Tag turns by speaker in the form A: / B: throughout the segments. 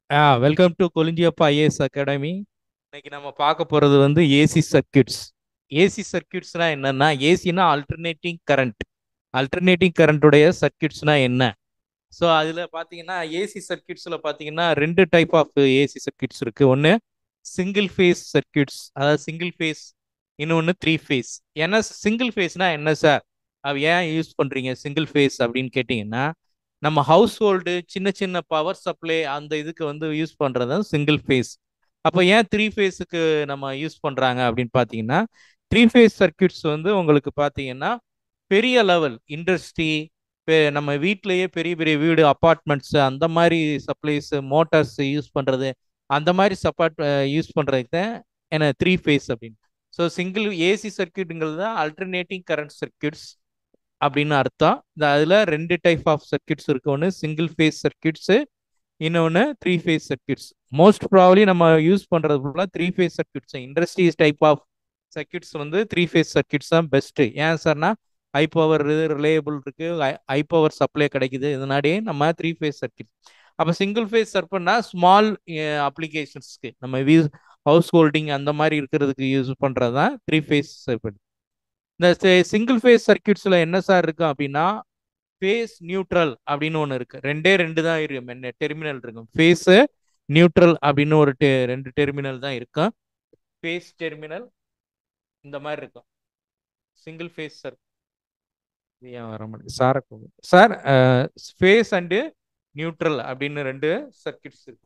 A: Ah welcome to Kolinjiappa IAS academy இன்னைக்கு நம்ம பார்க்க போகிறது வந்து ஏசி சர்க்கியூட்ஸ் ஏசி சர்க்கியூட்ஸ்னா என்னன்னா ஏசினா ஆல்டர்னேட்டிங் கரண்ட் ஆல்டர்னேட்டிங் கரண்ட்டுடைய சர்க்கியூட்ஸ்னா என்ன ஸோ அதில் பார்த்தீங்கன்னா ஏசி சர்க்கியூட்ஸில் பார்த்தீங்கன்னா ரெண்டு டைப் ஆஃப் ஏசி சர்க்கியூட்ஸ் இருக்குது ஒன்று சிங்கிள் ஃபேஸ் சர்க்கியூட்ஸ் அதாவது சிங்கிள் ஃபேஸ் இன்னொன்று த்ரீ ஃபேஸ் ஏன்னா சிங்கிள் ஃபேஸ்னா என்ன சார் அது ஏன் யூஸ் பண்ணுறீங்க சிங்கிள் ஃபேஸ் அப்படின்னு கேட்டிங்கன்னா நம்ம ஹவுஸ் ஹோல்டு சின்ன சின்ன பவர் சப்ளை அந்த இதுக்கு வந்து யூஸ் பண்ணுறது சிங்கிள் ஃபேஸ் அப்போ ஏன் த்ரீ ஃபேஸுக்கு நம்ம யூஸ் பண்ணுறாங்க அப்படின்னு பார்த்தீங்கன்னா த்ரீ ஃபேஸ் சர்க்கியூட்ஸ் வந்து உங்களுக்கு பார்த்தீங்கன்னா பெரிய லெவல் இண்டஸ்ட்ரி நம்ம வீட்லேயே பெரிய பெரிய வீடு அப்பார்ட்மெண்ட்ஸு அந்த மாதிரி சப்ளைஸ் மோட்டார்ஸ் யூஸ் பண்ணுறது அந்த மாதிரி சப்பார்ட் யூஸ் பண்ணுறதுக்கு தான் என்ன த்ரீ ஃபேஸ் அப்படின்னு ஸோ சிங்கிள் ஏசி சர்க்கியூட்டுங்கிறது தான் அல்டர்னேட்டிங் கரண்ட் சர்க்கியூட்ஸ் அப்படின்னு அர்த்தம் இந்த அதில் ரெண்டு டைப் ஆஃப் சர்க்கியூட்ஸ் இருக்கு ஒன்று சிங்கிள் ஃபேஸ் சர்க்கியூட்ஸு இன்னொன்று three phase circuits most probably நம்ம யூஸ் பண்ணுறது ஃபுல்லாக three phase circuits industries type of circuits வந்து த்ரீ ஃபேஸ் சர்க்கியூட்ஸ் தான் பெஸ்ட்டு ஏன் சார்னா ஹை பவர் இது ரிலேயபிள் இருக்கு ஹை பவர் சப்ளை கிடைக்குது இதனாடியே நம்ம த்ரீ ஃபேஸ் சர்க்கியூட் அப்போ சிங்கிள் ஃபேஸ் சர்க்கியூட்னா ஸ்மால் அப்ளிகேஷன்ஸ்க்கு நம்ம வீ ஹவுஸ் ஹோல்டிங் அந்த மாதிரி இருக்கிறதுக்கு யூஸ் பண்ணுறது தான் த்ரீ ஃபேஸ் சர்க்கியூட் இந்த சிங்கிள் ஃபேஸ் சர்க்கியூட்ஸில் என்ன சார் இருக்கும் அப்படின்னா ஃபேஸ் நியூட்ரல் அப்படின்னு ஒன்று இருக்கு ரெண்டே ரெண்டு தான் இருக்கும் டெர்மினல் இருக்கும் ஃபேஸு நியூட்ரல் அப்படின்னு ஒரு டெ ரெண்டு டெர்மினல் தான் இருக்கும் ஃபேஸ் டெர்மினல் இந்த மாதிரி இருக்கும் சிங்கிள் ஃபேஸ் சர் ஏன் வர மாட்டேங்குது சாரை சார் ஃபேஸ் அண்டு நியூட்ரல் அப்படின்னு ரெண்டு சர்க்கியூட்ஸ் இருக்கு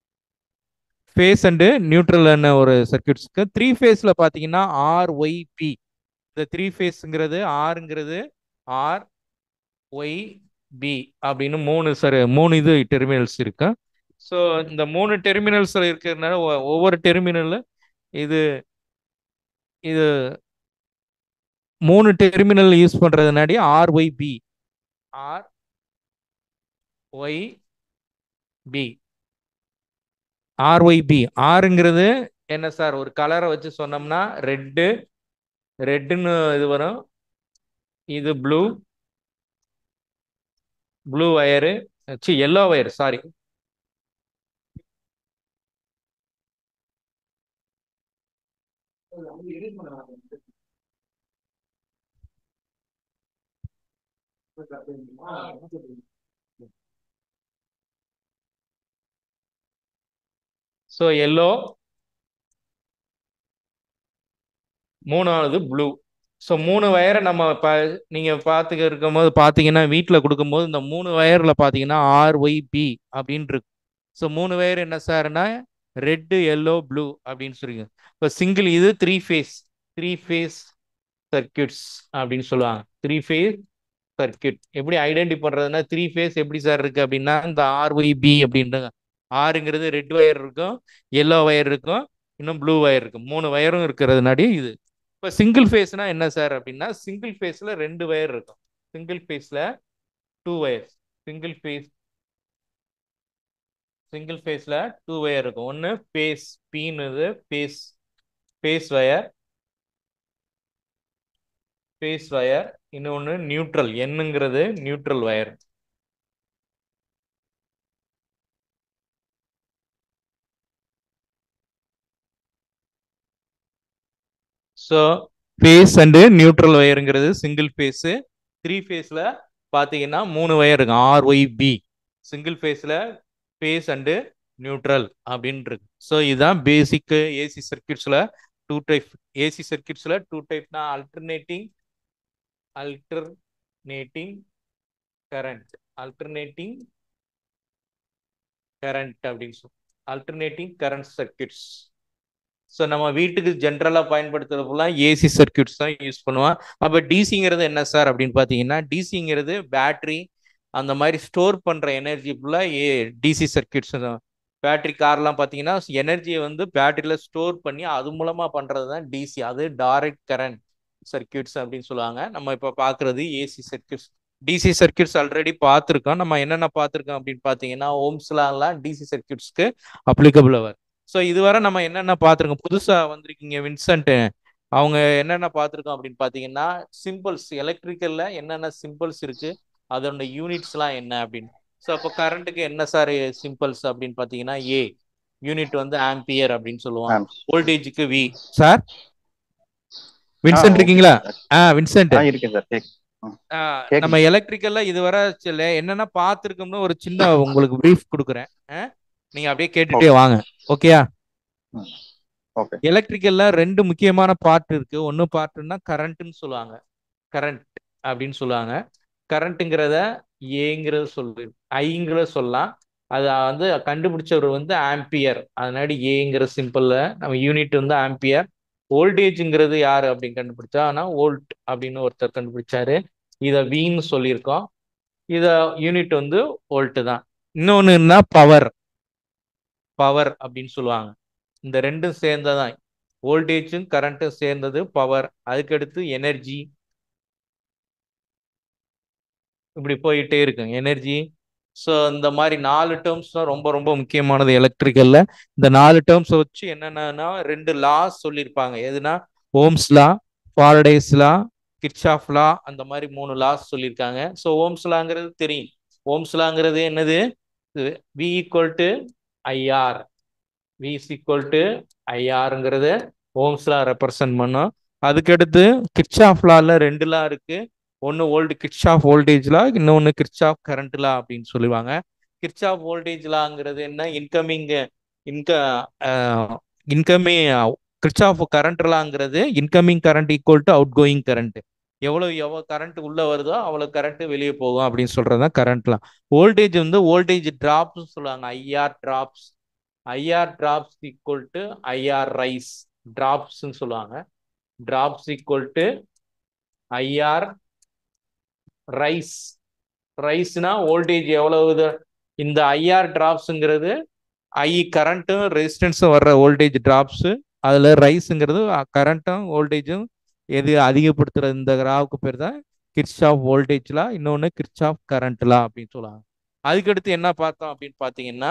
A: ஃபேஸ் அண்டு நியூட்ரல்னு ஒரு சர்க்கியூட்ஸ்க்கு த்ரீ ஃபேஸில் பார்த்தீங்கன்னா ஆர்ஒய்பி இந்த த்ரீ ஃபேஸுங்கிறது ஆறுங்கிறது ஆர் ஒய் பி அப்படின்னு மூணு சார் மூணு இது டெர்மினல்ஸ் இருக்கு ஸோ இந்த மூணு டெர்மினல்ஸில் இருக்கிறதுனால ஒவ்வொரு டெர்மினலில் இது இது மூணு டெர்மினல் யூஸ் பண்ணுறதுனாடி R Y B R Y B RYB ஆறுங்கிறது என்ன சார் ஒரு கலரை வச்சு சொன்னோம்னா ரெட்டு ரெட்டுன்னு இது வரும் இது ப்ளூ ப்ளூ வயரு சி yellow wire sorry so yellow மூணாவது ப்ளூ ஸோ மூணு வயரை நம்ம ப நீங்கள் பார்த்துக்க இருக்கும்போது பார்த்தீங்கன்னா வீட்டில் கொடுக்கும்போது இந்த மூணு வயரில் பார்த்தீங்கன்னா ஆர்ஒய்பி அப்படின்னு இருக்கு ஸோ மூணு வயர் என்ன சார்னா ரெட்டு எல்லோ ப்ளூ அப்படின்னு சொல்லிங்க இப்போ சிங்கிள் இது three phase three phase circuits அப்படின்னு சொல்லுவாங்க த்ரீ ஃபேஸ் சர்க்கியூட் எப்படி ஐடென்டி பண்ணுறதுனா த்ரீ ஃபேஸ் எப்படி சார் இருக்குது அப்படின்னா இந்த ஆர்ஒய்பி அப்படின்றாங்க ஆறுங்கிறது ரெட் வயர் இருக்கும் எல்லோ வயர் இருக்கும் இன்னும் ப்ளூ வயர் இருக்கும் மூணு வயரும் இருக்கிறதுனாடி இது இப்போ சிங்கிள் ஃபேஸ்னா என்ன சார் அப்படின்னா சிங்கிள் ஃபேஸில் ரெண்டு வயர் இருக்கும் சிங்கிள் ஃபேஸில் two wires single phase single ஃபேஸில் டூ வயர் இருக்கும் ஒன்று ஃபேஸ் பீனுது phase phase wire phase wire இன்னொன்று நியூட்ரல் என்னங்கிறது neutral wire so phase and neutral வயருங்கிறது சிங்கிள் ஃபேஸு த்ரீ ஃபேஸில் பார்த்தீங்கன்னா மூணு வயர் இருக்கும் ஆர்ஒய்பி சிங்கிள் ஃபேஸில் ஃபேஸ் அண்டு நியூட்ரல் அப்படின்றது ஸோ இதுதான் பேசிக்கு ஏசி சர்க்கியூட்ஸில் டூ டைப் ஏசி சர்க்கியூட்ஸில் டூ டைப்னா alternating alternating current alternating current அப்படின்னு சொல்லி அல்டர்னேட்டிங் கரண்ட் சர்க்கியூட்ஸ் ஸோ நம்ம வீட்டுக்கு ஜென்ரலாக பயன்படுத்துறது ஃபுல்லாக ஏசி சர்க்கியூட்ஸ் தான் யூஸ் பண்ணுவோம் அப்போ டிசிங்கிறது என்ன சார் அப்படின்னு பார்த்தீங்கன்னா டிசிங்கிறது பேட்ரி அந்த மாதிரி ஸ்டோர் பண்ணுற எனர்ஜி ஃபுல்லாக ஏ டிசி சர்க்கியூட்ஸ் தான் பேட்ரி கார்லாம் பார்த்தீங்கன்னா எனர்ஜியை வந்து பேட்டரியில் ஸ்டோர் பண்ணி அது மூலமாக பண்ணுறது தான் டிசி அது டைரக்ட் கரண்ட் சர்க்கியூட்ஸ் அப்படின்னு சொல்லுவாங்க நம்ம இப்போ பார்க்குறது AC circuits DC circuits already பார்த்துருக்கோம் நம்ம என்னென்ன பார்த்துருக்கோம் அப்படின்னு பார்த்தீங்கன்னா ஓம்ஸ்லாம் டிசி சர்க்கியூட்ஸ்க்கு அப்ளிகபிள் அவர் ஸோ இதுவரை நம்ம என்னென்ன பார்த்துருக்கோம் புதுசாக வந்திருக்கீங்க வின்சென்ட் அவங்க என்னென்ன பார்த்துருக்கோம் அப்படின்னு பார்த்தீங்கன்னா சிம்பிள்ஸ் எலக்ட்ரிக்கலில் என்னென்ன சிம்பிள்ஸ் இருக்குது அதோட யூனிட்ஸ்லாம் என்ன அப்படின்னு ஸோ அப்போ கரண்ட்டுக்கு என்ன சார் சிம்பிள்ஸ் அப்படின்னு பார்த்தீங்கன்னா ஏ யூனிட் வந்து ஆம்பியர் அப்படின்னு சொல்லுவோம்
B: ஆம்.
A: வோல்டேஜுக்கு வி சார் வின்சென்ட்
B: okay,
A: இருக்கீங்களா
B: sir.
A: ஆ வின்சென்ட்
B: ஆ இருக்கேன் சார் கேக்
A: ஆ,
B: கேக்குது.
A: நம்ம எலக்ட்ரிக்கல்ல இதுவரை சில என்னென்ன பார்த்துருக்கோம்னு ஒரு சின்ன உங்களுக்கு ப்ரீஃப் கொடுக்குறேன் ஆ? நீங்க அப்படியே கேட்டுட்டே வாங்க ஓகேயா
B: ஓகே
A: எலக்ட்ரிக்கல்ல ரெண்டு முக்கியமான பார்ட் இருக்கு ஒன்னு பார்ட்னா கரண்ட்னு சொல்லுவாங்க கரண்ட் அப்படின்னு சொல்லுவாங்க கரண்ட்டுங்கிறத ஏங்கிறது சொல்லு ஐங்கிறத சொல்லலாம் அது வந்து கண்டுபிடிச்சவர் வந்து ஆம்பியர் அதனாடி ஏங்கிற சிம்பிள்ல நம்ம யூனிட் வந்து ஆம்பியர் வோல்டேஜ்ங்கிறது யாரு அப்படின்னு கண்டுபிடிச்சா ஆனா வோல்ட் அப்படின்னு ஒருத்தர் கண்டுபிடிச்சாரு இத வீன்னு சொல்லியிருக்கோம் இத யூனிட் வந்து வோல்ட் தான் இன்னொன்னு என்ன பவர் பவர் அப்படின்னு சொல்லுவாங்க இந்த ரெண்டும் சேர்ந்ததான் வோல்டேஜும் கரண்ட்டும் சேர்ந்தது பவர் அதுக்கடுத்து எனர்ஜி இப்படி போயிட்டே இருக்கும் எனர்ஜி ஸோ இந்த மாதிரி நாலு டேர்ம்ஸ் தான் ரொம்ப ரொம்ப முக்கியமானது எலக்ட்ரிக்கல்ல இந்த நாலு டேர்ம்ஸ் வச்சு என்னென்னா ரெண்டு லாஸ் சொல்லியிருப்பாங்க எதுனா ஓம்ஸ் லா ஃபாரடேஸ் லா கிட்சாஃப் லா அந்த மாதிரி மூணு லாஸ் சொல்லியிருக்காங்க ஸோ ஓம்ஸ் லாங்கிறது தெரியும் ஓம்ஸ் லாங்கிறது என்னது V equal to IR V is equal to ஐஆருங்கிறது ஓம்ஸ்லா ரெப்ரசன்ட் பண்ணும் அதுக்கடுத்து கிட்சாஃப் லால ரெண்டு லா இருக்கு ஒன்று ஓல்டு கிட்சாஃப் வோல்டேஜ் லா இன்னொன்று கிட்சாஃப் கரண்ட் லா அப்படின்னு சொல்லுவாங்க கிட்சாஃப் வோல்டேஜ் லாங்கிறது என்ன இன்கமிங் இன்க இன்கமிங் கிட்சாஃப் கரண்ட் லாங்கிறது incoming current equal to outgoing current எவ்வளோ எவ்வளோ கரண்ட் உள்ள வருதோ அவ்வளோ கரண்ட் வெளியே போகும் அப்படின்னு சொல்றது தான் கரண்ட்லாம் வோல்டேஜ் வந்து வோல்டேஜ் டிராப்ஸ் சொல்லுவாங்க IR drops IR drops equal to IR rise டிராப்ஸ்ன்னு சொல்லுவாங்க drops equal to IR rise ரைஸ்னா வோல்டேஜ் எவ்வளவு இது இந்த ஐஆர் டிராப்ஸுங்கிறது ஐ கரண்ட்டும் ரெசிஸ்டன்ஸும் வர்ற வோல்டேஜ் டிராப்ஸு அதில் ரைஸுங்கிறது கரண்ட்டும் வோல்டேஜும் எது அதிகப்படுத்துகிற இந்த கிராவுக்கு பேர் தான் கிர்ச்சாஃப் வோல்டேஜ்லா இன்னொன்று கிர்ச்சாஃப் கரண்ட்லா அப்படின்னு சொல்லுவாங்க அதுக்கடுத்து என்ன பார்த்தோம் அப்படின்னு பார்த்தீங்கன்னா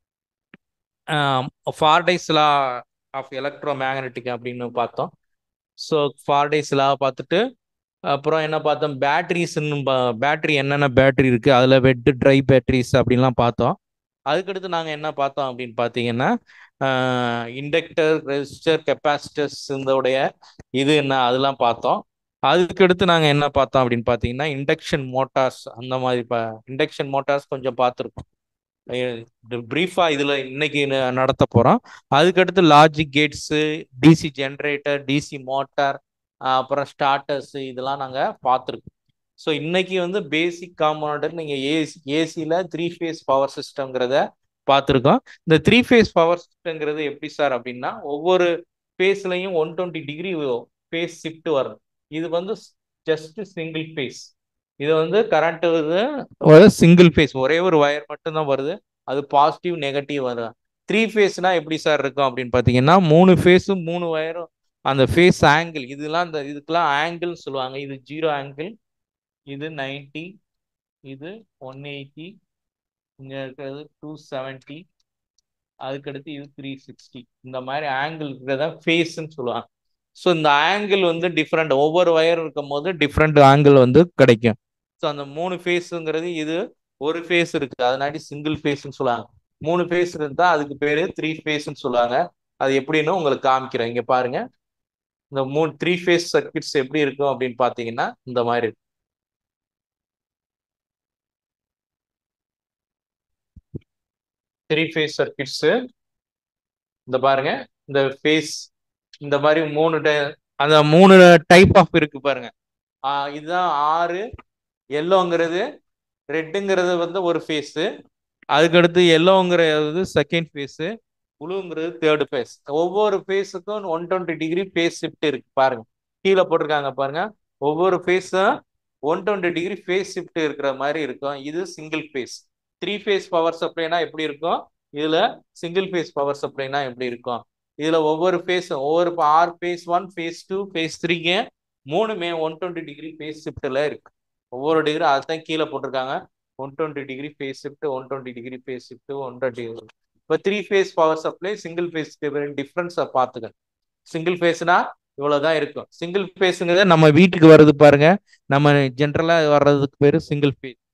A: Faraday's law of electromagnetic அப்படின்னு பார்த்தோம் ஸோ ஃபார்டைஸ் லா பார்த்துட்டு அப்புறம் என்ன பார்த்தோம் பேட்டரிஸ்ன்னு பேட்டரி என்னென்ன பேட்டரி இருக்குது அதில் வெட் ட்ரை பேட்டரிஸ் அப்படின்லாம் பார்த்தோம் அதுக்கடுத்து நாங்கள் என்ன பார்த்தோம் அப்படின்னு பார்த்தீங்கன்னா இண்டக்டர் ரெசிஸ்டர் கெப்பாசிட்டர்ஸ் இதோடைய இது என்ன அதெல்லாம் பார்த்தோம் அதுக்கடுத்து நாங்கள் என்ன பார்த்தோம் அப்படின்னு பார்த்தீங்கன்னா இண்டக்ஷன் மோட்டார்ஸ் அந்த மாதிரி ப இண்டக்ஷன் மோட்டார்ஸ் கொஞ்சம் பார்த்துருக்கோம் ப்ரீஃபாக இதில் இன்னைக்கு நடத்த போகிறோம் அதுக்கடுத்து logic gates DC generator DC motor அப்புறம் ஸ்டார்டர்ஸ் இதெல்லாம் நாங்கள் பார்த்துருக்கோம் ஸோ இன்னைக்கு வந்து பேசிக் காம்பனண்ட் நீங்கள் ஏசி ஏசியில் த்ரீ ஃபேஸ் பவர் சிஸ்டம்ங்கிறத பார்த்துருக்கோம் இந்த த்ரீ ஃபேஸ் பவர் சிஸ்டம்ங்கிறது எப்படி சார் அப்படின்னா ஒவ்வொரு ஃபேஸ்லையும் one twenty degree phase shift வரும் இது வந்து ஜஸ்ட் சிங்கிள் ஃபேஸ் இது வந்து கரண்ட் வந்து சிங்கிள் ஃபேஸ் ஒரே ஒரு வயர் மட்டும்தான் வருது அது பாசிட்டிவ் நெகட்டிவ் வரும் த்ரீ ஃபேஸ்னா எப்படி சார் இருக்கும் அப்படின்னு பார்த்தீங்கன்னா மூணு ஃபேஸும் மூணு வயரும் அந்த ஃபேஸ் ஆங்கிள் இதெல்லாம் இந்த இதுக்கெல்லாம் ஆங்கிள் சொல்லுவாங்க இது ஜீரோ ஆங்கிள் இது நைன்டி இது ஒன் எயிட்டி இங்கே இருக்கிறது டூ செவன்ட்டி அதுக்கடுத்து இது த்ரீ சிக்ஸ்டி இந்த மாதிரி ஆங்கிள் இருக்கிறத ஃபேஸ்ன்னு சொல்லுவாங்க ஸோ இந்த ஆங்கிள் வந்து டிஃப்ரெண்ட் ஒவ்வொரு வயர் இருக்கும் போது டிஃப்ரெண்ட் ஆங்கிள் வந்து கிடைக்கும் ஸோ அந்த மூணு ஃபேஸுங்கிறது இது ஒரு ஃபேஸ் இருக்கு அதனாடி சிங்கிள் ஃபேஸ்ன்னு சொல்லுவாங்க மூணு ஃபேஸ் இருந்தா அதுக்கு பேரு த்ரீ ஃபேஸ்ன்னு சொல்லுவாங்க அது எப்படின்னு உங்களுக்கு காமிக்கிறேன் இங்க பாருங்க இந்த மூணு த்ரீ ஃபேஸ் சர்க்கிட்ஸ் எப்படி இருக்கும் அப்படின்னு பாத்தீங்கன்னா இந்த மாதிரி இருக்கும் த்ரீ ஃபேஸ் சர்க்கிட்ஸ் இந்த பாருங்க இந்த ஃபேஸ் இந்த மாதிரி மூணு அந்த மூணு டைப் ஆஃப் இருக்கு பாருங்க இதுதான் ஆறு எல்லோங்கிறது ரெட்டுங்கிறது வந்து ஒரு ஃபேஸு அதுக்கடுத்து எல்லோங்கிறது செகண்ட் ஃபேஸு ப்ளூங்கிறது தேர்டு ஃபேஸ் ஒவ்வொரு ஃபேஸுக்கும் one twenty degree phase shift இருக்கு பாருங்க கீழே போட்டிருக்காங்க பாருங்க ஒவ்வொரு ஃபேஸும் one twenty degree phase shift இருக்கிற மாதிரி இருக்கும் இது single phase three phase power சப்ளைனா எப்படி இருக்கும் இதுல சிங்கிள் ஃபேஸ் பவர் சப்ளைனா எப்படி இருக்கும் இதுல ஒவ்வொரு ஃபேஸும் ஒவ்வொரு R phase one phase two phase த்ரீங்க மூணுமே ஒன் டுவெண்ட்டி டிகிரி ஃபேஸ் ஷிஃப்ட்ல இருக்கு ஒவ்வொரு டிகிரி அதுதான் கீழே போட்டிருக்காங்க one twenty degree phase shift one twenty degree phase shift one twenty இப்போ three phase power supply single phase டிஃப்ரென்ஸை பார்த்துக்க சிங்கிள் ஃபேஸ்னா இவ்வளோதான் இருக்கும் சிங்கிள் ஃபேஸுங்கிறத நம்ம வீட்டுக்கு வர்றது பாருங்க நம்ம ஜென்ரலாக வர்றதுக்கு பேர் சிங்கிள் ஃபேஸ்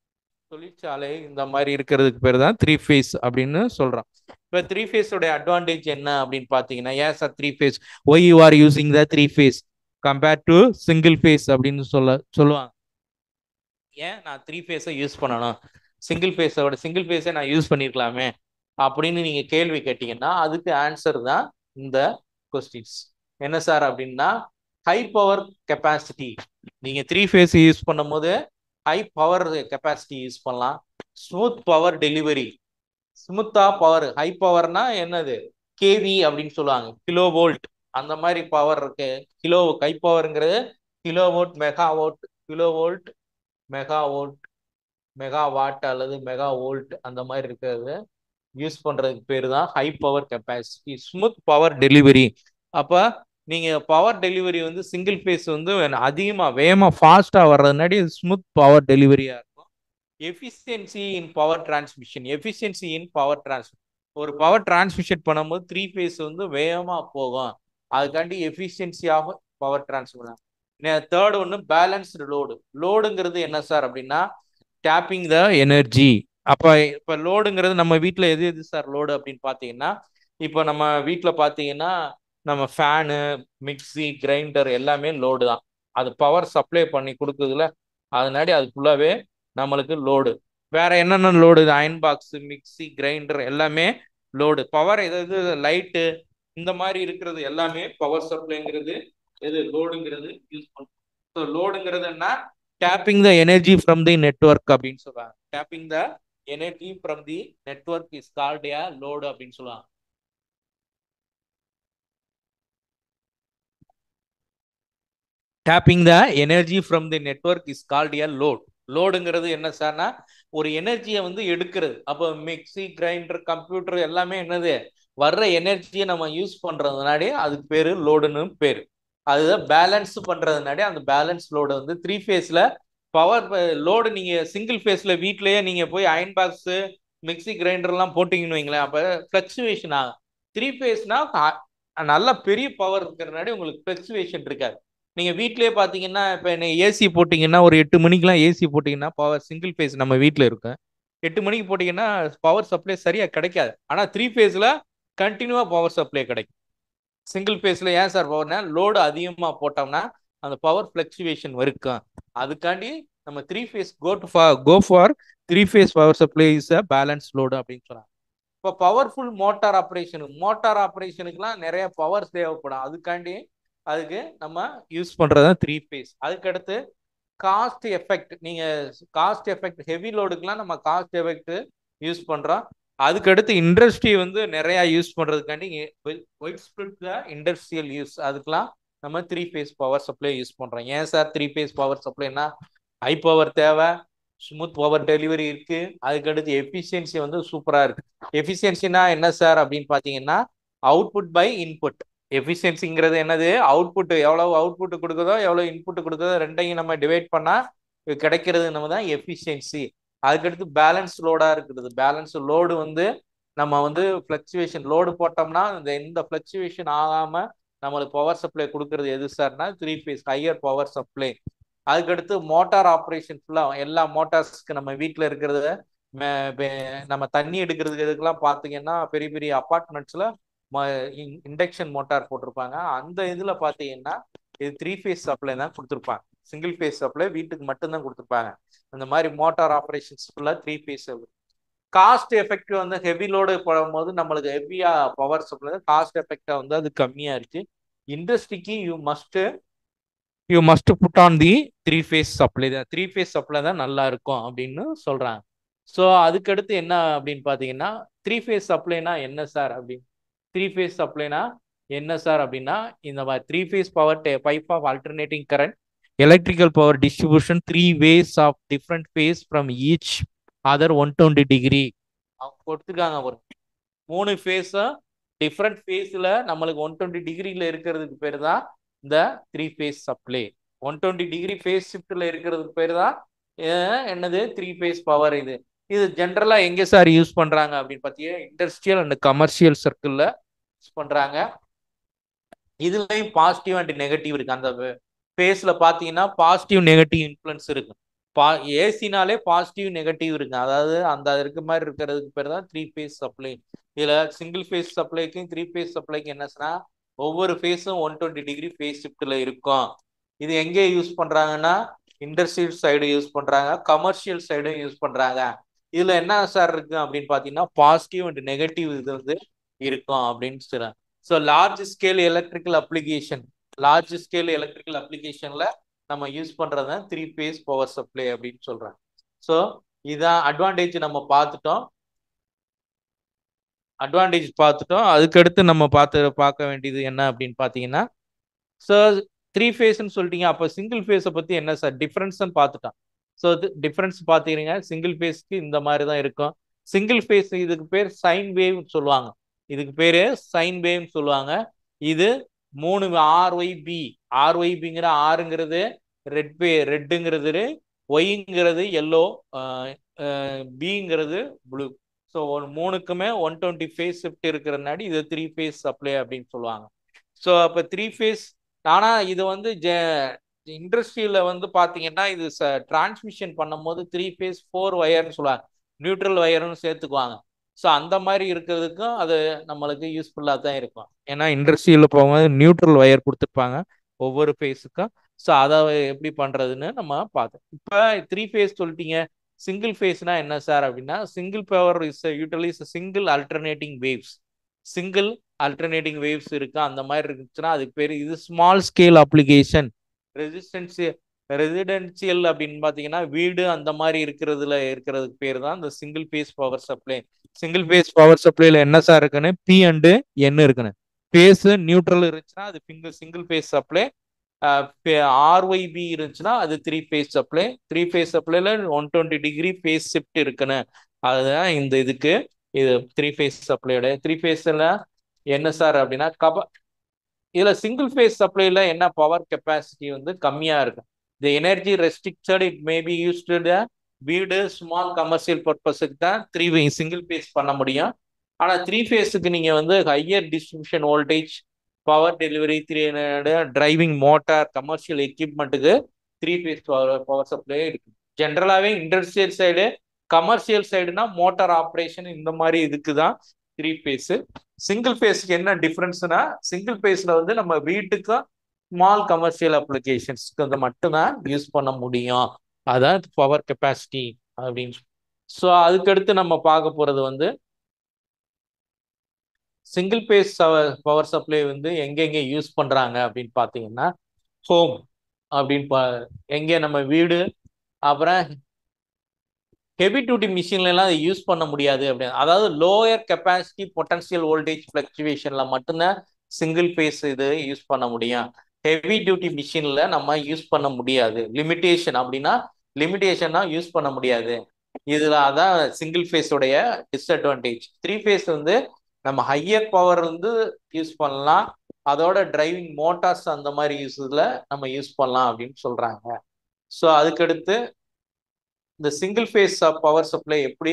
A: தொழிற்சாலை இந்த மாதிரி இருக்கிறதுக்கு பேர் தான் த்ரீ ஃபேஸ் அப்படின்னு சொல்றோம் இப்போ த்ரீ ஃபேஸோட அட்வான்டேஜ் என்ன அப்படின்னு பார்த்தீங்கன்னா ஏன் sir three phase why you are using the three phase compared to single phase அப்படின்னு சொல்ல சொல்லுவாங்க ஏன் நான் த்ரீ ஃபேஸை யூஸ் பண்ணணும் சிங்கிள் ஃபேஸோட சிங்கிள் ஃபேஸை நான் யூஸ் பண்ணியிருக்கலாமே அப்படின்னு நீங்கள் கேள்வி கேட்டீங்கன்னா அதுக்கு ஆன்சர் தான் இந்த கொஸ்டின்ஸ் என்ன சார் அப்படின்னா ஹை பவர் கெப்பாசிட்டி நீங்கள் த்ரீ ஃபேஸ் யூஸ் பண்ணும்போது ஹை பவர் கெப்பாசிட்டி யூஸ் பண்ணலாம் ஸ்மூத் பவர் டெலிவரி ஸ்மூத்தா பவர் ஹை பவர்னா என்னது கேவி அப்படின்னு சொல்லுவாங்க கிலோ வோல்ட் அந்த மாதிரி பவர் இருக்கு கிலோ ஹை பவர்ங்கிறது kilo volt mega volt kilo volt mega volt mega watt அல்லது மெகா வோல்ட் அந்த மாதிரி இருக்கிறது யூஸ் பண்றதுக்கு பேர் தான் high power capacity smooth power delivery அப்போ நீங்கள் பவர் டெலிவரி வந்து சிங்கிள் ஃபேஸ் வந்து அதிகமாக வேகமாக ஃபாஸ்ட்டாக வர்றதுனாடி ஸ்மூத் பவர் டெலிவரியாக இருக்கும் efficiency in power transmission efficiency in power டிரான்ஸ் ஒரு பவர் டிரான்ஸ்மிஷன் பண்ணும்போது த்ரீ ஃபேஸ் வந்து வேகமாக போகும் அதுக்காண்டி எஃபிஷியன்சியாக பவர் டிரான்ஸ்மிஷன் தேர்ட் ஒன்று பேலன்ஸ்டு லோடு லோடுங்கிறது என்ன சார் அப்படின்னா டேப்பிங் த எனர்ஜி அப்போ இப்போ லோடுங்கிறது நம்ம வீட்டில் எது எது சார் லோடு அப்படின்னு பார்த்தீங்கன்னா இப்போ நம்ம வீட்டில் பார்த்தீங்கன்னா நம்ம ஃபேனு மிக்சி கிரைண்டர் எல்லாமே லோடு தான் அது பவர் சப்ளை பண்ணி கொடுக்குதுல அதனாடி அது ஃபுல்லாகவே நம்மளுக்கு லோடு வேற என்னென்ன load iron box mixie grinder எல்லாமே லோடு பவர் எதாவது லைட்டு இந்த மாதிரி இருக்கிறது எல்லாமே பவர் சப்ளைங்கிறது எது லோடுங்கிறது யூஸ் பண்ணும் ஸோ லோடுங்கிறது என்ன tapping the energy from the network அப்படின்னு சொல்லுவாங்க tapping the energy from the network is called a load அப்படின்னு சொல்லுவாங்க tapping the energy from the network is called a load லோடுங்கிறது என்ன சார்னா ஒரு எனர்ஜியை வந்து எடுக்கிறது அப்போ மிக்சி கிரைண்டர் கம்ப்யூட்டர் எல்லாமே என்னது வர்ற எனர்ஜியை நம்ம யூஸ் பண்றதுனாடி அதுக்கு பேரு லோடுன்னு பேரு அதுதான் பேலன்ஸ் பண்றதுனாடி அந்த பேலன்ஸ் லோடு வந்து த்ரீ ஃபேஸ்ல பவர் லோடு நீங்க சிங்கிள் ஃபேஸ்ல வீட்லயே நீங்க போய் அயன் பாக்ஸ் மிக்சி கிரைண்டர்லாம் போட்டிங்கன்னு வைங்களேன் அப்போ ஃப்ளக்சுவேஷன் ஆகும் த்ரீ ஃபேஸ்னா நல்ல பெரிய பவர் இருக்கிறனாடி உங்களுக்கு ஃப்ளக்சுவேஷன் இருக்காது நீங்கள் வீட்லேயே பார்த்தீங்கன்னா இப்போ என்ன ஏசி போட்டிங்கன்னா ஒரு எட்டு மணிக்கெலாம் ஏசி போட்டிங்கன்னா பவர் சிங்கிள் ஃபேஸ் நம்ம வீட்டில் இருக்கும் எட்டு மணிக்கு போட்டிங்கன்னா பவர் சப்ளை சரியாக கிடைக்காது ஆனால் த்ரீ ஃபேஸில் கண்டினியூவாக பவர் சப்ளை கிடைக்கும் சிங்கிள் ஃபேஸில் ஏன் சார் பவர்னா லோடு அதிகமாக போட்டோம்னா அந்த பவர் ஃப்ளக்சுவேஷன் இருக்கும் அதுக்காண்டி நம்ம three phase go to for go for three phase power supply is a balance load அப்படின்னு சொல்கிறாங்க இப்போ பவர்ஃபுல் மோட்டார் ஆப்ரேஷனுக்கு மோட்டார் ஆப்ரேஷனுக்குலாம் நிறைய பவர் தேவைப்படும் அதுக்காண்டி அதுக்கு நம்ம யூஸ் பண்ணுறது தான் த்ரீ ஃபேஸ் அதுக்கடுத்து காஸ்ட் எஃபெக்ட் நீங்கள் காஸ்ட் எஃபெக்ட் ஹெவி லோடுக்கெலாம் நம்ம காஸ்ட் எஃபெக்ட் யூஸ் பண்ணுறோம் அதுக்கடுத்து இண்டஸ்ட்ரி வந்து நிறையா யூஸ் பண்ணுறதுக்காண்டி ஒயிட் ஸ்பிளிட் இண்டஸ்ட்ரியல் யூஸ் அதுக்கெலாம் நம்ம three phase power supply use பண்ணுறோம் ஏன் சார் த்ரீ ஃபேஸ் பவர் சப்ளைனா ஹை பவர் தேவை ஸ்மூத் பவர் டெலிவரி இருக்கு அதுக்கடுத்து எஃபிஷியன்சி வந்து சூப்பராக இருக்கு எஃபிஷியன்சினா என்ன சார் அப்படின்னு பார்த்தீங்கன்னா அவுட்புட் பை இன்புட் எஃபிஷியன்சிங்கிறது என்னது அவுட்புட் எவ்வளவு அவுட்புட் கொடுக்குதோ எவ்வளோ இன்புட் கொடுக்குதோ ரெண்டையும் நம்ம டிவைட் பண்ணால் கிடைக்கிறது நம்ம தான் எஃபிஷியன்சி அதுக்கடுத்து பேலன்ஸ் லோடாக இருக்குது பேலன்ஸ் லோடு வந்து நம்ம வந்து ஃப்ளக்சுவேஷன் லோடு போட்டோம்னா இந்த எந்த ஃப்ளக்சுவேஷன் ஆகாமல் நம்மளுக்கு பவர் சப்ளை கொடுக்கறது எது சார்னா three phase higher power supply அதுக்கடுத்து மோட்டார் ஆப்ரேஷன் ஃபுல்லாக எல்லா மோட்டார்ஸ்க்கு நம்ம வீட்டில் இருக்கிறத நம்ம தண்ணி எடுக்கிறதுக்கு இதுக்கெல்லாம் பார்த்தீங்கன்னா பெரிய பெரிய அப்பார்ட்மெண்ட்ஸில் இண்டக்ஷன் மோட்டார் போட்டிருப்பாங்க அந்த இதில் பார்த்தீங்கன்னா இது த்ரீ ஃபேஸ் சப்ளை தான் கொடுத்துருப்பாங்க சிங்கிள் ஃபேஸ் சப்ளை வீட்டுக்கு மட்டும்தான் கொடுத்துருப்பாங்க அந்த மாதிரி மோட்டார் ஆப்ரேஷன்ஸ் ஃபுல்லாக த்ரீ ஃபேஸ் காஸ்ட் எஃபெக்ட் வந்து ஹெவி லோடு போடும்போது நம்மளுக்கு ஹெவியா பவர் சப்ளை காஸ்ட் எஃபெக்டா வந்து அது கம்மியா இருக்கு இண்டஸ்ட்ரிக்கு you must you must put on the three phase supply தான் த்ரீ ஃபேஸ் சப்ளை தான் நல்லா இருக்கும் அப்படின்னு சொல்றாங்க ஸோ அதுக்கடுத்து என்ன அப்படின்னு பார்த்தீங்கன்னா த்ரீ ஃபேஸ் சப்ளைனா என்ன சார் அப்படின்னு த்ரீ ஃபேஸ் சப்ளைனா என்ன சார் அப்படின்னா இந்த மாதிரி three phase power type of alternating current electrical power distribution three ways of different phase from each other one twenty degree அவங்க கொடுத்துருக்காங்க ஒரு மூணு ஃபேஸும் டிஃப்ரெண்ட் ஃபேஸில் நம்மளுக்கு ஒன் டுவெண்ட்டி டிகிரியில் இருக்கிறதுக்கு பேர் தான் இந்த three phase supply one twenty degree phase ஷிஃப்டில் இருக்கிறதுக்கு பேர் தான் என்னது த்ரீ ஃபேஸ் பவர் இது இது ஜென்ரலாக எங்கே சார் யூஸ் பண்ணுறாங்க அப்படின்னு பார்த்தீங்கன்னா இண்டஸ்ட்ரியல் அண்ட் கமர்ஷியல் சர்க்கிளில் யூஸ் பண்ணுறாங்க இதுலேயும் பாசிட்டிவ் அண்ட் நெகட்டிவ் இருக்குது அந்த ஃபேஸில் பார்த்தீங்கன்னா பாசிட்டிவ் நெகட்டிவ் இன்ஃப்ளூன்ஸ் இருக்கு பா ஏசினாலே பாசிட்டிவ் நெகட்டிவ் இருக்கு அதாவது அந்த இருக்க மாதிரி இருக்கிறதுக்கு பேர் தான் த்ரீ ஃபேஸ் சப்ளை இதுல சிங்கிள் ஃபேஸ் சப்ளைக்கும் த்ரீ ஃபேஸ் சப்ளைக்கும் என்னச்சுன்னா ஒவ்வொரு ஃபேஸும் ஒன் டுவெண்ட்டி டிகிரி ஃபேஸ் ஷிஃப்ட்ல இருக்கும் இது எங்கே யூஸ் பண்றாங்கன்னா இண்டஸ்ட்ரியல் சைடு யூஸ் பண்றாங்க கமர்ஷியல் சைடும் யூஸ் பண்றாங்க இதுல என்ன சார் இருக்கு அப்படின்னு பாத்தீங்கன்னா பாசிட்டிவ் அண்ட் நெகட்டிவ் இது வந்து இருக்கும் அப்படின்னு சொல்றாங்க so large scale electrical application large scale electrical அப்ளிகேஷன்ல நம்ம யூஸ் பண்றது த்ரீ ஃபேஸ் பவர் சப்ளை அப்படின்னு சொல்றாங்க ஸோ இதான் அட்வான்டேஜ் நம்ம பார்த்துட்டோம் அட்வான்டேஜ் பார்த்துட்டோம் அதுக்கடுத்து நம்ம பார்த்து பார்க்க வேண்டியது என்ன அப்படின்னு பார்த்தீங்கன்னா ஸோ த்ரீ ஃபேஸ்ன்னு சொல்லிட்டீங்க அப்போ சிங்கிள் ஃபேஸை பற்றி என்ன சார் டிஃப்ரென்ஸ்ன்னு பார்த்துட்டோம் ஸோ இது டிஃப்ரென்ஸ் பார்த்தீங்கன்னா சிங்கிள் ஃபேஸ்க்கு இந்த மாதிரி தான் இருக்கும் சிங்கிள் ஃபேஸ் இதுக்கு பேர் சைன் வேவ்னு சொல்லுவாங்க இதுக்கு பேர் சைன் வேவ்னு சொல்லுவாங்க இது மூணு ஆர்ஒய்பி ஆர்ஒய்பிங்கிற ஆறுங்கிறது ரெட் பே ரெட்டுங்கிறது ஒய்ங்கிறது எல்லோ பிங்கிறது ப்ளூ ஸோ ஒரு மூணுக்குமே ஒன் டுவெண்ட்டி ஃபேஸ் ஷிஃப்ட் இருக்கிறனாடி இது த்ரீ ஃபேஸ் சப்ளை அப்படின்னு சொல்லுவாங்க ஸோ அப்போ த்ரீ ஃபேஸ் ஆனால் இது வந்து ஜ இண்டஸ்ட்ரியில் வந்து பார்த்தீங்கன்னா இது ச டிரான்ஸ்மிஷன் பண்ணும்போது த்ரீ ஃபேஸ் ஃபோர் ஒயர்னு சொல்லுவாங்க நியூட்ரல் ஒயர்னு சேர்த்துக்குவாங்க ஸோ அந்த மாதிரி இருக்கிறதுக்கும் அது நம்மளுக்கு யூஸ்ஃபுல்லாக தான் இருக்கும் ஏன்னா இண்டஸ்ட்ரியில் போகும்போது நியூட்ரல் ஒயர் கொடுத்துருப்பாங்க ஒவ்வொரு ஃபேஸுக்கும் ஸோ அதை எப்படி பண்ணுறதுன்னு நம்ம பார்த்தோம் இப்போ த்ரீ ஃபேஸ் சொல்லிட்டீங்க சிங்கிள் ஃபேஸ்னா என்ன சார் அப்படின்னா single power is utilise single alternating waves single alternating waves இருக்கு அந்த மாதிரி இருந்துச்சுன்னா அதுக்கு பேர் இது ஸ்மால் ஸ்கேல் அப்ளிகேஷன் ரெசிஸ்டன்சி ரெசிடென்சியல் அப்படின்னு பார்த்தீங்கன்னா வீடு அந்த மாதிரி இருக்கிறதுல இருக்கிறதுக்கு பேர் தான் இந்த single phase power supply single phase power சப்ளைல என்ன சார் இருக்குன்னு பி அண்டு என் இருக்குன்னு ஃபேஸ் நியூட்ரல் இருந்துச்சுன்னா அது single single phase supply RYB இருந்துச்சுன்னா அது three phase supply three phase சப்ளைல one twenty degree phase shift இருக்குன்னு அதுதான் இந்த இதுக்கு இது த்ரீ ஃபேஸ் சப்ளையோட த்ரீ ஃபேஸில் என்ன சார் அப்படின்னா கப இதில் சிங்கிள் ஃபேஸ் சப்ளைல என்ன பவர் கெப்பாசிட்டி வந்து கம்மியாக இருக்கு the energy restricted it maybe used வீடு ஸ்மால் கமர்ஷியல் பர்பஸுக்கு தான் த்ரீ சிங்கிள் ஃபேஸ் பண்ண முடியும் ஆனால் த்ரீ ஃபேஸுக்கு நீங்கள் வந்து higher distribution voltage power delivery three driving motor commercial எக்யூப்மெண்ட்டுக்கு three phase power power supply இருக்கு ஜென்ரலாகவே இண்டஸ்ட்ரியல் சைடு கமர்ஷியல் சைடுனா மோட்டார் ஆப்ரேஷன் இந்த மாதிரி இதுக்கு தான் த்ரீ ஃபேஸு சிங்கிள் ஃபேஸ்க்கு என்ன டிஃப்ரென்ஸ்னா சிங்கிள் ஃபேஸில் வந்து நம்ம வீட்டுக்கும் ஸ்மால் கமர்ஷியல் அப்ளிகேஷன்ஸ்க்கு வந்து மட்டும்தான் யூஸ் பண்ண முடியும் அதான் பவர் கெப்பாசிட்டி அப்படின்னு ஸோ அதுக்கடுத்து நம்ம பார்க்க போகிறது வந்து சிங்கிள் பேஸ் பவர் சப்ளை வந்து எங்கெங்கே யூஸ் பண்ணுறாங்க அப்படின்னு பார்த்தீங்கன்னா ஹோம் அப்படின்னு பா எங்கே நம்ம வீடு அப்புறம் ஹெவி டியூட்டி மிஷின்லாம் அதை யூஸ் பண்ண முடியாது அப்படின்னு அதாவது லோயர் கெப்பாசிட்டி பொட்டன்சியல் வோல்டேஜ் ஃப்ளக்சுவேஷனில் மட்டும்தான் சிங்கிள் பேஸ் இது யூஸ் பண்ண முடியும் ஹெவி டியூட்டி மிஷினில் நம்ம யூஸ் பண்ண முடியாது லிமிட்டேஷன் அப்படின்னா லிமிட்டேஷன்னா யூஸ் பண்ண முடியாது இதில் அதான் சிங்கிள் ஃபேஸோடைய டிஸ்அட்வான்டேஜ் த்ரீ ஃபேஸ் வந்து நம்ம ஹையர் பவர் வந்து யூஸ் பண்ணலாம் அதோட டிரைவிங் மோட்டார்ஸ் அந்த மாதிரி யூஸில் நம்ம யூஸ் பண்ணலாம் அப்படின்னு சொல்கிறாங்க ஸோ அதுக்கடுத்து இந்த சிங்கிள் ஃபேஸ் பவர் சப்ளை எப்படி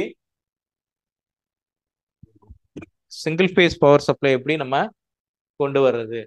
A: சிங்கிள் ஃபேஸ் பவர் சப்ளை எப்படி நம்ம கொண்டு வர்றது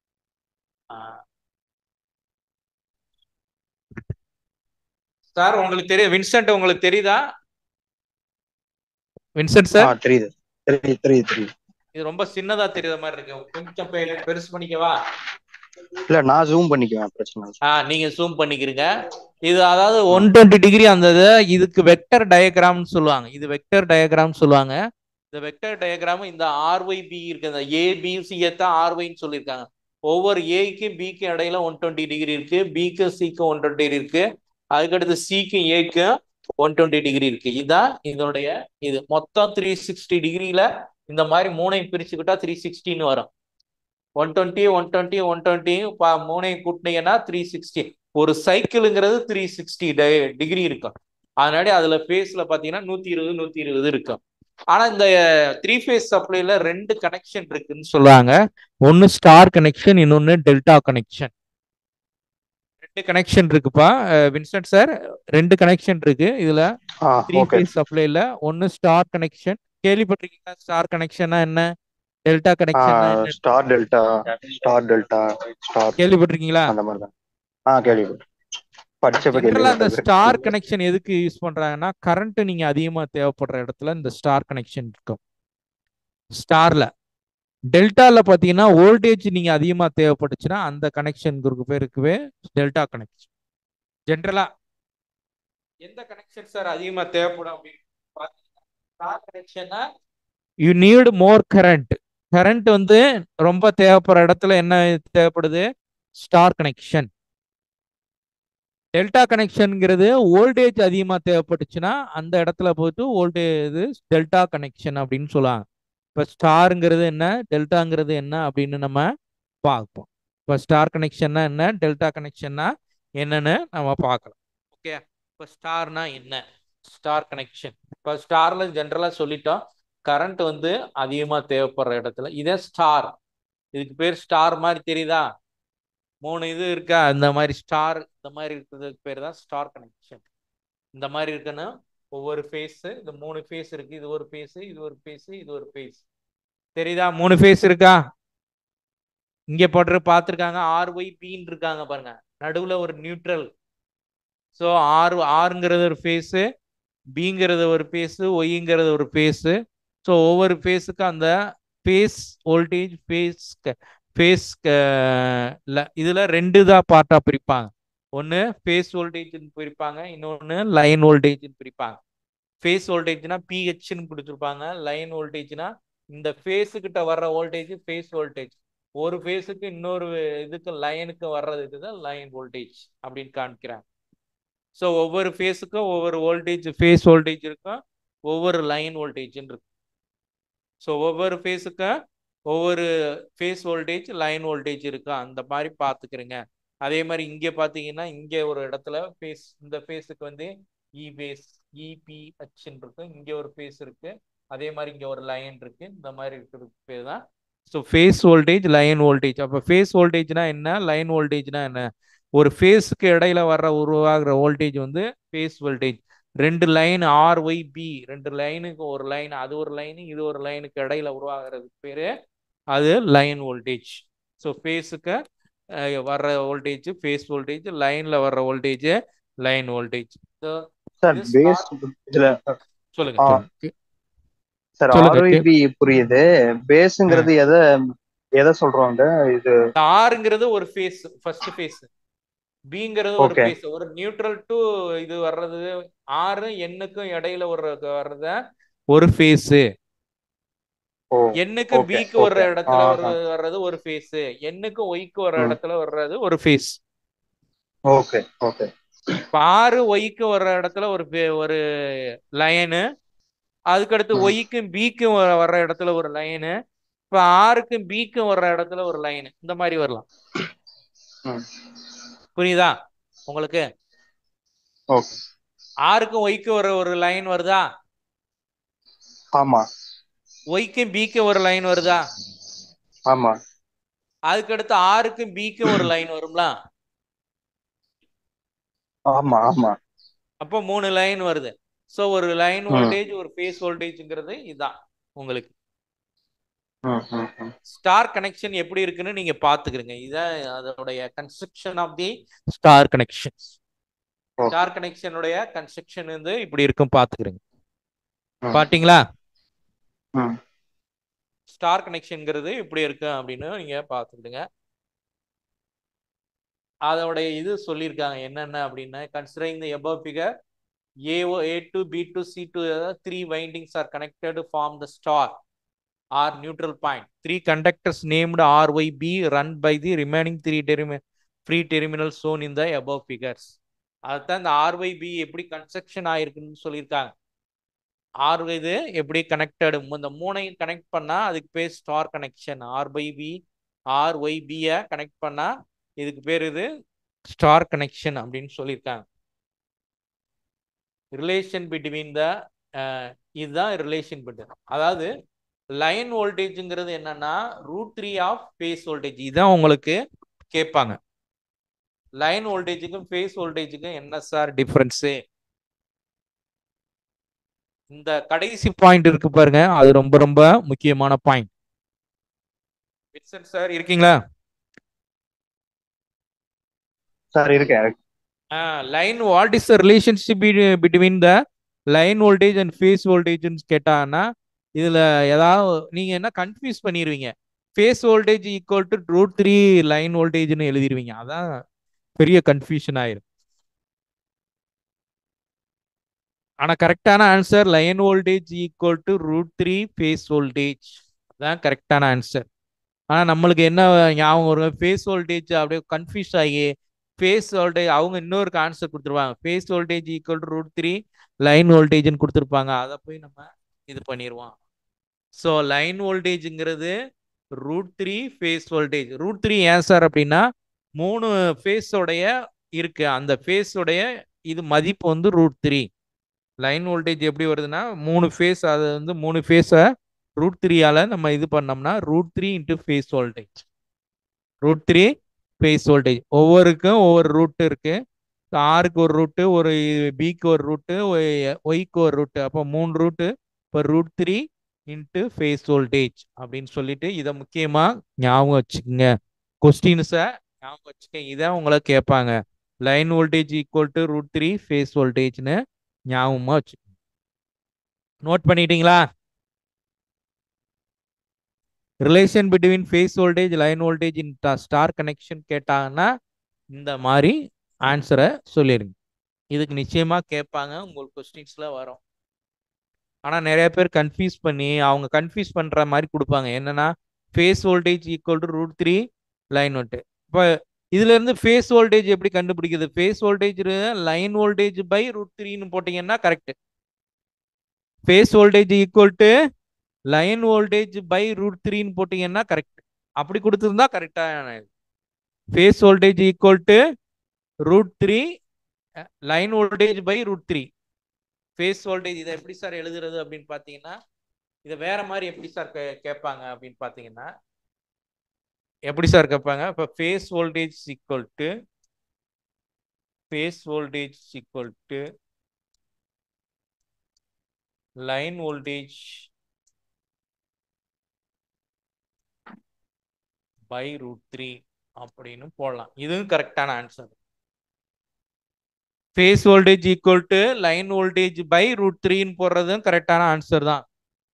A: சார் உங்களுக்கு தெரியும் வின்சென்ட் உங்களுக்கு தெரியுதா வின்சென்ட் சார்
B: தெரியுது தெரியுது தெரியுது தெரியுது
A: இது ரொம்ப சின்னதா தெரியுற மாதிரி இருக்கு கொஞ்சம் பெருசு பண்ணிக்கவா
B: இல்ல நான் ஜூம் பண்ணிக்குவேன் பிரச்சனை
A: ஆ நீங்க ஜூம் பண்ணிக்கிறீங்க இது அதாவது ஒன் டுவெண்ட்டி டிகிரி அந்த இது இதுக்கு வெக்டர் டயக்ராம்னு சொல்லுவாங்க இது வெக்டர் டயக்ராம் சொல்லுவாங்க இந்த வெக்டர் டயக்ராம் இந்த ஆர்ஒய் பி இருக்கு இந்த ஏ பி சி தான் ஆர்ஒய்ன்னு சொல்லியிருக்காங்க ஒவ்வொரு ஏக்கும் பிக்கும் இடையில ஒன் டுவெண்ட்டி டிகிரி இருக்கு பிக்கும் சிக்கும் ஒன் டுவெண்ட்டி இருக்கு அதுக்கடுத்து சிக்கும் ஏக்கும் ஒன் டுவெண்ட்டி டிகிரி இருக்கு இதுதான் இதனுடைய இது மொத்தம் த்ரீ சிக்ஸ்டி டிகிரியில இந்த மாதிரி மூணையும் பிரிச்சுக்கிட்டா த்ரீ சிக்ஸ்டின்னு வரும் one twenty one twenty one twenty மூணையும் கூட்டினீங்கன்னா த்ரீ சிக்ஸ்டி ஒரு சைக்கிளுங்கிறது த்ரீ சிக்ஸ்டி டிகிரி இருக்கும் அதனாடி அதுல ஃபேஸ்ல பாத்தீங்கன்னா நூத்தி இருபது நூத்தி இருபது இருக்கும் ஆனா இந்த த்ரீ ஃபேஸ் சப்ளைல ரெண்டு கனெக்ஷன் இருக்குன்னு சொல்லுவாங்க ஒன்னு ஸ்டார் கனெக்ஷன் இன்னொன்னு டெல்டா கனெக்ஷன் ரெண்டு கனெக்ஷன் இருக்குப்பா வின்சென்ட் சார் ரெண்டு கனெக்ஷன் இருக்கு இதுல த்ரீ ஃபேஸ் சப்ளைல ஒன்னு ஸ்டார் கனெக்ஷன் கேள்விப்பட்டிருக்கீங்களா ஸ்டார் கனெக்ஷனா என்ன delta connection
B: star delta star delta star
A: கேள்விப்பட்டிருக்கீங்களா
B: அந்த மாதிரி தான் ஆ கேள்விப்பட்டேன் படிச்சப்ப
A: ஜென்ரலா இந்த
B: கேள்விப்பட்டது
A: ஸ்டார் கனெக்ஷன் எதுக்கு யூஸ் பண்றாங்கன்னா கரண்ட் நீங்க அதிகமா தேவைப்படுற இடத்துல இந்த ஸ்டார் கனெக்ஷன் இருக்கும் ஸ்டார்ல டெல்டால பாத்தீங்கன்னா வோல்டேஜ் நீங்க அதிகமா தேவைப்பட்டுச்சுன்னா அந்த கனெக்ஷன் குரூப் பேருக்குவே டெல்டா கனெக்ஷன் ஜென்ரலா எந்த கனெக்ஷன் சார் அதிகமா தேவைப்படும் அப்படின்னு பாத்தீங்கன்னா ஸ்டார் கனெக்ஷன்னா you need more current current வந்து ரொம்ப தேவைப்படுற இடத்துல என்ன தேவைப்படுது ஸ்டார் கனெக்ஷன் டெல்டா கனெக்ஷன்ங்கிறது வோல்டேஜ் அதிகமாக தேவைப்பட்டுச்சுன்னா அந்த இடத்துல போயிட்டு வோல்டேஜ் டெல்டா கனெக்ஷன் அப்படின்னு சொல்லுவாங்க இப்போ ஸ்டாருங்கிறது என்ன டெல்டாங்கிறது என்ன அப்படின்னு நம்ம பார்ப்போம் இப்போ ஸ்டார் கனெக்ஷன்னா என்ன டெல்டா கனெக்ஷன்னா என்னன்னு நம்ம பார்க்கலாம் ஓகே இப்போ ஸ்டார்னா என்ன ஸ்டார் கனெக்ஷன் இப்போ ஸ்டார்ல ஜென்ரலாக சொல்லிட்டோம் கரண்ட் வந்து அதிகமாக தேவைப்படுற இடத்துல இதே ஸ்டார் இதுக்கு பேர் ஸ்டார் மாதிரி தெரியுதா மூணு இது இருக்கா இந்த மாதிரி ஸ்டார் இந்த மாதிரி இருக்கிறதுக்கு பேர் தான் ஸ்டார் கனெக்ஷன் இந்த மாதிரி இருக்குன்னா ஒவ்வொரு ஃபேஸ் இந்த மூணு ஃபேஸ் இருக்கு இது ஒரு ஃபேஸ் இது ஒரு ஃபேஸ் இது ஒரு ஃபேஸ் தெரியுதா மூணு ஃபேஸ் இருக்கா இங்க போட்டு பார்த்துருக்காங்க ஆர் ஒய் பின்னு இருக்காங்க பாருங்க நடுவுல ஒரு நியூட்ரல் ஸோ ஆர் ஆறுங்கிறது ஒரு ஃபேஸு பிங்கிறது ஒரு ஃபேஸு ஒய்ங்கிறது ஒரு ஃபேஸு ஸோ ஒவ்வொரு ஃபேஸுக்கும் அந்த ஃபேஸ் வோல்டேஜ் ஃபேஸ் ஃபேஸ் இதில் ரெண்டு தான் பார்ட்டாக பிரிப்பாங்க ஒன்று ஃபேஸ் வோல்டேஜ்னு பிரிப்பாங்க இன்னொன்று லைன் வோல்டேஜ்னு பிரிப்பாங்க ஃபேஸ் வோல்டேஜ்னா பிஹெச்னு கொடுத்துருப்பாங்க லைன் வோல்டேஜ்னா இந்த ஃபேஸுக்கிட்ட வர்ற வோல்டேஜ் ஃபேஸ் வோல்டேஜ் ஒரு ஃபேஸுக்கு இன்னொரு இதுக்கு லைனுக்கு வர்றதுக்கு தான் லைன் வோல்டேஜ் அப்படின்னு காமிக்கிறாங்க ஸோ ஒவ்வொரு ஃபேஸுக்கும் ஒவ்வொரு வோல்டேஜ் ஃபேஸ் வோல்டேஜ் இருக்கும் ஒவ்வொரு லைன் வோல்டேஜ்னு இருக்கும் ஸோ ஒவ்வொரு ஃபேஸுக்கும் ஒவ்வொரு ஃபேஸ் வோல்டேஜ் லைன் வோல்டேஜ் இருக்கும் அந்த மாதிரி பார்த்துக்கிறேங்க அதே மாதிரி இங்கே பார்த்தீங்கன்னா இங்கே ஒரு இடத்துல ஃபேஸ் இந்த ஃபேஸுக்கு வந்து இ பேஸ் இபிஹெச்ன்னு இருக்கு இங்கே ஒரு ஃபேஸ் இருக்கு அதே மாதிரி இங்கே ஒரு லைன் இருக்கு இந்த மாதிரி இருக்கிறதுக்கு பேர் தான் so phase voltage line voltage அப்போ ஃபேஸ் வோல்டேஜ்னா என்ன லைன் வோல்டேஜ்னா என்ன ஒரு ஃபேஸுக்கு இடையில வர்ற உருவாகிற வோல்டேஜ் வந்து ஃபேஸ் வோல்டேஜ் ரெண்டு லைன் ஆர் ஒய் பி ரெண்டு லைனுக்கு ஒரு லைன் அது ஒரு லைனு இது ஒரு லைனுக்கு இடையில உருவாகிறதுக்கு பேரு அது லைன் வோல்டேஜ் ஸோ ஃபேஸுக்கு வர்ற வோல்டேஜ் ஃபேஸ் வோல்டேஜ் லைன்ல வர்ற voltage line voltage
B: sir phase இதுல
A: சொல்லுங்க
B: ஆ.
A: சொல்லுங்க.
B: சார்
A: சொல்லுங்க,
B: ஆர்ஒய்பி புரியுது பேஸுங்கிறது எதை எதை சொல்றாங்க இது
A: இந்த ஆறுங்கிறது ஒரு ஃபேஸ் ஃபர்ஸ்ட் ஃபேஸ் பிங்கிறது ஒரு
B: Okay.
A: ஃபேஸ் ஒரு நியூட்ரல் டு இது வர்றது ஆறு எண்ணுக்கும் இடையில ஒரு வர்றத ஒரு ஃபேஸ்
B: ஓ
A: எண்ணுக்கு
B: Okay,
A: பிக்கு வர்ற
B: okay.
A: இடத்துல
B: ஆஹா.
A: ஒரு வர்றது ஒரு ஃபேஸ் எண்ணுக்கு ஒய்க்கு வர்ற
B: ம்.
A: இடத்துல வர்றது ஒரு ஃபேஸ்
B: ஓகே ஓகே
A: இப்ப ஆறு ஒய்க்கு வர்ற இடத்துல ஒரு பே- ஒரு லைனு அதுக்கடுத்து
B: ம்.
A: ஒய்க்கும் பிக்கும் வர்ற இடத்துல ஒரு லைனு இப்ப ஆறுக்கும் பிக்கும் வர்ற இடத்துல ஒரு லைன் இந்த மாதிரி வரலாம்
B: ம்.
A: புரியுதா உங்களுக்கு
B: ஓகே
A: ஆறுக்கும் ஒய்க்கும் வர ஒரு லைன் வருதா
B: ஆமா
A: ஒய்க்கும் பிக்கும் ஒரு லைன் வருதா
B: ஆமா
A: அதுக்கடுத்து ஆறுக்கும் பிக்கும் ஒரு லைன் வரும்ல
B: ஆமா ஆமா
A: அப்போ மூணு லைன் வருது ஸோ ஒரு லைன்
B: ம்.
A: வோல்டேஜ் ஒரு ஃபேஸ் வோல்டேஜ்ங்கிறது இதுதான் உங்களுக்கு
B: ம், ம், ம்.
A: ஸ்டார் கனெக்ஷன் எப்படி இருக்குன்னு நீங்க பாத்துக்கிறீங்க இதான் அதோடைய construction of the star connections
B: Okay.
A: Star கனெக்ஷனுடைய கன்ஸ்ட்ரக்ஷன் வந்து இப்படி இருக்கும் பாத்துக்கிறீங்க
B: ம்.
A: பாத்தீங்களா
B: ம்.
A: ஸ்டார் கனெக்ஷன்ங்கிறது இப்படி இருக்கு அப்படின்னு நீங்க பாத்துக்கிடுங்க அதோடைய இது சொல்லியிருக்காங்க என்னென்ன அப்படின்னா considering the above figure AO A two B two C two three windings are connected form the star or neutral point three conductors named R Y B run by the remaining three termi free terminal shown in the above figures அதுதான் இந்த RY B எப்படி construction ஆயிருக்குன்னு சொல்லியிருக்காங்க R இது எப்படி connected இந்த மூணையும் connect பண்ணா அதுக்கு பேர் star connection R by B R Y பியை கனெக்ட் பண்ணா இதுக்கு பேர் இது ஸ்டார் கனெக்ஷன் அப்படின்னு சொல்லியிருக்காங்க ரிலேஷன் பிட்வீன் த இதுதான் ரிலேஷன் பிட்வீன் அதாவது லைன் வோல்டேஜ்ங்கிறது என்னன்னா root three of phase voltage இதுதான் உங்களுக்கு கேட்பாங்க லைன் வோல்டேஜுக்கும் ஃபேஸ் வோல்டேஜுக்கும் என்ன சார் டிஃபரன்ஸு இந்த கடைசி பாயிண்ட் இருக்கு பாருங்க அது ரொம்ப ரொம்ப முக்கியமான பாயிண்ட் வின்சென்ட் சார் இருக்கீங்களா
B: சார் இருக்கேன்
A: line what is the relationship between the line voltage and phase வோல்டேஜ்னு கேட்டாங்கன்னா இதுல ஏதாவது நீங்க என்ன கன்ஃபியூஸ் பண்ணிடுவீங்க phase voltage equal to root three line வோல்டேஜ்னு எழுதிருவீங்க அதான் பெரிய கன்ஃபியூஷன் ஆயிரும் ஆனா கரெக்டான answer line voltage equal to root three phase voltage அதான் கரெக்டான ஆன்சர் ஆனா நம்மளுக்கு என்ன ஞாபகம் வரும் ஃபேஸ் வோல்டேஜ் அப்படியே கன்ஃபியூஸ் ஆகி ஃபேஸ் வோல்டேஜ் அவங்க இன்னொரு ஆன்சர் கொடுத்துருவாங்க phase voltage equal to root three line வோல்டேஜ்னு கொடுத்துருப்பாங்க அதை போய் நம்ம இது பண்ணிடுவோம் ஸோ லைன் வோல்டேஜுங்கிறது root three phase voltage root three ஏன் சார் அப்படின்னா மூணு ஃபேஸோடைய இருக்கு அந்த ஃபேஸோடைய இது மதிப்பு வந்து ரூட் த்ரீ லைன் வோல்டேஜ் எப்படி வருதுன்னா மூணு ஃபேஸ் அது வந்து மூணு ஃபேஸை ரூட் த்ரீயால நம்ம இது பண்ணோம்னா root three into phase voltage root three phase voltage ஒவ்வொருக்கும் ஒவ்வொரு ரூட் இருக்கு ஆருக்கு ஒரு ரூட்டு ஒரு பிக்கு ஒரு ரூட்டு ஒய்க்கு ஒரு ரூட்டு அப்போ மூணு ரூட்டு இப்போ root three into phase voltage அப்படின்னு சொல்லிட்டு இதை முக்கியமாக ஞாபகம் வச்சுக்கோங்க கொஸ்டின்ஸை ஞாபகம் வச்சுக்க இதை உங்களை கேட்பாங்க line voltage equal to root three phase வோல்டேஜ்னு ஞாபகமாக வச்சுக்கோங்க நோட் பண்ணிட்டீங்களா relation between phase voltage line voltage in star connection கேட்டாங்கன்னா இந்த மாதிரி ஆன்சரை சொல்லிடுங்க இதுக்கு நிச்சயமா கேட்பாங்க உங்களுக்கு கொஸ்டின்ஸ்ல வரும் ஆனா நிறைய பேர் கன்ஃபியூஸ் பண்ணி அவங்க கன்ஃபியூஸ் பண்ற மாதிரி கொடுப்பாங்க என்னன்னா phase voltage equal to root three line ஒட்டு இப்போ இதுல இருந்து ஃபேஸ் வோல்டேஜ் எப்படி கண்டுபிடிக்குது phase voltage line voltage by root த்ரீன்னு போட்டீங்கன்னா correct phase voltage equal to line voltage by root த்ரீன்னு போட்டீங்கன்னா கரெக்ட் அப்படி கொடுத்துருந்தா கரெக்டான phase voltage equal to root three line voltage by root three phase voltage இதை எப்படி சார் எழுதுறது அப்படின்னு பார்த்தீங்கன்னா இதை வேற மாதிரி எப்படி சார் கேட்பாங்க அப்படின்னு பார்த்தீங்கன்னா எப்படி சார் கேட்பாங்க இப்போ phase voltage equal to phase voltage equal to line voltage by root three அப்படின்னு போடலாம் இதுவும் கரெக்டான answer phase voltage equal to line voltage by root த்ரீன்னு போடுறதும் கரெக்டான ஆன்சர் தான்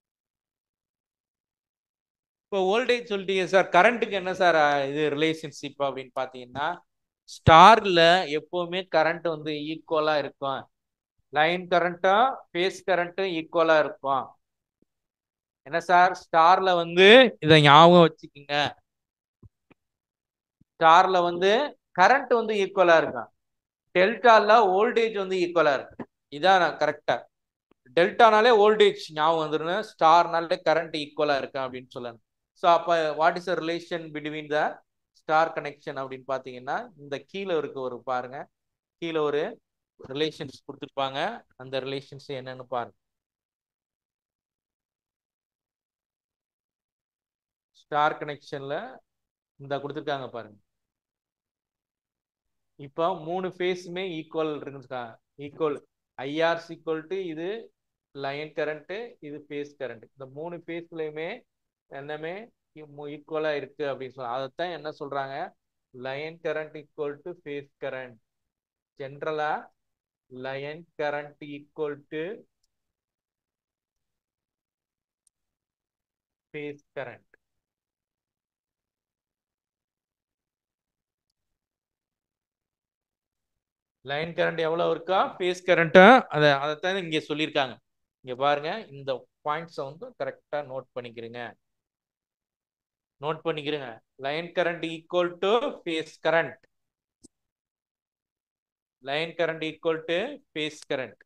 A: இப்போ வோல்டேஜ் சொல்லிட்டீங்க சார் கரண்ட்டுக்கு என்ன சார் இது ரிலேஷன்ஷிப் அப்படின்னு பார்த்தீங்கன்னா ஸ்டார்ல எப்பவுமே கரண்ட் வந்து ஈக்குவலா இருக்கும் லைன் கரண்ட்டும் ஃபேஸ் கரண்ட்டும் ஈக்குவலா இருக்கும் என்ன சார் ஸ்டார்ல வந்து இதை ஞாபகம் வச்சுக்கோங்க ஸ்டார்ல வந்து கரண்ட் வந்து ஈக்குவலா இருக்கும் டெல்டால வோல்டேஜ் வந்து ஈக்குவலா இருக்கு இதான் கரெக்டா டெல்டானாலே வோல்டேஜ் ஞாபகம் வந்துடும் ஸ்டார்னாலே கரண்ட் ஈக்குவலா இருக்கு அப்படின்னு சொல்லணும் ஸோ அப்போ what is a relation between the star connection அப்படின்னு பார்த்தீங்கன்னா இந்த கீழே இருக்க ஒரு பாருங்க கீழே ஒரு ரிலேஷன்ஸ் கொடுத்துருப்பாங்க அந்த ரிலேஷன்ஸ் என்னன்னு பாருங்க ஸ்டார் கனெக்ஷன்ல இந்த கொடுத்துருக்காங்க பாருங்க இப்போ மூணு ஃபேஸுமே ஈக்குவல் இருக்குன்னு ஈக்குவல் ஐஆர்ஸ் ஈக்குவல் டு இது லைன் கரண்ட் இது ஃபேஸ் கரண்ட் இந்த மூணு ஃபேஸ்லயுமே என்னமே ஈக்குவலா இருக்கு அப்படின்னு சொல்ல அதைத்தான் என்ன சொல்றாங்க line current equal to phase current ஜென்ரலா line current equal to phase current line current எவ்வளவு இருக்கா ஃபேஸ் கரண்ட்டும் அதை அதைத்தான் இங்க சொல்லியிருக்காங்க இங்க பாருங்க இந்த பாயிண்ட்ஸை வந்து கரெக்டா நோட் பண்ணிக்கிறீங்க நோட் பண்ணிக்கிறீங்க line current equal to phase current line current equal to phase current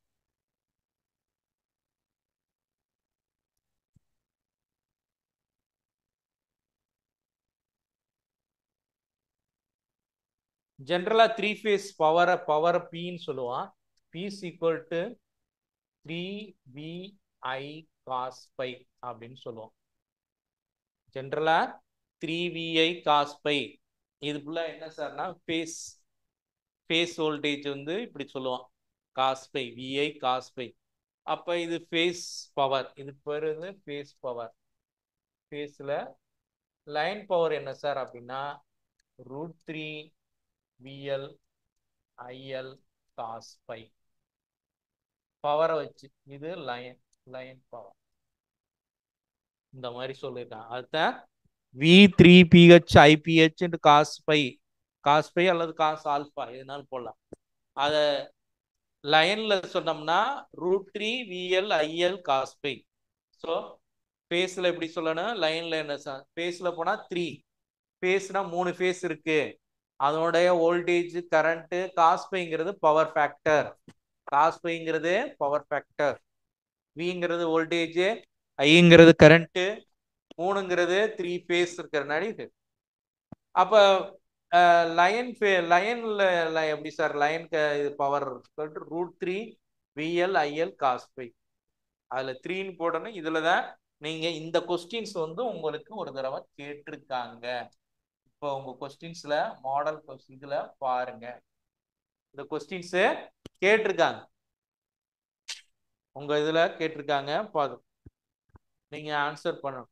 A: ஜென்ரலா த்ரீ ஃபேஸ் பவரை பவர் பின்னு சொல்லுவான் P is equal to three V I cos phi அப்படின்னு சொல்லுவோம் ஜென்ரலா த்ரீ விஐ காஸ் பை இது ஃபுல்லாக என்ன சார்னா ஃபேஸ் ஃபேஸ் வோல்டேஜ் வந்து இப்படி சொல்லுவோம் cos phi VI cos phi அப்போ இது ஃபேஸ் பவர் இது பேர் வந்து ஃபேஸ் பவர் ஃபேஸில் லைன் பவர் என்ன சார் அப்படின்னா root three VL IL cos phi பவரை வச்சு இது லயன் லயன் பவர் இந்த மாதிரி சொல்லியிருக்காங்க அதுதான் V three PH IPH cos phi cos phi அல்லது காஸ் ஆல்பா எதுனாலும் போடலாம் அதை லைன்ல சொன்னோம்னா root three VL IL cos phi so ஃபேஸில் எப்படி சொல்லணும் லைன்ல என்ன ஃபேஸில் போனால் த்ரீ ஃபேஸ்னா மூணு ஃபேஸ் இருக்கு அதனுடைய வோல்டேஜ் கரண்ட்டு காஸ்பைங்கிறது பவர் ஃபேக்டர் காஸ்பைங்கிறது பவர் ஃபேக்டர் விங்கிறது வோல்டேஜ் ஐங்கிறது கரண்ட்டு மூணுங்கிறது த்ரீ ஃபேஸ் இருக்கிறனால இது அப்போ லயன் லயன்ல எப்படி சார் லயன் இது power root three VL IL cos phi அதில் த்ரீன்னு போடணும் இதில் தான் நீங்கள் இந்த கொஸ்டின்ஸ் வந்து உங்களுக்கு ஒரு தடவை கேட்டிருக்காங்க இப்போ உங்கள் கொஸ்டின்ஸில் மாடல் இதில் பாருங்க இந்த கொஸ்டின்ஸு கேட்டிருக்காங்க உங்கள் இதில் கேட்டிருக்காங்க பாரு நீங்கள் ஆன்சர் பண்ணணும்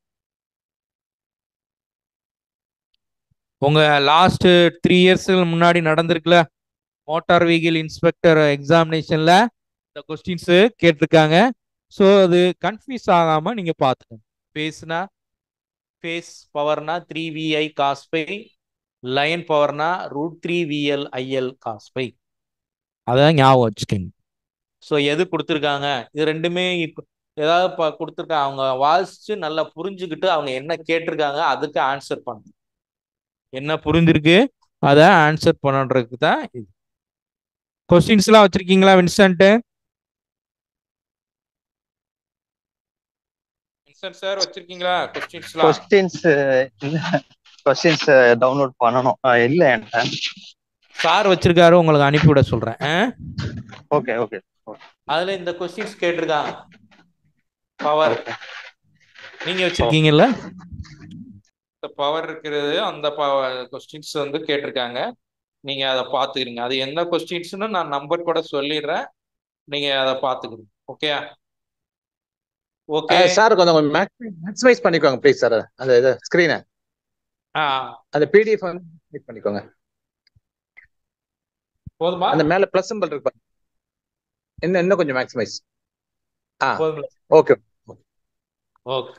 A: உங்க லாஸ்ட் த்ரீ இயர்ஸ்க்கு முன்னாடி நடந்திருக்குல மோட்டார் வெஹிக்கிள் இன்ஸ்பெக்டர் எக்ஸாமினேஷன்ல இந்த கொஸ்டின்ஸ் கேட்டிருக்காங்க ஸோ அது கன்ஃபியூஸ் ஆகாம நீங்க பார்த்துக்கணும் ஃபேஸ்னா ஃபேஸ் பவர்னா த்ரீ விஐ காஸ்பை லைன் பவர்னா root three VL IL cos phi அதான் ஞாபகம் வச்சுக்கோங்க ஸோ எது கொடுத்துருக்காங்க இது ரெண்டுமே ஏதாவது கொடுத்துருக்காங்க அவங்க வாசிச்சு நல்லா புரிஞ்சுக்கிட்டு அவங்க என்ன கேட்டிருக்காங்க அதுக்கு ஆன்சர் பண்ணணும் என்ன புரிஞ்சிருக்கு அதை ஆன்சர் பண்ணுறதுக்கு தான் இது கொஸ்டின்ஸ்லாம் வச்சிருக்கீங்களா வின்சென்ட் வின்சென்ட் சார் வச்சிருக்கீங்களா கொஸ்டின்ஸ்லாம்
B: கொஸ்டின்ஸ் கொஸ்டின்ஸ் டவுன்லோட் பண்ணணும் இல்ல என்கிட்ட
A: சார் வச்சிருக்காரு உங்களுக்கு அனுப்பிவிட சொல்றேன்
B: ஓகே ஓகே
A: அதுல இந்த கொஸ்டின்ஸ் கேட்டிருக்காங்க பவர் நீங்க வச்சிருக்கீங்கல்ல பவர் இருக்கிறது அந்த கொஸ்டின்ஸ் வந்து கேட்டிருக்காங்க நீங்க அதை பாத்துக்கிறீங்க அது என்ன கொஸ்டின்ஸ்னு நான் நம்பர் கூட சொல்லிடுறேன் நீங்க அதை பாத்துக்கிறீங்க ஓகே ஓகே
C: சார் கொஞ்சம் மேக்ஸிமைஸ் பண்ணிக்கோங்க ப்ளீஸ் சார் அந்த இது ஸ்கிரீனை
A: ஆ
C: அந்த பிடிஎஃப் வந்து கிளிக் பண்ணிக்கோங்க
A: போதுமா
C: அந்த மேல பிளஸ் சிம்பிள் இருக்கு பாருங்க. இன்னும் இன்னும் கொஞ்சம் மேக்ஸிமைஸ் ஆ
A: போதுங்களா
C: okay
A: okay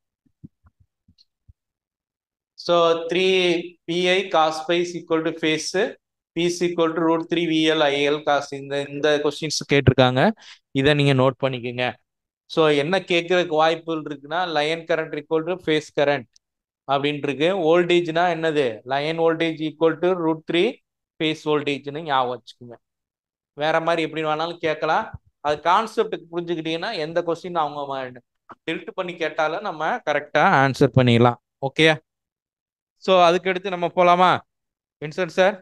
A: so three PI cos phi is equal to phase P is equal to root three VL IL cos இந்த இந்த கொஸ்டின்ஸ் கேட்டிருக்காங்க இதை நீங்க நோட் பண்ணிக்கோங்க ஸோ என்ன கேட்கறதுக்கு வாய்ப்புகள் இருக்குன்னா line current equal to phase current அப்படின்ட்டு இருக்கு வோல்டேஜ்னா என்னது line voltage equal to root three phase வோல்டேஜ்னு ஞாபகம் வச்சுக்கோங்க வேற மாதிரி எப்படி வேணாலும் கேட்கலாம் அது கான்செப்ட் புரிஞ்சுக்கிட்டீங்கன்னா எந்த கொஸ்டின் அவங்க டில்ட் பண்ணி கேட்டாலும் நம்ம கரெக்டாக ஆன்சர் பண்ணிடலாம் ஓகே ஸோ அதுக்கு அடுத்து நம்ம போகலாமா வின்சன் சார்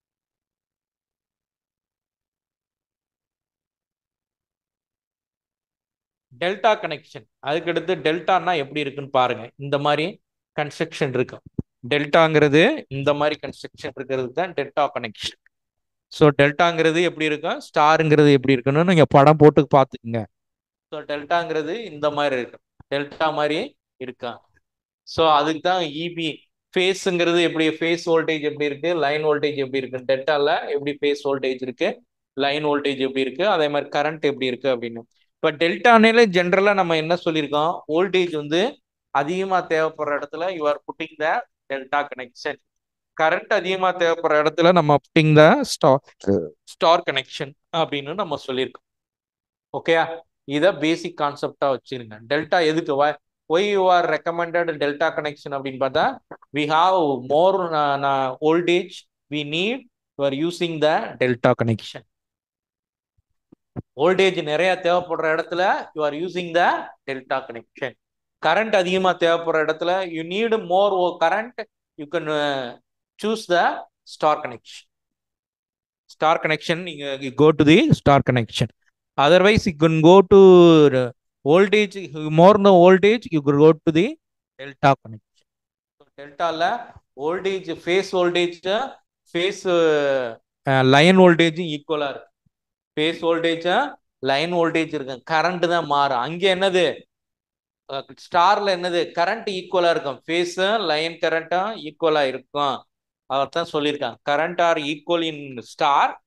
A: டெல்டா கனெக்ஷன் அதுக்கு அடுத்து டெல்டான்னா எப்படி இருக்குன்னு பாருங்க இந்த மாதிரி கன்ஸ்ட்ரக்ஷன் இருக்கும் டெல்டாங்கிறது இந்த மாதிரி கன்ஸ்ட்ரக்ஷன் இருக்கிறது தான் டெல்டா கனெக்ஷன் ஸோ டெல்டாங்கிறது எப்படி இருக்கும் ஸ்டாருங்கிறது எப்படி இருக்குன்னு நீங்கள் படம் போட்டு பார்த்துக்குங்க ஸோ டெல்டாங்கிறது இந்த மாதிரி இருக்கும் டெல்டா மாதிரி இருக்கா ஸோ அதுக்கு தான் இபி ஃபேஸுங்கிறது எப்படி ஃபேஸ் வோல்டேஜ் எப்படி இருக்கு லைன் வோல்டேஜ் எப்படி இருக்கு டெல்டால எப்படி ஃபேஸ் வோல்டேஜ் இருக்கு லைன் வோல்டேஜ் எப்படி இருக்கு அதே மாதிரி கரண்ட் எப்படி இருக்கு அப்படின்னு இப்போ டெல்டானேல ஜென்ரலாக நம்ம என்ன சொல்லியிருக்கோம் வோல்டேஜ் வந்து அதிகமாக தேவைப்படுற இடத்துல you are putting the delta connection current அதிகமாக தேவைப்படுற இடத்துல நம்ம putting the star star connection அப்படின்னு நம்ம சொல்லியிருக்கோம் ஓகே இதை பேசிக் கான்செப்டா வச்சிருங்க டெல்டா எதுக்கு why you are recommended delta connection அப்படின்னு பார்த்தா we have more voltage we need you are using the delta connection voltage நிறைய தேவைப்படுற இடத்துல you are using the delta connection current அதிகமாக தேவைப்படுற இடத்துல you need more uh current you can choose the star connection star connection நீங்க go to the star connection otherwise you can go to the voltage more the voltage you can go to the delta connection so delta la voltage phase voltage phase uh, line voltage ஈக்குவலா இருக்கு phase voltage line voltage இருக்கு current தான் மாறும் அங்க என்னது ஸ்டார்ல என்னது current ஈக்குவலா இருக்கும் ஃபேஸ் லைன் கரண்ட்டும் ஈக்குவலா இருக்கும் அவர் தான் சொல்லியிருக்காங்க current are equal in star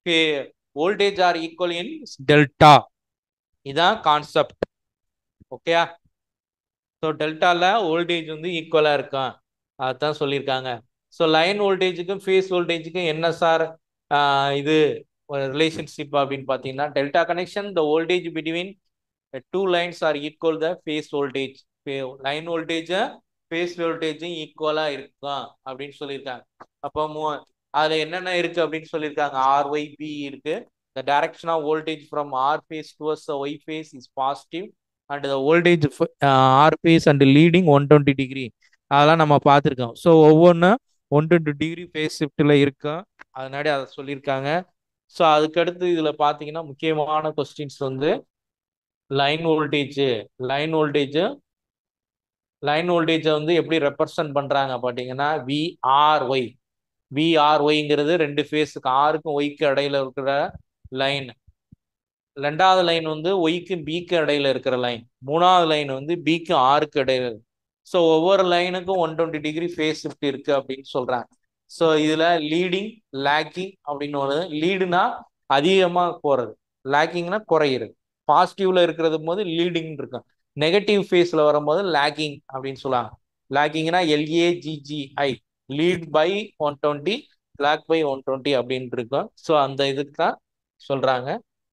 A: voltage are equal in delta இதான் கான்செப்ட் ஓகேயா ஸோ டெல்டால வோல்டேஜ் வந்து ஈக்குவலாக இருக்கும் அதுதான் சொல்லியிருக்காங்க ஸோ லைன் வோல்டேஜுக்கும் ஃபேஸ் வோல்டேஜுக்கும் என்ன சார் இது ரிலேஷன்ஷிப் அப்படின்னு பார்த்தீங்கன்னா delta connection the voltage between two lines are equal the phase voltage line வோல்டேஜும் ஃபேஸ் வோல்டேஜும் ஈக்குவலாக இருக்கும் அப்படின்னு சொல்லியிருக்காங்க அப்போ மூ அதில் என்னென்ன இருக்கு அப்படின்னு சொல்லியிருக்காங்க ஆர்ஒய் பி இருக்கு the direction of voltage from R phase towards the Y phase is positive and the voltage R phase and leading one twenty degree அதெல்லாம் நம்ம பார்த்துருக்கோம் ஸோ ஒவ்வொன்றும் ஒன் டுவெண்ட்டி டிகிரி ஃபேஸ் ஷிஃப்ட்டில் இருக்கும் அதனாடி அதை சொல்லியிருக்காங்க ஸோ அதுக்கடுத்து இதில் பார்த்தீங்கன்னா முக்கியமான கொஸ்டின்ஸ் வந்து line voltage line voltage line வோல்டேஜை வந்து எப்படி ரெப்ரசன்ட் பண்ணுறாங்க பார்த்தீங்கன்னா விஆர்ஒய் விஆர்ஒய்ங்கிறது ரெண்டு ஃபேஸுக்கு ஆருக்கும் ஒய்க்கு இடையில இருக்கிற லைன் ரெண்டாவது லைன் வந்து ஒய்க்கு பிக்கு இடையில இருக்கிற லைன் மூணாவது லைன் வந்து பிக்கு ஆருக்கு இடையில ஸோ ஒவ்வொரு லைனுக்கும் one twenty degree phase shift இருக்கு அப்படின்னு சொல்றாங்க ஸோ இதுல லீடிங் லேக்கிங் அப்படின்னு ஒரு லீடுனா அதிகமாக போறது லேக்கிங்னா குறையிறது பாசிட்டிவ்ல இருக்கிறது போது லீடிங் இருக்கும் நெகட்டிவ் ஃபேஸ்ல வரும்போது லேக்கிங் அப்படின்னு சொல்லுவாங்க லேக்கிங்னா LAGGI lead by one twenty lag by one twenty அப்படின்ட்டு இருக்கும் ஸோ அந்த இதுக்கு தான் சொல்றாங்க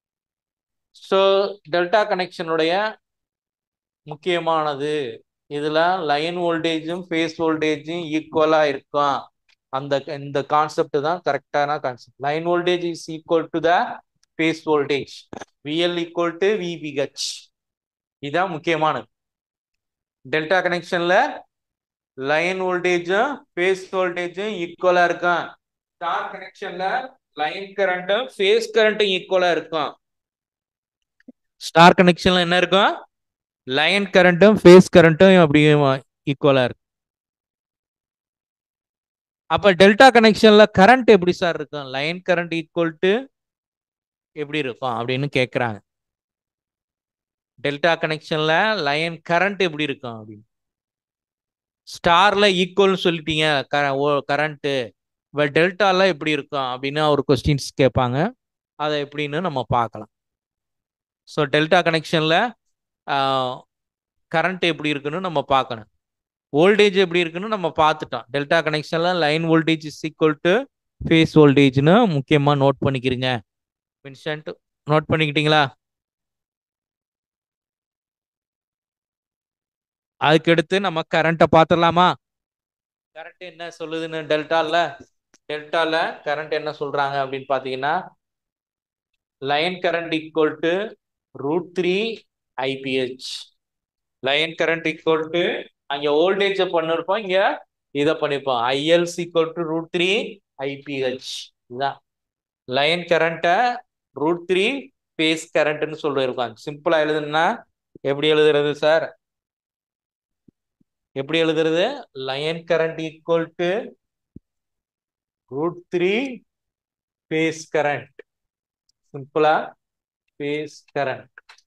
A: ஸோ டெல்டா கனெக்ஷனுடைய முக்கியமானது இதுல லைன் வோல்டேஜும் ஃபேஸ் வோல்டேஜும் ஈக்குவலா இருக்கும் அந்த இந்த கான்செப்ட் தான் கரெக்டான concept line voltage is equal to the phase voltage VL equal to VPH இதுதான் முக்கியமானது டெல்டா கனெக்ஷன்ல லைன் வோல்டேஜும் ஃபேஸ் வோல்டேஜும் ஈக்குவலா இருக்கும் ஸ்டார் கனெக்ஷன்ல லைன் கரண்ட்டும் ஃபேஸ் கரண்ட்டும் ஈக்குவலா இருக்கும் ஸ்டார் கனெக்ஷன்ல என்ன இருக்கும் லைன் கரண்ட்டும் ஃபேஸ் கரண்ட்டும் அப்படி ஈக்குவலா இருக்கு அப்ப டெல்டா கனெக்ஷன்ல கரண்ட் எப்படி சார் இருக்கும் லைன் கரண்ட் ஈக்குவல் டு எப்படி இருக்கும் அப்படின்னு கேக்குறாங்க டெல்டா கனெக்ஷன்ல லைன் கரண்ட் எப்படி இருக்கும் அப்படின்னு ஸ்டார்ல ஈக்குவல்னு சொல்லிட்டீங்க கரண்ட்டு இப்போ டெல்டால எப்படி இருக்கும் அப்படின்னு ஒரு கொஸ்டின்ஸ் கேட்பாங்க அதை எப்படின்னு நம்ம பார்க்கலாம் ஸோ டெல்டா கனெக்ஷனில் கரண்ட் எப்படி இருக்குன்னு நம்ம பார்க்கணும் வோல்டேஜ் எப்படி இருக்குன்னு நம்ம பார்த்துட்டோம் டெல்டா கனெக்ஷனில் line voltage is equal to phase வோல்டேஜ்னு முக்கியமாக நோட் பண்ணிக்கிறீங்க வின்சென்ட் நோட் பண்ணிக்கிட்டீங்களா அதுக்கடுத்து நம்ம கரண்ட்டை பார்த்துடலாமா கரண்ட் என்ன சொல்லுதுன்னு டெல்டால டெல்டால கரண்ட் என்ன சொல்றாங்க அப்படின்னு பார்த்தீங்கன்னா line current equal to root three IPH line current equal to அங்க வோல்டேஜ் பண்ணிருப்போம் இங்க இதை பண்ணிருப்போம் ILs equal to root three IPH இதுதான் லைன் கரண்ட்டை ரூட் த்ரீ ஃபேஸ் கரண்ட்னு சொல்லியிருக்காங்க சிம்பிளா எழுதுனா எப்படி எழுதுறது சார் எப்படி எழுதுறது line current equal to root three phase current சிம்பிளா phase current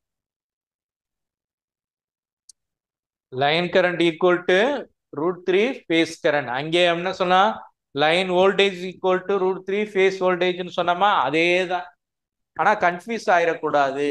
A: line current equal to root three phase current அங்கே என்ன சொன்னா line voltage equal to root three phase வோல்டேஜ்னு சொன்னோமா அதே தான் ஆனா கன்ஃபியூஸ் ஆயிடக்கூடாது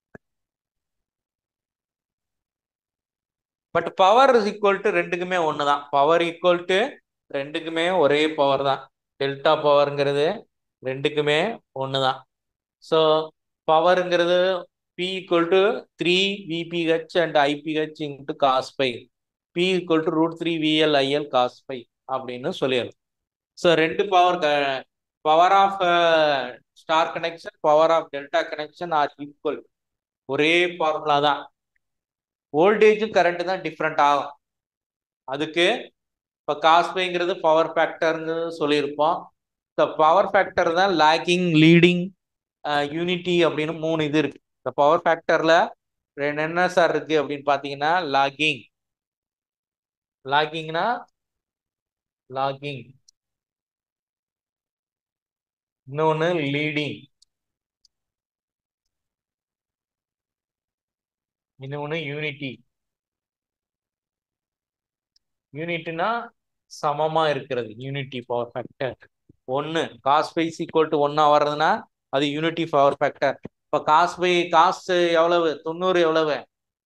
A: but power is equal to ரெண்டுக்குமே ஒன்று தான் பவர் ஈக்குவல் டு ரெண்டுக்குமே ஒரே பவர் தான் டெல்டா பவர்ங்கிறது ரெண்டுக்குமே ஒன்று தான் ஸோ பவருங்கிறது P equal to three VPH and IPH into cos phi P equal to root three VL IL cos phi அப்படின்னு சொல்லிடலாம் ஸோ ரெண்டு power power of star connection power of delta connection are equal ஒரே formula தான் வோல்டேஜும் current தான் different ஆகும் அதுக்கு இப்போ காஸ்பைங்கிறது பவர் ஃபேக்டர்ங்கிறது சொல்லியிருப்போம் இந்த பவர் ஃபேக்டர் தான் லேக்கிங் லீடிங் யூனிட்டி அப்படின்னு மூணு இது இருக்கு இந்த பவர் ஃபேக்டர்ல என்ன சார் இருக்கு அப்படின்னு பார்த்தீங்கன்னா லாகிங் லாகிங்னா லாகிங் இன்னொன்று லீடிங் இன்னொன்று யூனிட்டி யூனிட்னா சமமா இருக்கிறது யூனிட்டி பவர் ஃபேக்டர் ஒன்று காஸ் பைஸ் ஈக்குவல் டு ஒன்னா வர்றதுன்னா அது யூனிட்டி பவர் ஃபேக்டர் இப்போ காஸ் பை காஸ் எவ்வளவு தொண்ணூறு எவ்வளவு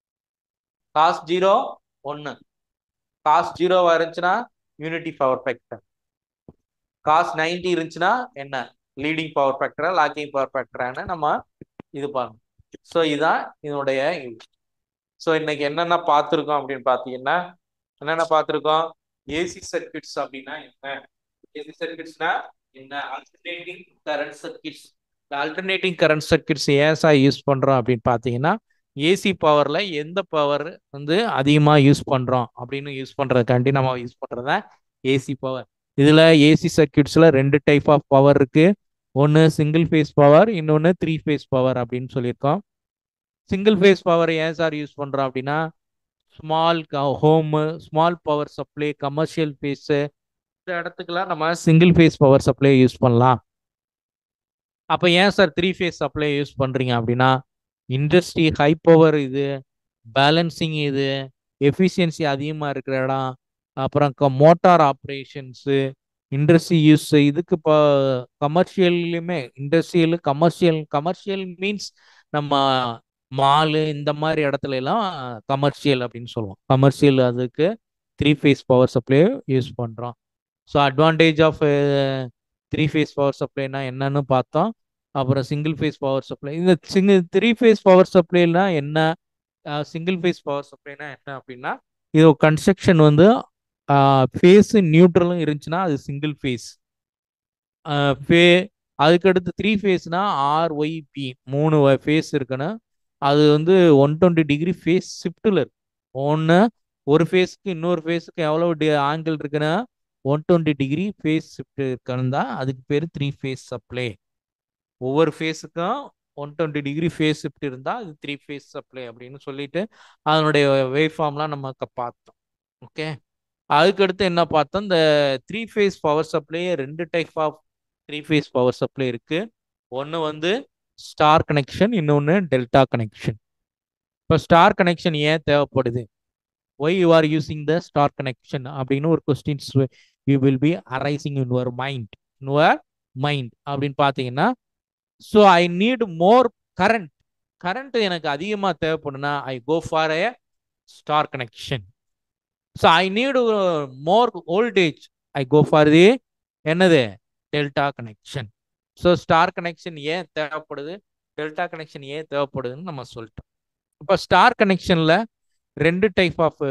A: காஸ் ஜீரோ ஒன்று காஸ் ஜீரோவா இருந்துச்சுன்னா unity power factor cos ninety இருந்துச்சுன்னா என்ன லீடிங் பவர் ஃபேக்டரா லாக்கிங் பவர் ஃபேக்டரான்னு நம்ம இது பண்ணணும் ஸோ இதுதான் இதனுடைய ஸோ இன்னைக்கு என்னென்ன பார்த்துருக்கோம் அப்படின்னு பார்த்தீங்கன்னா என்னென்ன பார்த்துருக்கோம் ஏசி சர்க்கியூட்ஸ் அப்படின்னா என்ன ஏசி சர்க்கியூட்ஸ்னா என்ன ஆல்டர்னேட்டிங் கரண்ட் சர்க்கியூட்ஸ் இந்த ஆல்டர்னேட்டிங் கரண்ட் சர்க்கியூட்ஸ் ஏன் சார் யூஸ் பண்ணுறோம் அப்படின்னு பார்த்தீங்கன்னா ஏசி பவரில் எந்த பவர் வந்து அதிகமாக யூஸ் பண்ணுறோம் அப்படின்னு யூஸ் பண்ணுறதுக்காண்டி நம்ம யூஸ் பண்ணுறது ஏசி பவர் இதில் ஏசி சர்க்கியூட்ஸில் ரெண்டு டைப் ஆஃப் பவர் இருக்குது ஒன்று சிங்கிள் ஃபேஸ் பவர் இன்னொன்று த்ரீ ஃபேஸ் பவர் அப்படின்னு சொல்லியிருக்கோம் சிங்கிள் ஃபேஸ் பவர் ஏன் சார் யூஸ் பண்ணுறோம் அப்படின்னா small home small power supply commercial phase இந்த இடத்துக்குலாம் நம்ம single phase power supply use பண்ணலாம் அப்போ ஏன் sir three phase supply use பண்ணுறீங்க அப்படின்னா இண்டஸ்ட்ரி ஹை பவர் இது பேலன்சிங் இது எஃபிஷியன்சி அதிகமாக இருக்கிற இடம் அப்புறம் மோட்டார் ஆப்ரேஷன்ஸு இண்டஸ்ட்ரி யூஸ் இதுக்கு இப்போ கமர்ஷியல்லையுமே இண்டஸ்ட்ரியல் கமர்ஷியல் கமர்ஷியல் மீன்ஸ் நம்ம மாலு இந்த மாதிரி இடத்துல எல்லாம் கமர்ஷியல் அப்படின்னு சொல்லுவோம் கமர்ஷியல் அதுக்கு three phase power supply use பண்ணுறோம் so advantage of three phase power சப்ளைனா என்னன்னு பார்த்தோம் அப்புறம் சிங்கிள் ஃபேஸ் பவர் சப்ளை இந்த சிங்கிள் த்ரீ ஃபேஸ் பவர் சப்ளைனா என்ன சிங்கிள் ஃபேஸ் பவர் சப்ளைனா என்ன அப்படின்னா இது கன்ஸ்ட்ரக்ஷன் வந்து ஃபேஸு நியூட்ரலும் இருந்துச்சுன்னா அது சிங்கிள் ஃபேஸ் ஃபே அதுக்கடுத்து த்ரீ ஃபேஸ்னா ஆர்ஒய்பி மூணு ஃபேஸ் இருக்குன்னு அது வந்து ஒன் டுவெண்ட்டி டிகிரி ஃபேஸ் ஷிஃப்டில் இருக்கு ஒன்று ஒரு ஃபேஸுக்கு இன்னொரு ஃபேஸுக்கு எவ்வளோ டி ஆங்கிள் இருக்குன்னா one twenty degree phase shift இருக்குன்னு தான் அதுக்கு பேர் த்ரீ ஃபேஸ் சப்ளை ஒவ்வொரு ஃபேஸுக்கும் one twenty degree phase shift இருந்தால் அது த்ரீ ஃபேஸ் சப்ளை அப்படின்னு சொல்லிட்டு அதனுடைய வேவ் ஃபார்ம்லாம் நம்ம பார்த்தோம் ஓகே அதுக்கடுத்து என்ன பார்த்தோம் இந்த த்ரீ ஃபேஸ் பவர் சப்ளை ரெண்டு type of three phase power supply இருக்கு ஒன்று வந்து ஸ்டார் கனெக்ஷன் இன்னொன்று டெல்டா கனெக்ஷன் இப்போ ஸ்டார் கனெக்ஷன் ஏன் தேவைப்படுது why you are using the star connection அப்படின்னு ஒரு questions you will be arising in your mind in your mind அப்படின்னு பார்த்தீங்கன்னா so I need more current current எனக்கு அதிகமாக தேவைப்படுனா I go for a star connection so I need more voltage I go for the என்னது delta connection so star connection ஏன் தேவைப்படுது delta connection ஏன் தேவைப்படுதுன்னு நம்ம சொல்லிட்டோம் இப்போ ஸ்டார் கனெக்ஷனில் ரெண்டு டைப் ஆஃப்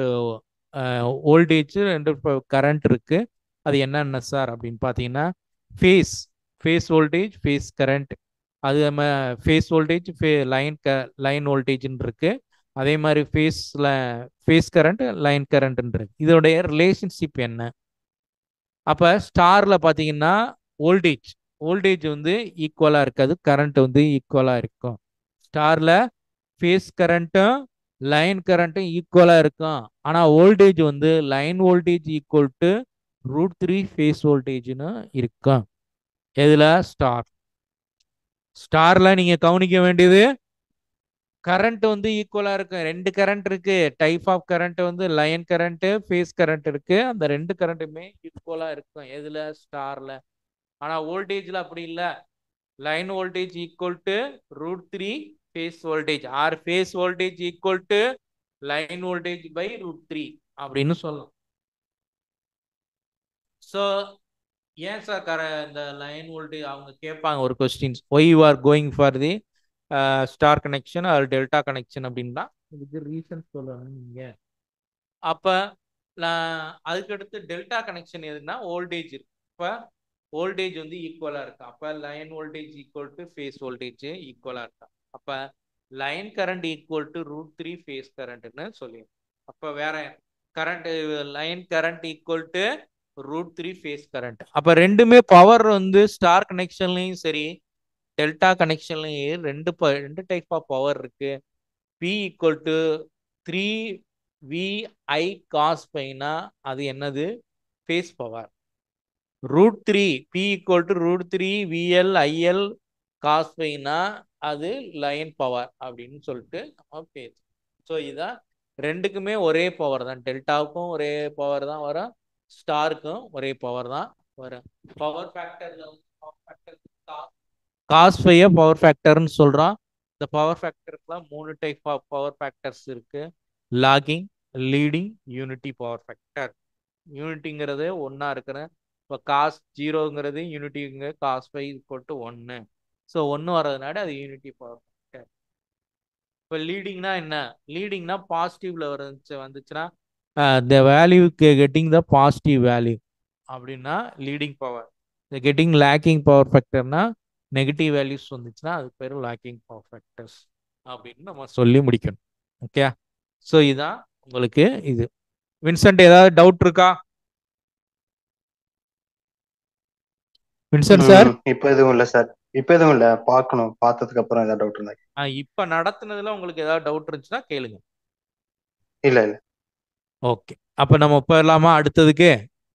A: ஓல்டேஜ் ரெண்டு கரண்ட் இருக்கு அது என்னென்ன சார் அப்படின்னு பார்த்தீங்கன்னா phase phase voltage phase current அது நம்ம ஃபேஸ் வோல்டேஜ் ஃபே லைன் க லைன் வோல்டேஜ்னு இருக்கு அதே மாதிரி ஃபேஸில் ஃபேஸ் கரண்ட் லைன் கரண்ட்னு இருக்கு இதோடைய ரிலேஷன்ஷிப் என்ன அப்போ ஸ்டாரில் பார்த்தீங்கன்னா வோல்டேஜ் வோல்டேஜ் வந்து ஈக்குவலாக இருக்காது கரண்ட் வந்து ஈக்குவலாக இருக்கும் ஸ்டாரில் ஃபேஸ் கரண்ட்டும் லைன் கரண்ட்டும் ஈக்குவலாக இருக்கும் ஆனால் வோல்டேஜ் வந்து line voltage equal to root three phase வோல்டேஜ்னு இருக்கும் எதில் ஸ்டார் ஸ்டாரில் நீங்கள் கவனிக்க வேண்டியது கரண்ட் வந்து ஈக்குவலாக இருக்கும் ரெண்டு கரண்ட் இருக்கு டைப் ஆஃப் கரண்ட் வந்து லைன் கரண்ட்டு ஃபேஸ் கரண்ட் இருக்கு அந்த ரெண்டு கரண்ட்டுமே ஈக்குவலாக இருக்கும் எதில் ஸ்டாரில் ஆனால் வோல்டேஜில் அப்படி இல்லை line voltage equal to root three phase voltage R phase voltage equal to line voltage by root three அப்படின்னு சொல்லலாம் ஸோ ஏன் சார் கர இந்த லைன் வோல்டேஜ் அவங்க கேட்பாங்க ஒரு questions why you are going for the star connection or delta connection அப்படின்னா இதுக்கு ரீசன் சொல்லணும் நீங்கள் அப்போ அதுக்கடுத்து டெல்டா கனெக்ஷன் எதுனா வோல்டேஜ் இருக்கு இப்போ வோல்டேஜ் வந்து ஈக்குவலாக இருக்கு அப்போ line voltage equal to phase voltage ஈக்குவலாக இருக்கா அப்போ line current equal to root three phase கரண்ட்னு சொல்லிடும் அப்போ வேற current line current equal to root three phase current அப்போ ரெண்டுமே பவர் வந்து ஸ்டார் கனெக்ஷன்லையும் சரி டெல்டா கனெக்ஷன்லையும் ரெண்டு ப ரெண்டு டைப் ஆஃப் பவர் இருக்கு P equal to three VI cos பைனா அது என்னது phase power root three P equal to root three VL IL cos பைனா அது லைன் பவர் அப்படின்னு சொல்லிட்டு நம்ம பேசு ஸோ இதான் ரெண்டுக்குமே ஒரே பவர் தான் டெல்டாவுக்கும் ஒரே பவர் தான் வரும் ஸ்டாருக்கும் ஒரே பவர் தான் வரும் பவர் ஃபேக்டர்ல பவர் ஃபேக்டர் காஸ் ஃபைய பவர் ஃபேக்டர்னு சொல்கிறோம் இந்த பவர் ஃபேக்டருக்குலாம் மூணு டைப் ஆஃப் பவர் ஃபேக்டர்ஸ் இருக்கு lagging leading unity power factor யூனிட்டிங்கிறது ஒன்றா இருக்கிற இப்போ காஸ் ஜீரோங்கிறது யூனிட்டிங்க காஸ் ஃபைவ் போட்டு ஒன்று ஸோ ஒன்று வர்றதுனால அது யூனிட்டி பவர் ஃபேக்டர் இப்போ லீடிங்னா என்ன லீடிங்னா பாசிட்டிவ்ல வந்துச்சு வந்துச்சுன்னா the value getting the positive value அப்படின்னா லீடிங் பவர் இந்த கெட்டிங் லேக்கிங் பவர் ஃபேக்டர்னா நெகட்டிவ் வேல்யூஸ் வந்துச்சுன்னா அது பேர் லேக்கிங் பவர் ஃபேக்டர்ஸ் அப்படின்னு நம்ம சொல்லி முடிக்கணும் ஓகே ஸோ இதுதான் உங்களுக்கு இது வின்சென்ட் ஏதாவது டவுட் இருக்கா வின்சென்ட் சார்
B: ம், இப்ப எதுவும் இல்ல சார் இப்ப எதுவும் இல்ல பார்க்கணும் பார்த்ததுக்கு அப்புறம் ஏதாவது டவுட் இருந்தா
A: இப்போ நடத்துனதுல உங்களுக்கு ஏதாவது டவுட் இருந்துச்சுன்னா கேளுங்க
B: இல்ல இல்ல
A: ஓகே அப்போ நம்ம போயிடலாமா அடுத்ததுக்கு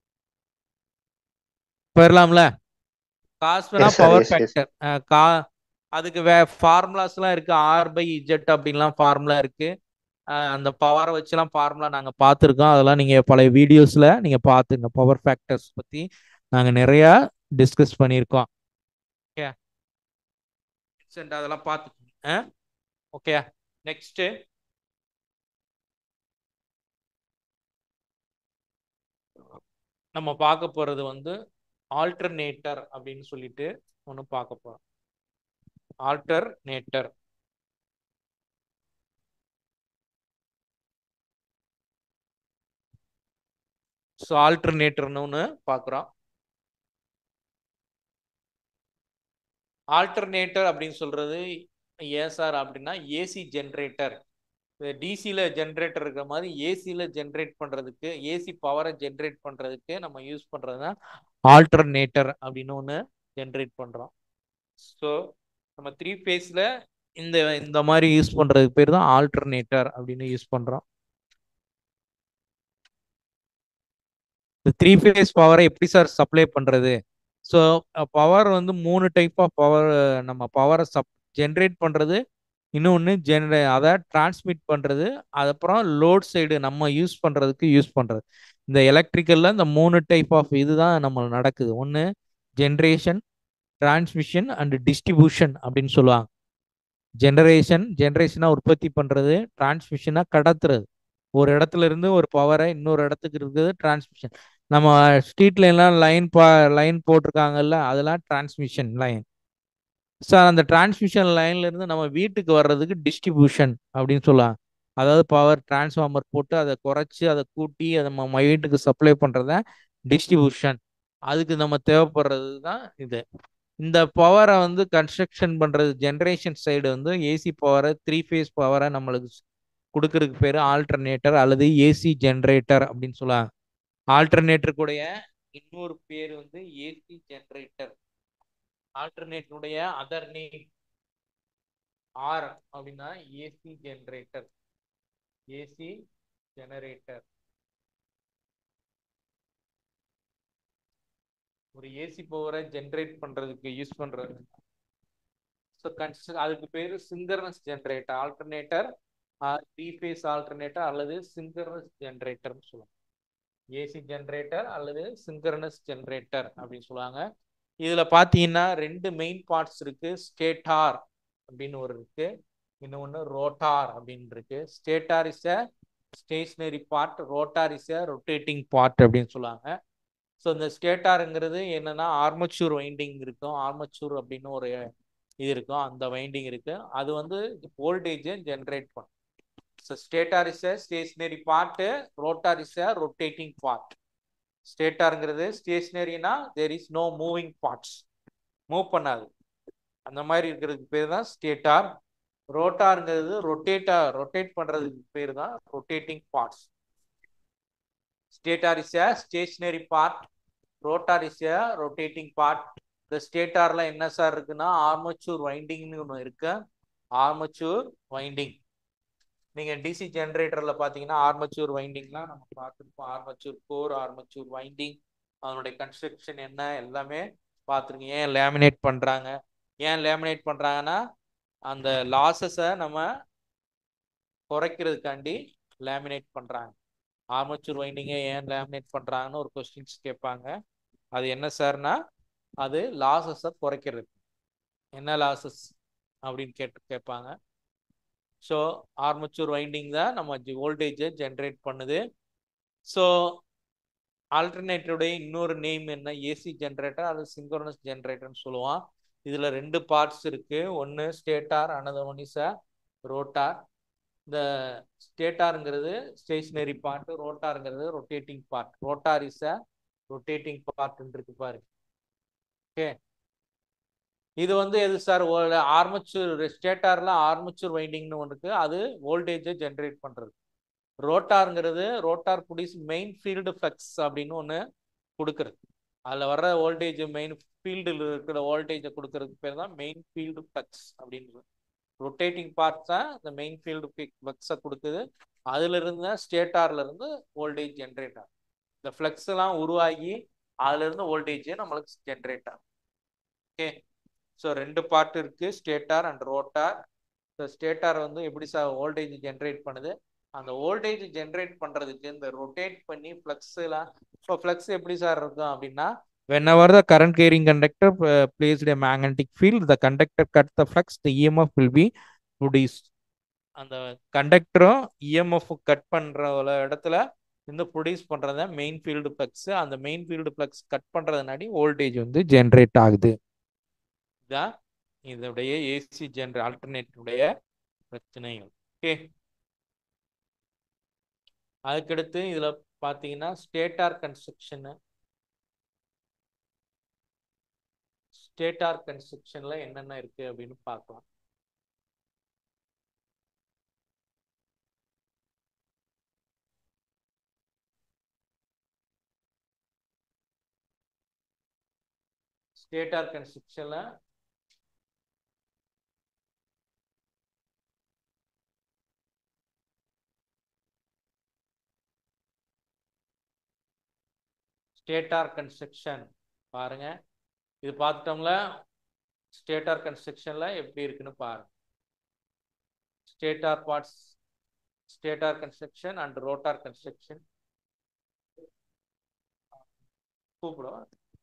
A: போயிடலாம்ல காஸ்ட்னா
B: Yes, sir.
A: Power
B: Yes, yes.
A: Factor கா அதுக்கு வே ஃபார்முலாஸ்லாம் இருக்கு ஆர் பை இஜெட் அப்படின்லாம் ஃபார்முலா இருக்கு அஹ் அந்த பவரை வச்சுலாம் ஃபார்முலா நாங்கள் பார்த்துருக்கோம் அதெல்லாம் நீங்கள் பழைய வீடியோஸில் நீங்கள் பார்த்துங்க பவர் ஃபேக்டர்ஸ் பற்றி நாங்கள் நிறையா டிஸ்கஸ் பண்ணியிருக்கோம் ஓகே அதெல்லாம் பார்த்துக்கோங்க ஓகே நெக்ஸ்ட்டு நம்ம பார்க்க போகிறது வந்து ஆல்டர்னேட்டர் அப்படின்னு சொல்லிட்டு ஒன்று பார்க்க போகிறோம் ஆல்டர்னேட்டர் ஸோ ஆல்டர்னேட்டர்னு ஒன்று பார்க்குறோம் ஆல்டர்னேட்டர் அப்படின்னு சொல்றது ஏன் சார் அப்படின்னா ஏசி ஜென்ரேட்டர் டிசியில் ஜென்ரேட்டர் இருக்கிற மாதிரி ஏசியில் ஜென்ரேட் பண்ணுறதுக்கு ஏசி பவரை ஜென்ரேட் பண்ணுறதுக்கு நம்ம யூஸ் பண்ணுறதுனா ஆல்டர்னேட்டர் அப்படின்னு ஒன்று ஜென்ரேட் பண்ணுறோம் ஸோ நம்ம த்ரீ ஃபேஸில் இந்த இந்த மாதிரி யூஸ் பண்ணுறதுக்கு பேர் தான் ஆல்டர்னேட்டர் அப்படின்னு யூஸ் பண்ணுறோம் இந்த த்ரீ ஃபேஸ் பவரை எப்படி சார் சப்ளை பண்ணுறது ஸோ பவர் வந்து மூணு டைப் ஆஃப் பவர் நம்ம பவரை சப் ஜென்ரேட் பண்ணுறது இன்னொன்று ஜென்ரே அதை டிரான்ஸ்மிட் பண்ணுறது அதுக்கப்புறம் லோட் சைடு நம்ம யூஸ் பண்ணுறதுக்கு யூஸ் பண்ணுறது இந்த எலக்ட்ரிக்கலில் இந்த மூணு டைப் ஆஃப் இதுதான் நம்ம நடக்குது ஒன்று ஜென்ரேஷன் டிரான்ஸ்மிஷன் அண்ட் டிஸ்ட்ரிபியூஷன் அப்படின்னு சொல்லுவாங்க ஜெனரேஷன் ஜென்ரேஷனாக உற்பத்தி பண்ணுறது டிரான்ஸ்மிஷனாக கடத்துறது ஒரு இடத்துல இருந்து ஒரு பவரை இன்னொரு இடத்துக்கு இருக்குது டிரான்ஸ்மிஷன் நம்ம ஸ்ட்ரீட்ல எல்லாம் லைன் பா லைன் போட்டிருக்காங்கல்ல அதெல்லாம் டிரான்ஸ்மிஷன் லைன் சார் அந்த டிரான்ஸ்மிஷன் லைன்ல இருந்து நம்ம வீட்டுக்கு வர்றதுக்கு டிஸ்ட்ரிபியூஷன் அப்படின்னு சொல்லலாம் அதாவது பவர் டிரான்ஸ்ஃபார்மர் போட்டு அதை குறைச்சி அதை கூட்டி அதை நம்ம வீட்டுக்கு சப்ளை பண்ணுறத டிஸ்ட்ரிபியூஷன் அதுக்கு நம்ம தேவைப்படுறது தான் இது இந்த பவரை வந்து கன்ஸ்ட்ரக்ஷன் பண்ணுறது ஜென்ரேஷன் சைடு வந்து ஏசி பவரை த்ரீ ஃபேஸ் பவரை நம்மளுக்கு கொடுக்கறதுக்கு பேர் ஆல்டர்னேட்டர் அல்லது ஏசி ஜென்ரேட்டர் அப்படின்னு சொல்லுவாங்க ஆல்டர்னேட்டருக்குடைய இன்னொரு பேர் வந்து ஏசி ஜென்ரேட்டர் ஆல்டர்னேட்டருடைய அதர் நேம் ஆர் அப்படின்னா ஏசி ஜென்ரேட்டர் ஏசி ஜெனரேட்டர் ஒரு ஏசி பவரை ஜென்ரேட் பண்றதுக்கு யூஸ் பண்றது ஸோ கன்ஸ் அதுக்கு பேர் synchronous generator alternator three phase alternator அல்லது சிங்கர்னஸ் ஜென்ரேட்டர்னு சொல்லுவாங்க ஏசி ஜென்ரேட்டர் அல்லது சிங்கர்னஸ் ஜென்ரேட்டர் அப்படின்னு சொல்லுவாங்க இதுல பாத்தீங்கன்னா ரெண்டு மெயின் பார்ட்ஸ் இருக்கு ஸ்டேட்டார் அப்படின்னு ஒரு இருக்கு இன்னொன்று ரோட்டார் அப்படின்னு இருக்கு stator is a stationary part rotor is a rotating part அப்படின்னு சொல்லுவாங்க ஸோ இந்த ஸ்டேட்டாருங்கிறது என்னன்னா ஆர்மச்சூர் வைண்டிங் இருக்கும் ஆர்மச்சூர் அப்படின்னு ஒரு இது இருக்கும் அந்த வைண்டிங் இருக்கு அது வந்து வோல்டேஜை ஜென்ரேட் பண்ணும் so stator is a stationary part rotor is a rotating part ஸ்டேட்டாருங்கிறது ஸ்டேஷனரினா there is no moving parts move பண்ணாது அந்த மாதிரி இருக்கிறதுக்கு பேர் தான் ஸ்டேட்டார் ரோட்டாருங்கிறது ரொட்டேட்டா ரொட்டேட் பண்றதுக்கு பேர் தான் rotating parts stator is a stationary part rotor is a rotating part இந்த ஸ்டேட்டார்ல என்ன சார் இருக்குன்னா ஆர்மச்சூர் வைண்டிங்னு ஒன்று இருக்கு ஆர்மச்சூர் வைண்டிங் நீங்க டிசி ஜென்ரேட்டர்ல பாத்தீங்கன்னா ஆர்மச்சூர் வைண்டிங்லாம் நம்ம பார்த்துருப்போம் ஆர்மச்சூர் கோர் ஆர்மச்சூர் வைண்டிங் அதனுடைய கன்ஸ்ட்ரக்ஷன் என்ன எல்லாமே பார்த்துருங்க ஏன் லேமினேட் பண்றாங்க ஏன் லேமினேட் பண்றாங்கன்னா அந்த லாசஸை நம்ம குறைக்கிறதுக்காண்டி லேமினேட் பண்றாங்க ஆர்மச்சூர் வைண்டிங்கை ஏன் லேமினேட் பண்றாங்கன்னு ஒரு கொஸ்டின்ஸ் கேட்பாங்க அது என்ன சார்னா அது லாசஸை குறைக்கிறது என்ன லாசஸ் அப்படின்னு கேட்டு கேட்பாங்க ஸோ ஆர்மச்சூர் வைண்டிங் தான் நம்ம வோல்டேஜை ஜென்ரேட் பண்ணுது ஸோ ஆல்டர்னேட்டருடைய இன்னொரு நேம் என்ன ஏசி ஜென்ரேட்டர் அது சிங்க்ரோனஸ் ஜென்ரேட்டர்னு சொல்லுவான் இதில் ரெண்டு பார்ட்ஸ் இருக்கு ஒன்று stator another one is a rotor இந்த ஸ்டேட்டாருங்கிறது ஸ்டேஷனரி பார்ட் ரோட்டாருங்கிறது rotating part rotor is a rotating part இருக்கு பாரு ஓகே இது வந்து எது சார் ஆர்மச்சூர் ஸ்டேட்டார்ல ஆர்மச்சூர் வைண்டிங்னு ஒன்று இருக்கு அது வோல்டேஜை ஜென்ரேட் பண்றது ரோட்டாருங்கிறது rotor produce main field flux அப்படின்னு ஒன்று கொடுக்குறது அதில் வர்ற வோல்டேஜ் மெயின் ஃபீல்டில் இருக்கிற வோல்டேஜை கொடுக்கறதுக்கு பேர் தான் மெயின் ஃபீல்டு ஃப்ளக்ஸ் அப்படின்னு ரொட்டேட்டிங் பார்ட் தான் இந்த மெயின் ஃபீல்டு ஃப்ளக்ஸை கொடுக்குது அதுல இருந்து ஸ்டேட்டார்ல இருந்து வோல்டேஜ் ஜென்ரேட் ஆகும் இந்த ஃப்ளக்ஸ் எல்லாம் உருவாகி அதுல இருந்து வோல்டேஜ் நம்மளுக்கு ஜென்ரேட் ஆகும் ஓகே ஸோ ரெண்டு பார்ட் இருக்கு stator and rotor so stator வந்து எப்படி சார் வோல்டேஜ் ஜென்ரேட் பண்ணுது அந்த வோல்டேஜ் ஜென்ரேட் பண்றதுக்கு இந்த ரொட்டேட் பண்ணி ஃப்ளக்ஸ் எல்லாம் ஸோ ஃப்ளக்ஸ் எப்படி சார் இருக்கும் அப்படின்னா whenever the current carrying conductor uh, placed a magnetic field the conductor cut the flux the emf will be produced அந்த கண்டக்டரும் இஎம்எஃப் கட் பண்ற இடத்துல இந்த ப்ரொடியூஸ் பண்றத மெயின் ஃபீல்டு ஃப்ளக்ஸ் அந்த மெயின் ஃபீல்டு ஃப்ளக்ஸ் கட் பண்றதுனாடி voltage வந்து generate ஆகுது இதான் இதோடைய ஏசி ஜென்ரே ஆல்டர்னேட்டிவுடைய பிரச்சனைகள் ஓகே அதுக்கடுத்து இதுல பாத்தீங்கன்னா ஸ்டேட்டார் கன்ஸ்ட்ரக்ஷன் ஸ்டேட்டார் கன்ஸ்ட்ரக்ஷன்ல என்னென்ன இருக்கு அப்படின்னு பார்க்கலாம் ஸ்டேட்டார் கன்ஸ்ட்ரக்ஷன்ல ஸ்டேட்டார் கன்ஸ்ட்ரக்ஷன் பாருங்க இது பார்த்துட்டோம்ல ஸ்டேட்டார் கன்ஸ்ட்ரக்ஷன்ல எப்படி இருக்குன்னு பாருங்க stator parts stator construction and rotor construction கூப்பிடுவோம்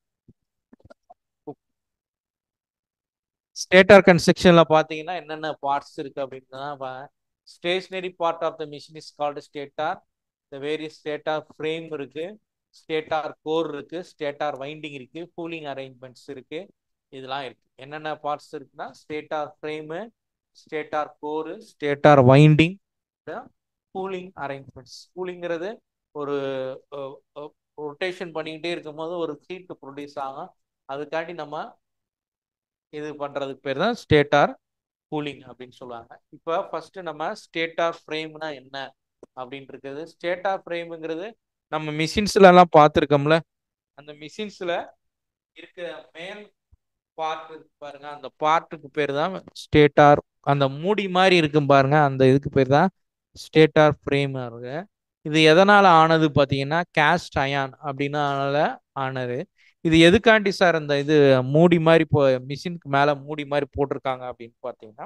A: ஸ்டேட்டார் கன்ஸ்ட்ரக்ஷன்ல பாத்தீங்கன்னா என்னென்ன பார்ட்ஸ் இருக்கு அப்படின்னு stationary part of the machine is called stator the various stator frame இருக்கு ஸ்டேட்டார் கோர் இருக்கு ஸ்டேட்டார் வைண்டிங் இருக்கு கூலிங் அரேஞ்ச்மெண்ட்ஸ் இருக்கு இதெல்லாம் இருக்கு என்னென்ன பார்ட்ஸ் இருக்குன்னா stator frame stator core stator winding cooling arrangements கூலிங்கிறது ஒரு ரொட்டேஷன் பண்ணிக்கிட்டே இருக்கும்போது ஒரு ஹீட் ப்ரொடியூஸ் ஆகும் அதுக்காண்டி நம்ம இது பண்றதுக்கு பேர் தான் ஸ்டேட்டார் கூலிங் அப்படின்னு சொல்லுவாங்க இப்போ ஃபர்ஸ்ட் நம்ம ஸ்டேட்டார் ஃப்ரேம்னா என்ன அப்படின்னு இருக்குது ஸ்டேட்டார் ஃப்ரேமுங்கிறது நம்ம மிஷின்ஸ்ல எல்லாம் பார்த்துருக்கோம்ல அந்த மிஷின்ஸ்ல இருக்கிற மேல் பார்ட் இருக்கு பாருங்க அந்த பார்ட்டுக்கு பேர் தான் ஸ்டேட்டார் அந்த மூடி மாதிரி இருக்கும் பாருங்க அந்த இதுக்கு பேர் தான் ஸ்டேட்டார் ஃப்ரேம் இருக்கு இது எதனால ஆனது பார்த்தீங்கன்னா கேஸ்ட் அயான் அப்படின்னால ஆனது இது எதுக்காண்டி சார் அந்த இது மூடி மாதிரி இப்போ மிஷினுக்கு மேலே மூடி மாதிரி போட்டிருக்காங்க அப்படின்னு பார்த்தீங்கன்னா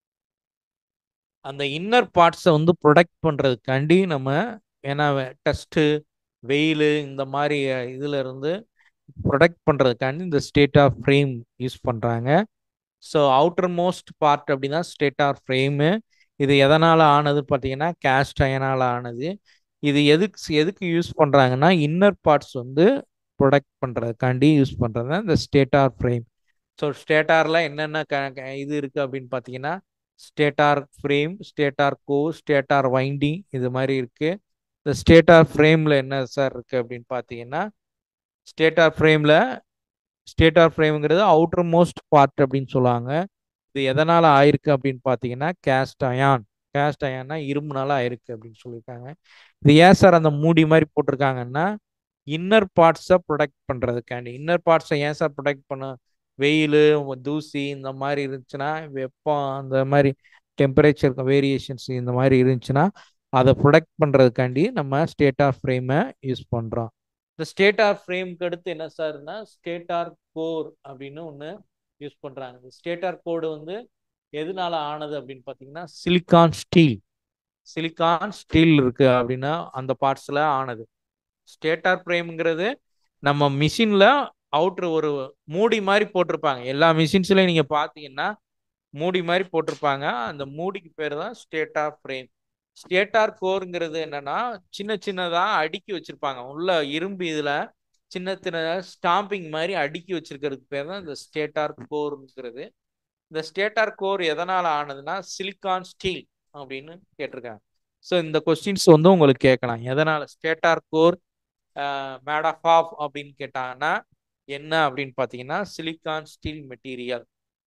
A: அந்த இன்னர் பார்ட்ஸை வந்து ப்ரொடெக்ட் பண்ணுறதுக்காண்டி நம்ம ஏன்னா டஸ்ட்டு வெயில் இந்த மாதிரி இதில் இருந்து ப்ரொடெக்ட் பண்ணுறதுக்காண்டி இந்த ஸ்டேட் ஆஃப் ஃப்ரேம் யூஸ் பண்ணுறாங்க ஸோ அவுட்டர் மோஸ்ட் பார்ட் அப்படின்னா ஸ்டேட் ஆஃப் ஃப்ரேமு இது எதனால் ஆனது பார்த்தீங்கன்னா கேஸ்ட் அயனால் ஆனது இது எதுக்கு எதுக்கு யூஸ் பண்ணுறாங்கன்னா இன்னர் பார்ட்ஸ் வந்து ப்ரொடெக்ட் பண்ணுறதுக்காண்டி யூஸ் பண்ணுறது இந்த ஸ்டேட்டார் ஃப்ரேம் ஸோ ஸ்டேட்டாரில் என்னென்ன க இது இருக்குது அப்படின்னு பார்த்தீங்கன்னா stator frame stator core stator winding இது மாதிரி இருக்குது இந்த ஸ்டேட்டார் ஃப்ரேமில் என்ன சார் இருக்குது அப்படின்னு பார்த்தீங்கன்னா ஸ்டேட்டார் ஃப்ரேமில் ஸ்டேட்டார் ஃப்ரேம்ங்கிறது அவுட்டர் மோஸ்ட் பார்ட் அப்படின்னு சொல்லுவாங்க இது எதனால் ஆயிருக்கு அப்படின்னு பார்த்தீங்கன்னா கேஸ்ட் அயான் கேஸ்ட் அயான்னா இரும்புனால ஆயிருக்கு அப்படின்னு சொல்லியிருக்காங்க இது ஏன் சார் அந்த மூடி மாதிரி போட்டிருக்காங்கன்னா இன்னர் பார்ட்ஸை ப்ரொடெக்ட் பண்ணுறதுக்காண்டி இன்னர் பார்ட்ஸை ஏன் சார் ப்ரொடெக்ட் பண்ண வெயில் தூசி இந்த மாதிரி இருந்துச்சுன்னா வெப்பம் அந்த மாதிரி டெம்பரேச்சர் வேரியேஷன்ஸ் இந்த மாதிரி இருந்துச்சுன்னா அதை ப்ரொடெக்ட் பண்ணுறதுக்காண்டி நம்ம ஸ்டேட் ஆஃப் ஃப்ரேமை யூஸ் பண்ணுறோம் இந்த ஸ்டேட் ஆஃப் ஃப்ரேம்க்கு அடுத்து என்ன சார்னா ஸ்டேட் ஆர் கோர் அப்படின்னு ஒன்று யூஸ் பண்ணுறாங்க இந்த ஸ்டேட் ஆர் கோடு வந்து எதனால ஆனது அப்படின்னு பார்த்தீங்கன்னா சிலிக்கான் ஸ்டீல் சிலிக்கான் ஸ்டீல் இருக்கு அப்படின்னா அந்த பார்ட்ஸில் ஆனது ஸ்டேட்டார் ஃப்ரேம்ங்கிறது நம்ம மிஷினில் அவுட்ரு ஒரு மூடி மாதிரி போட்டிருப்பாங்க எல்லா மிஷின்ஸ்லையும் நீங்கள் பார்த்தீங்கன்னா மூடி மாதிரி போட்டிருப்பாங்க அந்த மூடிக்கு பேர் தான் ஸ்டேட்டார் ஃப்ரேம் ஸ்டேட்டார் கோருங்கிறது என்னன்னா சின்ன சின்னதாக அடுக்கி வச்சிருப்பாங்க உள்ள இரும்பு இதில் சின்ன சின்ன ஸ்டாம்பிங் மாதிரி அடுக்கி வச்சிருக்கிறதுக்கு பேர் தான் இந்த ஸ்டேட்டார் கோருங்கிறது இந்த ஸ்டேட்டார் கோர் எதனால் ஆனதுன்னா சிலிக்கான் ஸ்டீல் அப்படின்னு கேட்டிருக்காங்க ஸோ இந்த கொஸ்டின்ஸ் வந்து உங்களுக்கு கேட்கலாம் எதனால் stator core made of of அப்படின்னு கேட்டாங்கன்னா என்ன அப்படின்னு பார்த்தீங்கன்னா silicon steel material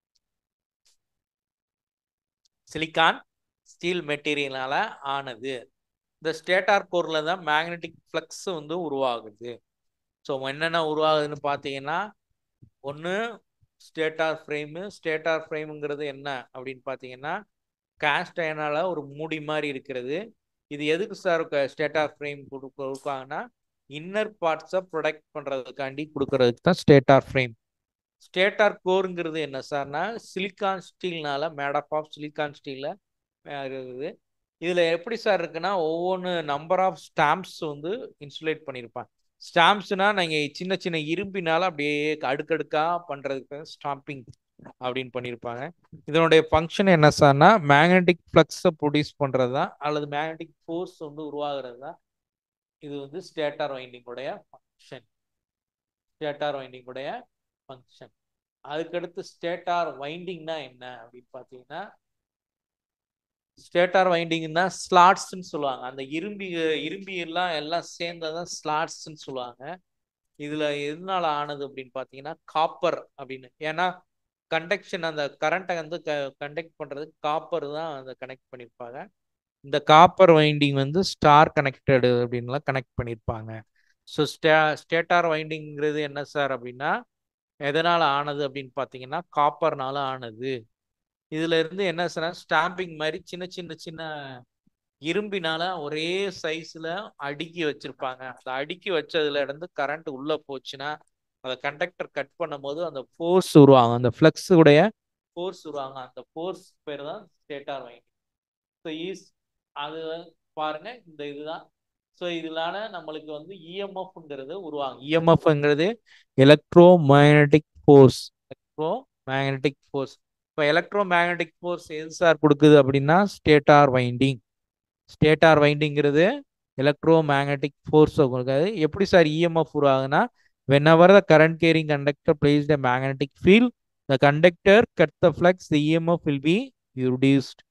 A: silicon steel மெட்டீரியலால ஆனது இந்த ஸ்டேட்டார் கோரில் தான் மேக்னெட்டிக் ஃப்ளக்ஸ் வந்து உருவாகுது ஸோ என்னென்ன உருவாகுதுன்னு பார்த்தீங்கன்னா ஒன்று ஸ்டேட்டார் ஃப்ரேமு ஸ்டேட்டார் ஃப்ரேமுங்கிறது என்ன அப்படின்னு பார்த்தீங்கன்னா காஸ்ட் அயனால் ஒரு மூடி மாதிரி இருக்கிறது இது எதுக்கு சார் ஸ்டேட்டார் ஃப்ரேம் கொடுக்காங்கன்னா இன்னர் பார்ட்ஸை ப்ரொடெக்ட் பண்ணுறதுக்காண்டி கொடுக்கறதுக்கு தான் ஸ்டேட்டார் ஃப்ரேம் ஸ்டேட்டார் கோருங்கிறது என்ன சார்னா சிலிக்கான் ஸ்டீல்னால மேடப் ஆஃப் சிலிக்கான் ஸ்டீலில் இருக்குது இதில் எப்படி சார் இருக்குன்னா ஒவ்வொன்று நம்பர் ஆஃப் ஸ்டாம்ப்ஸ் வந்து இன்சுலேட் பண்ணியிருப்பாங்க ஸ்டாம்ப்ஸ்னால் நீங்கள் சின்ன சின்ன இரும்பினால அப்படியே அடுக்கடுக்காக பண்ணுறதுக்கு ஸ்டாம்பிங் அப்படின்னு பண்ணியிருப்பாங்க இதனுடைய ஃபங்க்ஷன் என்ன சார்னா மேக்னெட்டிக் ஃப்ளக்ஸை ப்ரொடியூஸ் பண்ணுறது தான் அல்லது மேக்னெட்டிக் ஃபோர்ஸ் வந்து உருவாகிறது தான் இது வந்து ஸ்டேட்டார் வைண்டிங்குடைய ஃபங்க்ஷன் ஸ்டேட்டார் வைண்டிங்குடைய ஃபங்க்ஷன் அதுக்கடுத்து ஸ்டேட்டார் வைண்டிங்னா என்ன அப்படின்னு பார்த்தீங்கன்னா ஸ்டேட்டார் வைண்டிங்னா ஸ்லாட்ஸ்ன்னு சொல்லுவாங்க அந்த இரும்பி இரும்பி எல்லாம் எல்லாம் சேர்ந்ததான் ஸ்லாட்ஸ்ன்னு சொல்லுவாங்க இதுல எதனால ஆனது அப்படின்னு பார்த்தீங்கன்னா காப்பர் அப்படின்னு ஏன்னா கண்டக்ஷன் அந்த கரண்ட்டை வந்து கண்டக்ட் பண்றதுக்கு காப்பர் தான் அந்த கனெக்ட் பண்ணியிருப்பாங்க இந்த காப்பர் வைண்டிங் வந்து ஸ்டார் கனெக்டடு அப்படின்லாம் கனெக்ட் பண்ணியிருப்பாங்க ஸோ ஸ்டே ஸ்டேட்டார் வைண்டிங்கிறது என்ன சார் அப்படின்னா எதனால் ஆனது அப்படின்னு பார்த்தீங்கன்னா காப்பர்னால ஆனது இதுல இருந்து என்ன சார் ஸ்டாம்பிங் மாதிரி சின்ன சின்ன சின்ன இரும்பினால ஒரே சைஸ்ல அடுக்கி வச்சிருப்பாங்க அந்த அடுக்கி வச்சதுல இருந்து கரண்ட் உள்ள போச்சுன்னா அந்த கண்டக்டர் கட் பண்ணும் போது அந்த ஃபோர்ஸ் உருவாங்க அந்த ஃப்ளக்ஸ் உடைய ஃபோர்ஸ் உருவாங்க அந்த ஃபோர்ஸ் பேர் தான் ஸ்டேட்டார் வைண்டிங் ஸோ ஈஸ் அது பாருங்க இந்த இதுதான் ஸோ இதனால நம்மளுக்கு வந்து இஎம்எஃப்ங்கிறது உருவாங்க இஎம்எஃப்ங்கிறது electro magnetic force electro magnetic force இப்போ எலக்ட்ரோ மேக்னட்டிக் ஃபோர்ஸ் எது சார் கொடுக்குது அப்படின்னா ஸ்டேட்டார் வைண்டிங் ஸ்டேட்டார் வைண்டிங்கிறது எலக்ட்ரோ மேக்னட்டிக் ஃபோர்ஸ் கொடுக்காது எப்படி சார் இஎம்எஃப் உருவாகுதுன்னா whenever the current carrying conductor place the magnetic field the conductor cut the flux the EMF will be reduced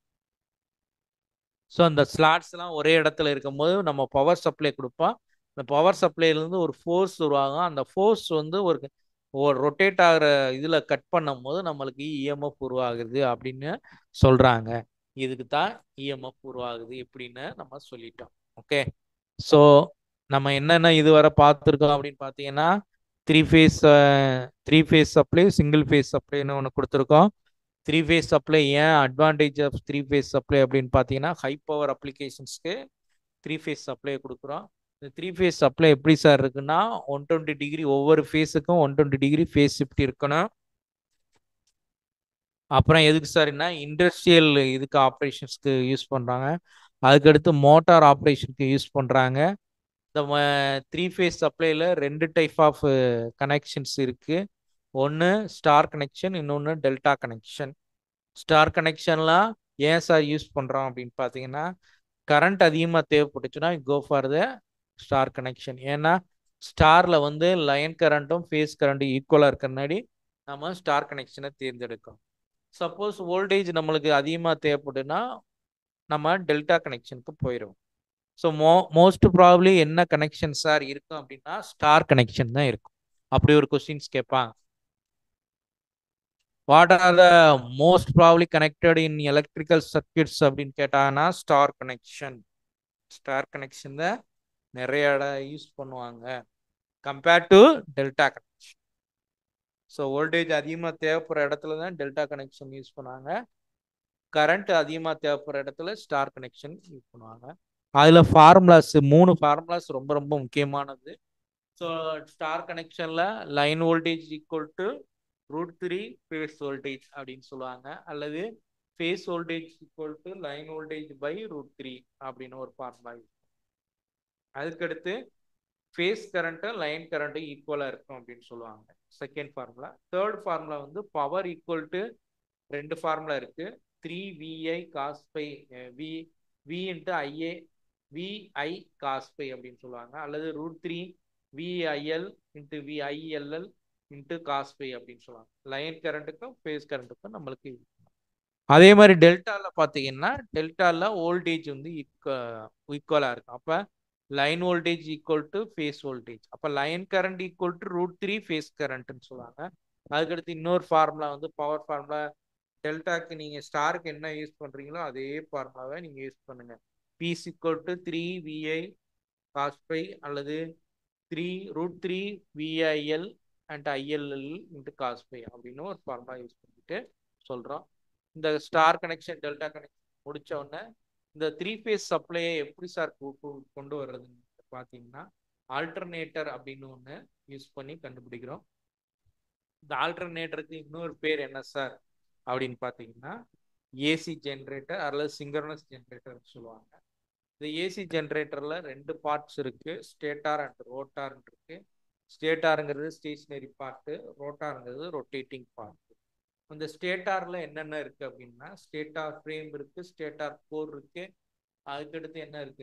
A: so அந்த ஸ்லாட்ஸ்லாம் ஒரே இடத்துல இருக்கும்போது நம்ம பவர் சப்ளை கொடுப்போம் அந்த பவர் சப்ளைலேருந்து ஒரு ஃபோர்ஸ் உருவாகும் அந்த ஃபோர்ஸ் வந்து ஒரு ஒரு ரொட்டேட் ஆகிற இதில் கட் பண்ணும் போது நம்மளுக்கு இஎம்எஃப் உருவாகுது அப்படின்னு சொல்கிறாங்க இதுக்கு தான் இஎம்எஃப் உருவாகுது எப்படின்னு நம்ம சொல்லிட்டோம் ஓகே ஸோ நம்ம என்னென்ன இதுவரை பார்த்துருக்கோம் அப்படின்னு பார்த்தீங்கன்னா three phase three phase supply single phase சப்ளைன்னு ஒன்று கொடுத்துருக்கோம் த்ரீ ஃபேஸ் சப்ளை ஏன் advantage of three phase supply அப்படின்னு பார்த்தீங்கன்னா ஹை பவர் அப்ளிகேஷன்ஸ்க்கு த்ரீ ஃபேஸ் சப்ளை கொடுக்குறோம் இந்த த்ரீ ஃபேஸ் சப்ளை எப்படி சார் இருக்குன்னா ஒன் டுவெண்ட்டி டிகிரி ஒவ்வொரு ஃபேஸுக்கும் one twenty degree phase shift இருக்கணும் அப்புறம் எதுக்கு சார்னா இண்டஸ்ட்ரியல் இதுக்கு ஆப்ரேஷன்ஸ்க்கு யூஸ் பண்ணுறாங்க அதுக்கடுத்து மோட்டார் ஆப்ரேஷனுக்கு யூஸ் பண்ணுறாங்க இந்த த்ரீ ஃபேஸ் சப்ளையில் ரெண்டு டைப் ஆஃப் கனெக்ஷன்ஸ் இருக்குது ஒன்று ஸ்டார் கனெக்ஷன் இன்னொன்று டெல்டா கனெக்ஷன் ஸ்டார் கனெக்ஷன்லாம் ஏன் சார் யூஸ் பண்ணுறோம் அப்படின்னு பார்த்தீங்கன்னா கரண்ட் அதிகமாக தேவைப்பட்டுச்சுன்னா go for the star connection ஏன்னா ஸ்டாரில் வந்து லைன் கரண்ட்டும் ஃபேஸ் கரண்ட்டும் ஈக்குவலாக இருக்கிறனாடி நம்ம ஸ்டார் கனெக்ஷனை தேர்ந்தெடுக்கோம் சப்போஸ் வோல்டேஜ் நம்மளுக்கு அதிகமாக தேவைப்படுன்னா நம்ம டெல்டா கனெக்ஷனுக்கு போயிடும் ஸோ மோ மோஸ்ட் ப்ராப்ளி என்ன கனெக்ஷன் சார் இருக்கும் அப்படின்னா ஸ்டார் கனெக்ஷன் தான் இருக்கும் அப்படி ஒரு கொஸ்டின்ஸ் கேட்பாங்க what are the most probably connected in electrical circuits அப்படின்னு கேட்டாங்கன்னா ஸ்டார் கனெக்ஷன் ஸ்டார் கனெக்ஷன் தான் நிறைய இடம் யூஸ் பண்ணுவாங்க compared to delta connection so voltage அதிகமாக தேவைப்படுற இடத்துல தான் டெல்டா கனெக்ஷன் யூஸ் பண்ணுவாங்க கரண்ட் அதிகமாக தேவைப்படுற இடத்துல ஸ்டார் கனெக்ஷன் யூஸ் பண்ணுவாங்க அதில் ஃபார்முலாஸ் மூணு ஃபார்முலாஸ் ரொம்ப ரொம்ப முக்கியமானது ஸோ ஸ்டார் கனெக்ஷனில் line voltage equal to root three phase voltage அப்படின்னு சொல்லுவாங்க அல்லது phase voltage equal to line voltage by root three அப்படின்னு ஒரு ஃபார்முலா அதுக்கடுத்து ஃபேஸ் கரண்ட்டும் லைன் கரண்ட்டும் ஈக்குவலாக இருக்கும் அப்படின்னு சொல்லுவாங்க செகண்ட் ஃபார்முலா தேர்ட் ஃபார்முலா வந்து பவர் ஈக்குவல் டு ரெண்டு ஃபார்முலா இருக்கு three VI cos phi V V into IA VI cos phi அப்படின்னு சொல்லுவாங்க அல்லது root three VIL into VILL into cos phi அப்படின்னு சொல்லுவாங்க லைன் கரண்ட்டுக்கும் ஃபேஸ் கரண்ட்டுக்கும் நம்மளுக்கு அதே மாதிரி டெல்டாவில் பார்த்தீங்கன்னா டெல்டாவில் வோல்டேஜ் வந்து ஈக்குவலாக இருக்கும் அப்போ line voltage equal to phase voltage அப்போ line current equal to root three phase கரண்ட்னு சொல்லுவாங்க அதுக்கடுத்து இன்னொரு ஃபார்முலா வந்து பவர் ஃபார்முலா டெல்டாக்கு நீங்கள் ஸ்டாருக்கு என்ன யூஸ் பண்ணுறீங்களோ அதே ஃபார்முலாவை நீங்கள் யூஸ் பண்ணுங்க P is equal to three VI cos phi அல்லது three root three VIL and ILL into cos phi அப்படின்னு ஒரு ஃபார்முலா யூஸ் பண்ணிட்டு சொல்கிறோம் இந்த ஸ்டார் கனெக்ஷன் டெல்டா கனெக்ஷன் முடிச்ச உடனே இந்த த்ரீ ஃபேஸ் சப்ளையை எப்படி சார் கொண்டு வர்றதுன்னு பார்த்தீங்கன்னா ஆல்டர்னேட்டர் அப்படின்னு ஒன்று யூஸ் பண்ணி கண்டுபிடிக்கிறோம் இந்த ஆல்டர்னேட்டருக்கு இன்னொரு பேர் என்ன சார் அப்படின்னு பார்த்தீங்கன்னா ஏசி ஜென்ரேட்டர் அல்லது சிங்கர்னஸ் ஜென்ரேட்டர் சொல்லுவாங்க இந்த ஏசி ஜென்ரேட்டரில் ரெண்டு பார்ட்ஸ் இருக்கு ஸ்டேட்டார் அண்ட் ரோட்டார் இருக்கு ஸ்டேட்டாருங்கிறது ஸ்டேஷனரி பார்ட்டு ரோட்டாருங்கிறது ரொட்டேட்டிங் பார்ட் அந்த ஸ்டேட்டார்ல என்னென்ன இருக்கு அப்படின்னா ஸ்டேட்டார் ஃப்ரேம் இருக்கு ஸ்டேட்டார் கோர் இருக்கு அதுக்கடுத்து என்ன இருக்கு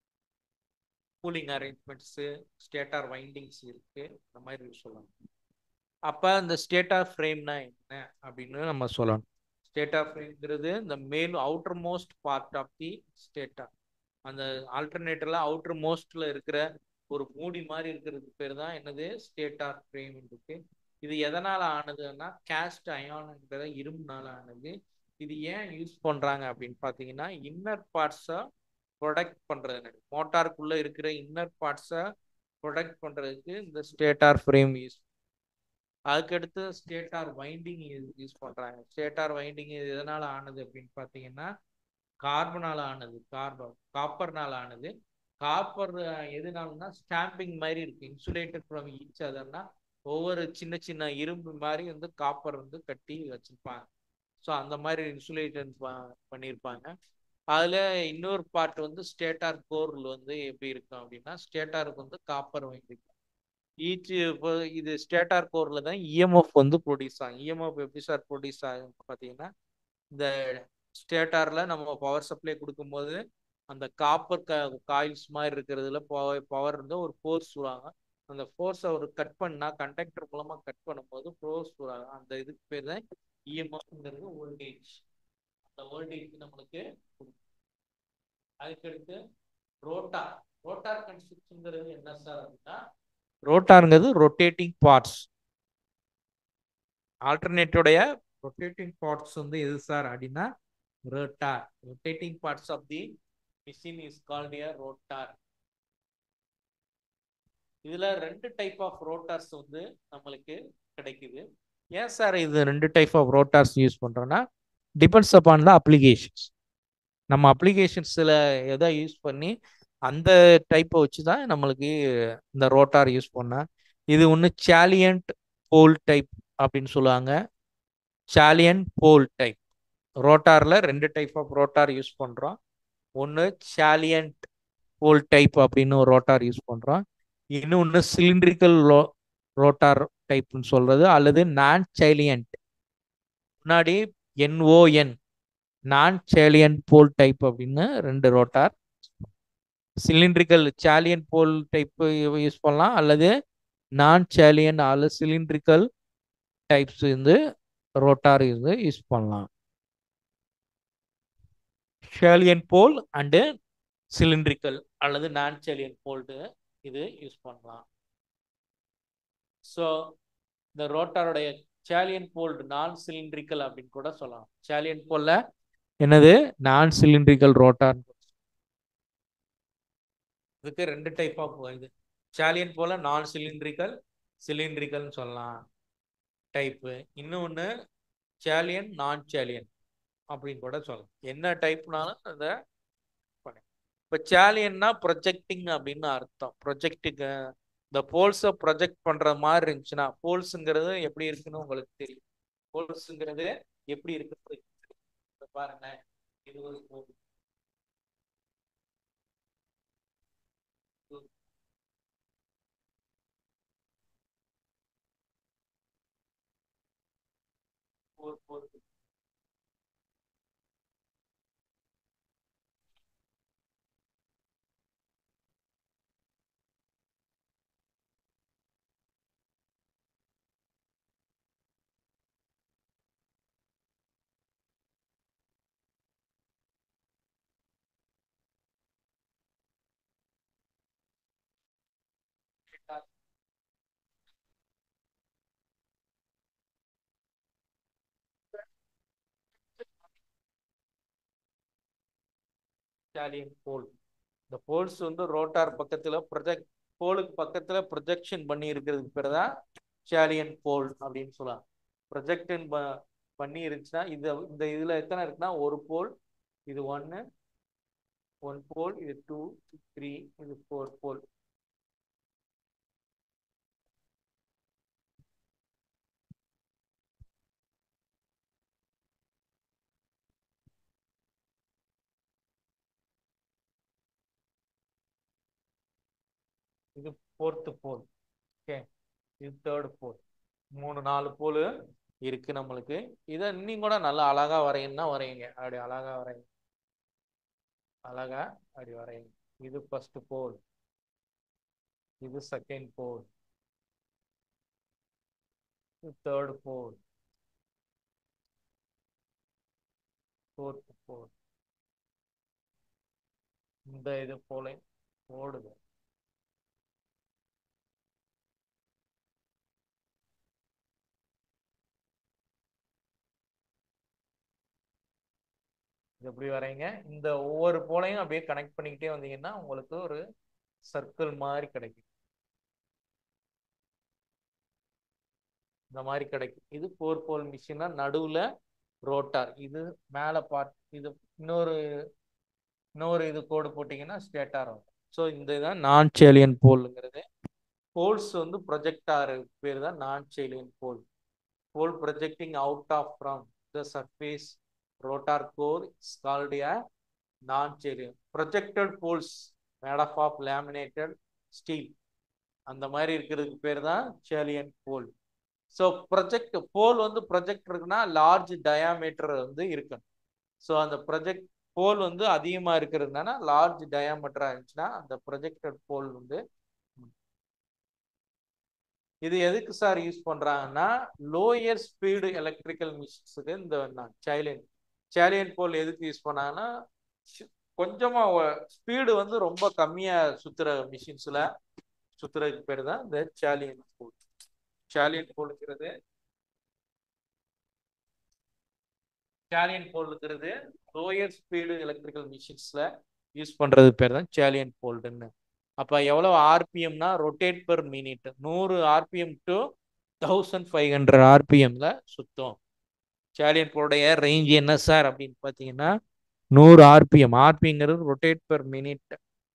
A: கூலிங் அரேஞ்ச்மெண்ட்ஸு ஸ்டேட்டார் வைண்டிங்ஸ் இருக்கு இந்த மாதிரி சொல்லலாம் அப்போ இந்த ஸ்டேட்டார் ஃப்ரேம்னா என்ன அப்படின்னு நம்ம சொல்லணும் ஸ்டேட்டார் ஃப்ரேம்ங்கிறது இந்த மேல் outer most part of the stator அந்த ஆல்டர்னேட்டர்ல அவுட்டர் மோஸ்ட்ல இருக்கிற ஒரு மூடி மாதிரி இருக்கிறது பேர் தான் என்னது ஸ்டேட்டார் ஃப்ரேம் இருக்கு இது எதனால ஆனதுன்னா கேஸ்ட் அயான்ங்கிற இரும்புனால ஆனது இது ஏன் யூஸ் பண்றாங்க அப்படின்னு பாத்தீங்கன்னா இன்னர் பார்ட்ஸை ப்ரொடக்ட் பண்றது மோட்டாருக்குள்ள இருக்கிற இன்னர் பார்ட்ஸை ப்ரொடக்ட் பண்றதுக்கு இந்த ஸ்டேட்டார் ஃப்ரேம் யூஸ் அதுக்கடுத்து ஸ்டேட்டார் வைண்டிங் யூஸ் பண்றாங்க ஸ்டேட்டார் வைண்டிங் எதனால ஆனது அப்படின்னு பாத்தீங்கன்னா கார்பனால ஆனது கார்பன் காப்பர்னால ஆனது காப்பர் எதுனாலனா ஸ்டாம்பிங் மாதிரி இருக்கு இன்சுலேட்டட் ஃப்ரம் ஈச் அதர்னா ஒவ்வொரு சின்ன சின்ன இரும்பு மாதிரி வந்து காப்பர் வந்து கட்டி வச்சிருப்பாங்க ஸோ அந்த மாதிரி இன்சுலேஷன் பண்ணியிருப்பாங்க அதில் இன்னொரு பார்ட் வந்து ஸ்டேட்டார் கோரில் வந்து எப்படி இருக்கும் அப்படின்னா ஸ்டேட்டாருக்கு வந்து காப்பர் வாங்கியிருக்கும் ஈச் இப்போ இது ஸ்டேட்டார் கோரில் தான் இஎம்எஃப் வந்து ப்ரொடியூஸ் ஆகும் இஎம்எஃப் எப்படி சார் ப்ரொடியூஸ் ஆகும் பார்த்தீங்கன்னா இந்த ஸ்டேட்டாரில் நம்ம பவர் சப்ளை கொடுக்கும்போது அந்த காப்பர் க காயில்ஸ் மாதிரி இருக்கிறதுல பவர் இருந்தால் ஒரு ஃபோர்ஸ் விடுவாங்க அந்த ஃபோர்ஸை ஒரு கட் பண்ணா கண்டக்டர் மூலமா கட் பண்ணும்போது ஃபோர்ஸ் விடுவாங்க அந்த இதுக்கு பேர் தான் இஎம்எஃப்ங்கிறது வோல்டேஜ் அந்த வோல்டேஜ் நம்மளுக்கு அதுக்கடுத்து ரோட்டார் ரோட்டார் கன்ஸ்ட்ரக்ஷன்ங்கிறது என்ன சார் அப்படின்னா ரோட்டாருங்கிறது ரொட்டேட்டிங் பார்ட்ஸ் ஆல்டர்னேட்டோடைய ரொட்டேட்டிங் பார்ட்ஸ் வந்து எது சார் அப்படின்னா rotor rotating parts of the machine is called a rotor இதுல ரெண்டு டைப் ஆஃப் ரோட்டார்ஸ் வந்து நம்மளுக்கு கிடைக்குது ஏன் சார் இது ரெண்டு டைப் ஆஃப் ரோட்டார்ஸ் யூஸ் பண்றோம்னா டிபெண்ட்ஸ் அப்பான் த அப்ளிகேஷன்ஸ் நம்ம அப்ளிகேஷன்ஸில் எதை யூஸ் பண்ணி அந்த டைப்பை வச்சு தான் நம்மளுக்கு இந்த ரோட்டார் யூஸ் பண்ணேன் இது ஒன்று சாலியன்ட் போல் டைப் அப்படின்னு சொல்லுவாங்க சாலியன் போல் டைப் ரோட்டாரில் ரெண்டு டைப் ஆஃப் ரோட்டார் யூஸ் பண்ணுறோம் ஒன்று சாலியன்ட் போல் டைப் அப்படின்னு ஒரு ரோட்டார் யூஸ் பண்ணுறோம் இன்னொன்று சிலிண்ட்ரிக்கல் ரோ ரோட்டார் டைப்னு சொல்கிறது அல்லது நான் சைலியன்ட் முன்னாடி என்ஓஎன் நான் சேலியன் போல் டைப் அப்படின்னு ரெண்டு rotor cylindrical salient pole type use பண்ணலாம் அல்லது நான் சேலியன் அல்லது சிலிண்ட்ரிக்கல் டைப்ஸ் வந்து ரோட்டார் இது யூஸ் பண்ணலாம் சேலியன் போல் அண்டு சிலிண்ட்ரிக்கல் அல்லது நான் சேலியன் போல்டு இது யூஸ் பண்ணலாம் ஸோ இந்த ரோட்டாருடைய சேலியன் போல்டு நான் சிலிண்ட்ரிக்கல் அப்படின்னு கூட சொல்லலாம் சேலியன் போல்ல என்னது நான் சிலிண்ட்ரிக்கல் ரோட்டார் இதுக்கு ரெண்டு டைப் ஆஃப் இது சேலியன் போல நான் சிலிண்ட்ரிக்கல் சிலிண்ட்ரிக்கல்னு சொல்லலாம் டைப்பு இன்னொன்று சேலியன் நான் சேலியன் அப்படின்னு கூட சொல்லலாம் என்ன டைப்னாலும் அதை இப்போ சேலியன்னா ப்ரொஜெக்டிங் அப்படின்னு அர்த்தம் ப்ரொஜெக்டுக்கு இந்த போல்ஸை ப்ரொஜெக்ட் பண்ற மாதிரி இருந்துச்சுன்னா போல்ஸுங்கிறது எப்படி இருக்குன்னு உங்களுக்கு தெரியும் போல்ஸுங்கிறது எப்படி இருக்கு பாருங்க இது ஒரு போல் ஃபோர் ஃபோர் இட்டாலியன் போல் இந்த போல்ஸ் வந்து ரோட்டார் பக்கத்துல ப்ரொஜெக்ட் போலுக்கு பக்கத்துல ப்ரொஜெக்ஷன் பண்ணி இருக்கிறதுக்கு பேர் தான் இட்டாலியன் போல் அப்படின்னு சொல்லலாம் ப்ரொஜெக்டன் பண்ணி இருந்துச்சுன்னா இந்த இந்த இதுல எத்தனை இருக்குன்னா ஒரு போல் இது ஒன்னு ஒன் போல் இது டூ த்ரீ இது ஃபோர் போல் இது ஃபோர்த்து போல் ஓகே இது தேர்டு போல் மூணு நாலு போல் இருக்கு நம்மளுக்கு இதை இன்னும் கூட நல்லா அழகா வரையணும்னா வரையுங்க அப்படி அழகா வரையுங்க அழகா அப்படி வரையுங்க இது ஃபர்ஸ்ட் போல் இது செகண்ட் போல் இது தேர்ட் போல் ஃபோர்த் போல் இந்த இது போல ஓடுது இது எப்படி வரைங்க இந்த ஒவ்வொரு போலையும் அப்படியே கனெக்ட் பண்ணிக்கிட்டே வந்தீங்கன்னா உங்களுக்கு ஒரு சர்க்கிள் மாதிரி கிடைக்கும் இந்த மாதிரி கிடைக்கும் இது ஃபோர் போல் மிஷினா நடுவுல ரோட்டார் இது மேல பார்ட் இது இன்னொரு இன்னொரு இது கோடு போட்டிங்கன்னா ஸ்டேட்டார் வரும் ஸோ இந்த இதான் நான் சேலியன் போலுங்கிறது போல்ஸ் வந்து ப்ரொஜெக்டார் பேர் தான் non salient pole pole projecting out of from the surface rotor core is called a non-salient. Projected poles made up of laminated steel. அந்த மாதிரி இருக்கிறதுக்கு பேர் தான் salient pole so project pole வந்து ப்ரொஜெக்ட் இருக்குன்னா லார்ஜ் டயாமீட்டர் வந்து இருக்கணும் so அந்த ப்ரொஜெக்ட் போல் வந்து அதிகமாக இருக்கிறதுனால லார்ஜ் டயாமீட்டராக இருந்துச்சுன்னா அந்த ப்ரொஜெக்டட் போல் வந்து இது எதுக்கு சார் யூஸ் பண்றாங்கன்னா லோயர் ஸ்பீடு எலக்ட்ரிக்கல் மிஷின்ஸுக்கு இந்த சைலண்ட் சேலியன் போல் எதுக்கு யூஸ் பண்ணாங்கன்னா கொஞ்சமா ஸ்பீடு வந்து ரொம்ப கம்மியா சுத்துற மிஷின்ஸ்ல சுத்துறதுக்கு பேர் தான் இந்த சேலியன் போல் சேலியன் போலுங்கிறது சேலியன் போலுங்கிறது லோயர் ஸ்பீடு எலக்ட்ரிக்கல் மிஷின்ஸ்ல யூஸ் பண்றது பேர் தான் சேலியன் போல்டுன்னு அப்போ எவ்வளோ ஆர்பிஎம்னா ரொட்டேட் பெர் மினிட் நூறு RPM to thousand five hundred ஆர்பிஎம்ல சுத்தம் சேலியன் போலுடைய ரேஞ்ச் என்ன சார் அப்படின்னு பார்த்தீங்கன்னா நூறு ஆர்பிஎம் ஆர்பிங்கிறது ரொட்டேட் பெர் மினிட்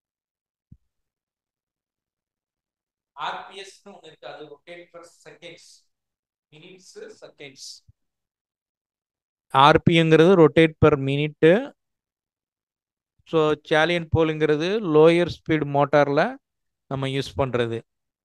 A: ஆர்பிஎஸ்னு ஒன்று இருக்கு அது rotate per seconds minutes seconds ஆர்பிங்கிறது rotate per minute so salient போலுங்கிறது லோயர் ஸ்பீட் மோட்டாரில் நம்ம யூஸ் பண்ணுறது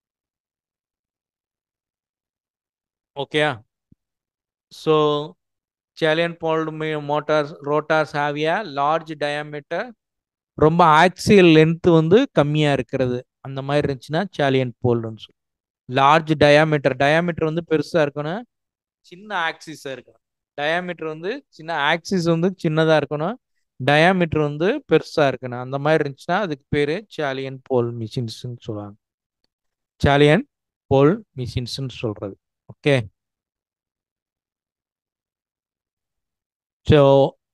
A: ஓகேயா so salient poled motors rotors ஹாவியா லார்ஜ் டயாமீட்டர் ரொம்ப ஆக்சியல் லென்த் வந்து கம்மியாக இருக்கிறது அந்த மாதிரி இருந்துச்சுன்னா சேலியன் போல்டுன்னு சொல்லி லார்ஜ் டயாமீட்டர் டயாமீட்டர் வந்து பெருசாக இருக்கணும் சின்ன ஆக்சிஸாக இருக்கணும் டயாமீட்டர் வந்து சின்ன ஆக்சிஸ் வந்து சின்னதாக இருக்கணும் டயாமீட்டர் வந்து பெருசாக இருக்கணும் அந்த மாதிரி இருந்துச்சுன்னா அதுக்கு பேர் சாலியன் போல் மிஷின்ஸ்ன்னு சொல்லுவாங்க சாலியன் போல் மிஷின்ஸ்ன்னு சொல்கிறது okay so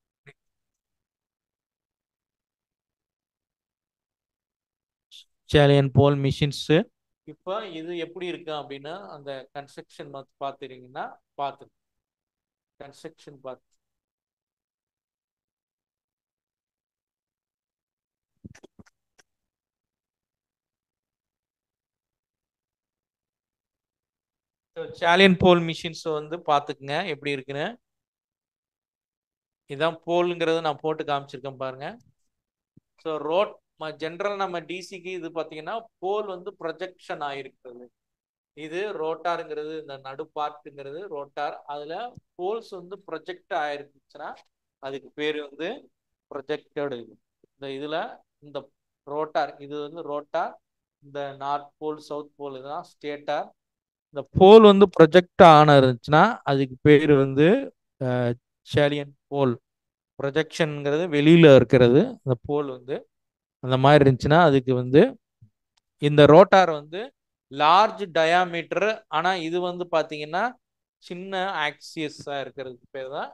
A: salient pole machines இப்போ இது எப்படி இருக்கு அப்படின்னா அந்த கன்ஸ்ட்ரக்ஷன் பார்த்துட்டீங்கன்னா பார்த்து கன்ஸ்ட்ரக்ஷன் பார்த்து சாலியன் போல் மிஷின்ஸ் வந்து பார்த்துக்குங்க எப்படி இருக்குன்னு இதான் போலுங்கிறது நான் போட்டு காமிச்சிருக்கேன் பாருங்க ஸோ ரோட் ஜென்ரல் நம்ம டிசிக்கு இது பார்த்தீங்கன்னா போல் வந்து ப்ரொஜெக்ஷன் ஆயிருக்கிறது இது ரோட்டாருங்கிறது இந்த நடு பார்ட்டுங்கிறது ரோட்டார் அதுல போல்ஸ் வந்து ப்ரொஜெக்ட் ஆயிருந்துச்சுன்னா அதுக்கு பேர் வந்து ப்ரொஜெக்டடு இந்த இதுல இந்த ரோட்டார் இது வந்து ரோட்டார் இந்த நார்த் போல் சவுத் போல் இதுதான் ஸ்டேட்டார் இந்த போல் வந்து ப்ரொஜெக்ட் ஆன இருந்துச்சுன்னா அதுக்கு பேர் வந்து சேலியன் போல் ப்ரொஜெக்ஷனுங்கிறது வெளியில இருக்கிறது அந்த போல் வந்து அந்த மாதிரி இருந்துச்சுன்னா அதுக்கு வந்து இந்த ரோட்டார் வந்து லார்ஜ் டயாமீட்டர் ஆனா இது வந்து பாத்தீங்கன்னா சின்ன ஆக்சியஸா இருக்கிறதுக்கு பேர் தான்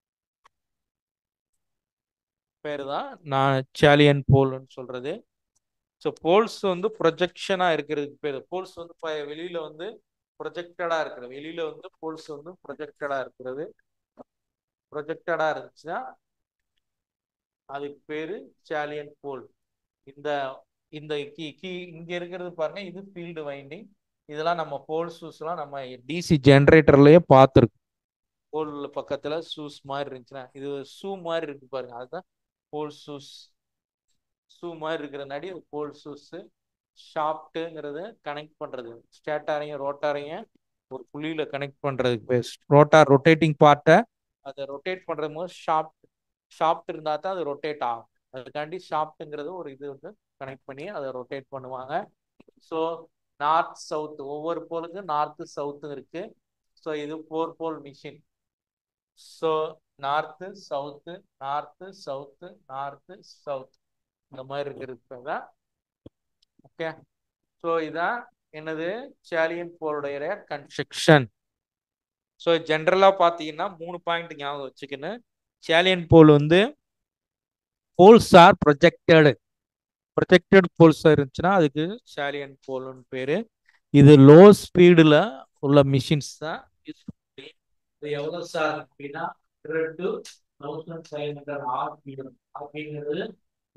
A: பேர் தான் நான் சேலியன் போல்னு சொல்றது ஸோ போல்ஸ் வந்து ப்ரொஜெக்ஷனா இருக்கிறதுக்கு பேர் போல்ஸ் வந்து ப- வெளியில வந்து ப்ரொஜெக்டடா இருக்கிறது வெளியில வந்து போல்ஸ் வந்து ப்ரொஜெக்டடா இருக்கிறது ப்ரொஜெக்டடா இருந்துச்சுன்னா அதுக்கு பேரு சேலியன் போல் இந்த இந்த கீ கீ இங்க இருக்கிறது பாருங்க இது ஃபீல்டு வைண்டிங் இதெல்லாம் நம்ம போல் ஷூஸ்லாம் நம்ம டிசி ஜென்ரேட்டர்லயே பார்த்துருக்கோம் போல் பக்கத்துல ஷூஸ் மாதிரி இருந்துச்சுன்னா இது ஷூ மாதிரி இருக்கு பாருங்க அதுதான் போல் ஷூஸ் ஷூ மாதிரி இருக்கிறனாடி அது போல் ஷூஸ் ஷாப்ட்டுங்கிறது கனெக்ட் பண்றது ஸ்டேட்டாரையும் ரோட்டாரையும் ஒரு புள்ளியில கனெக்ட் பண்றதுக்கு பேர் ரோட்டார் ரொட்டேட்டிங் பார்ட்டை அதை ரொட்டேட் பண்றது போது ஷாப்ட் ஷாப்ட் இருந்தா தான் அது ரொட்டேட் ஆகும் அதுக்காண்டி ஷாப்ட்டுங்கிறது ஒரு இது வந்து கனெக்ட் பண்ணி அதை ரொட்டேட் பண்ணுவாங்க ஸோ நார்த் சவுத் ஒவ்வொரு போலுக்கு நார்த்து சவுத்து இருக்கு ஸோ இது four pole machine so north south north south north south இந்த மாதிரி இருக்கிறது தான் ஓகே ஸோ இதான் என்னது சேலியன் போலுடைய கன்ஸ்ட்ரக்ஷன் ஸோ ஜென்ரலாக பார்த்தீங்கன்னா மூணு பாயிண்ட் ஞாபகம் வச்சுக்கணும் சேலியன் போல் வந்து poles are projected projected poles இருந்துச்சுன்னா அதுக்கு சேலியன் போல்னு பேர் இது லோ ஸ்பீடில் உள்ள மிஷின்ஸ் தான் யூஸ் பண்ண முடியும் இது எவ்வளோ சார் அப்படின்னா hundred to thousand five hundred RPM அப்படிங்கிறது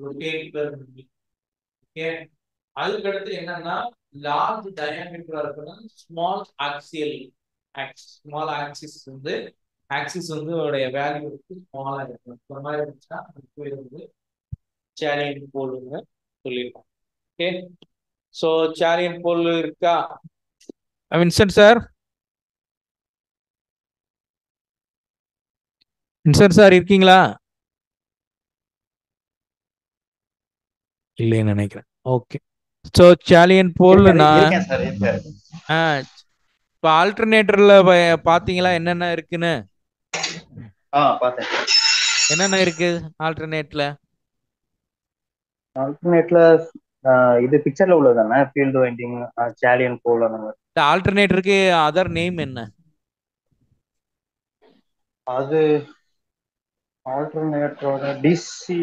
A: ஓகே அதுக்கடுத்து என்னன்னா லார்ஜ் டயாமீட்டரா இருக்கணும் small axial axis small axis வந்து ஆக்சிஸ் வந்து உடைய வேல்யூ வந்து ஸ்மாலா இருக்கும் இந்த மாதிரி இருந்துச்சுன்னா அதுக்கு பேர் வந்து சேலியன் போல்னு சொல்லியிருக்கோம் ஓகே ஸோ சேலியன் போல் இருக்கா வின்சென்ட் சார் வின்சென்ட் சார் இருக்கீங்களா இல்லைன்னு நினைக்கிறேன் ஓகே ஸோ சேலியன் போல் நான்
B: இருக்கேன் சார் இருக்கேன்
A: ஆ இப்போ ஆல்டர்னேட்டர்ல பாத்தீங்களா என்னென்ன இருக்குன்னு
B: ஆ பார்த்தேன்
A: என்னென்ன இருக்கு ஆல்டர்னேட்ல
B: ஆல்டர்னேட்ல இது பிக்சர்ல உள்ளது தானே ஃபீல்டு வைண்டிங் சேலியன் போல் அந்த மாதிரி
A: இந்த ஆல்டர்னேட்டருக்கு அதர் நேம் என்ன
B: அது ஆல்டர்னேட்டரோட DC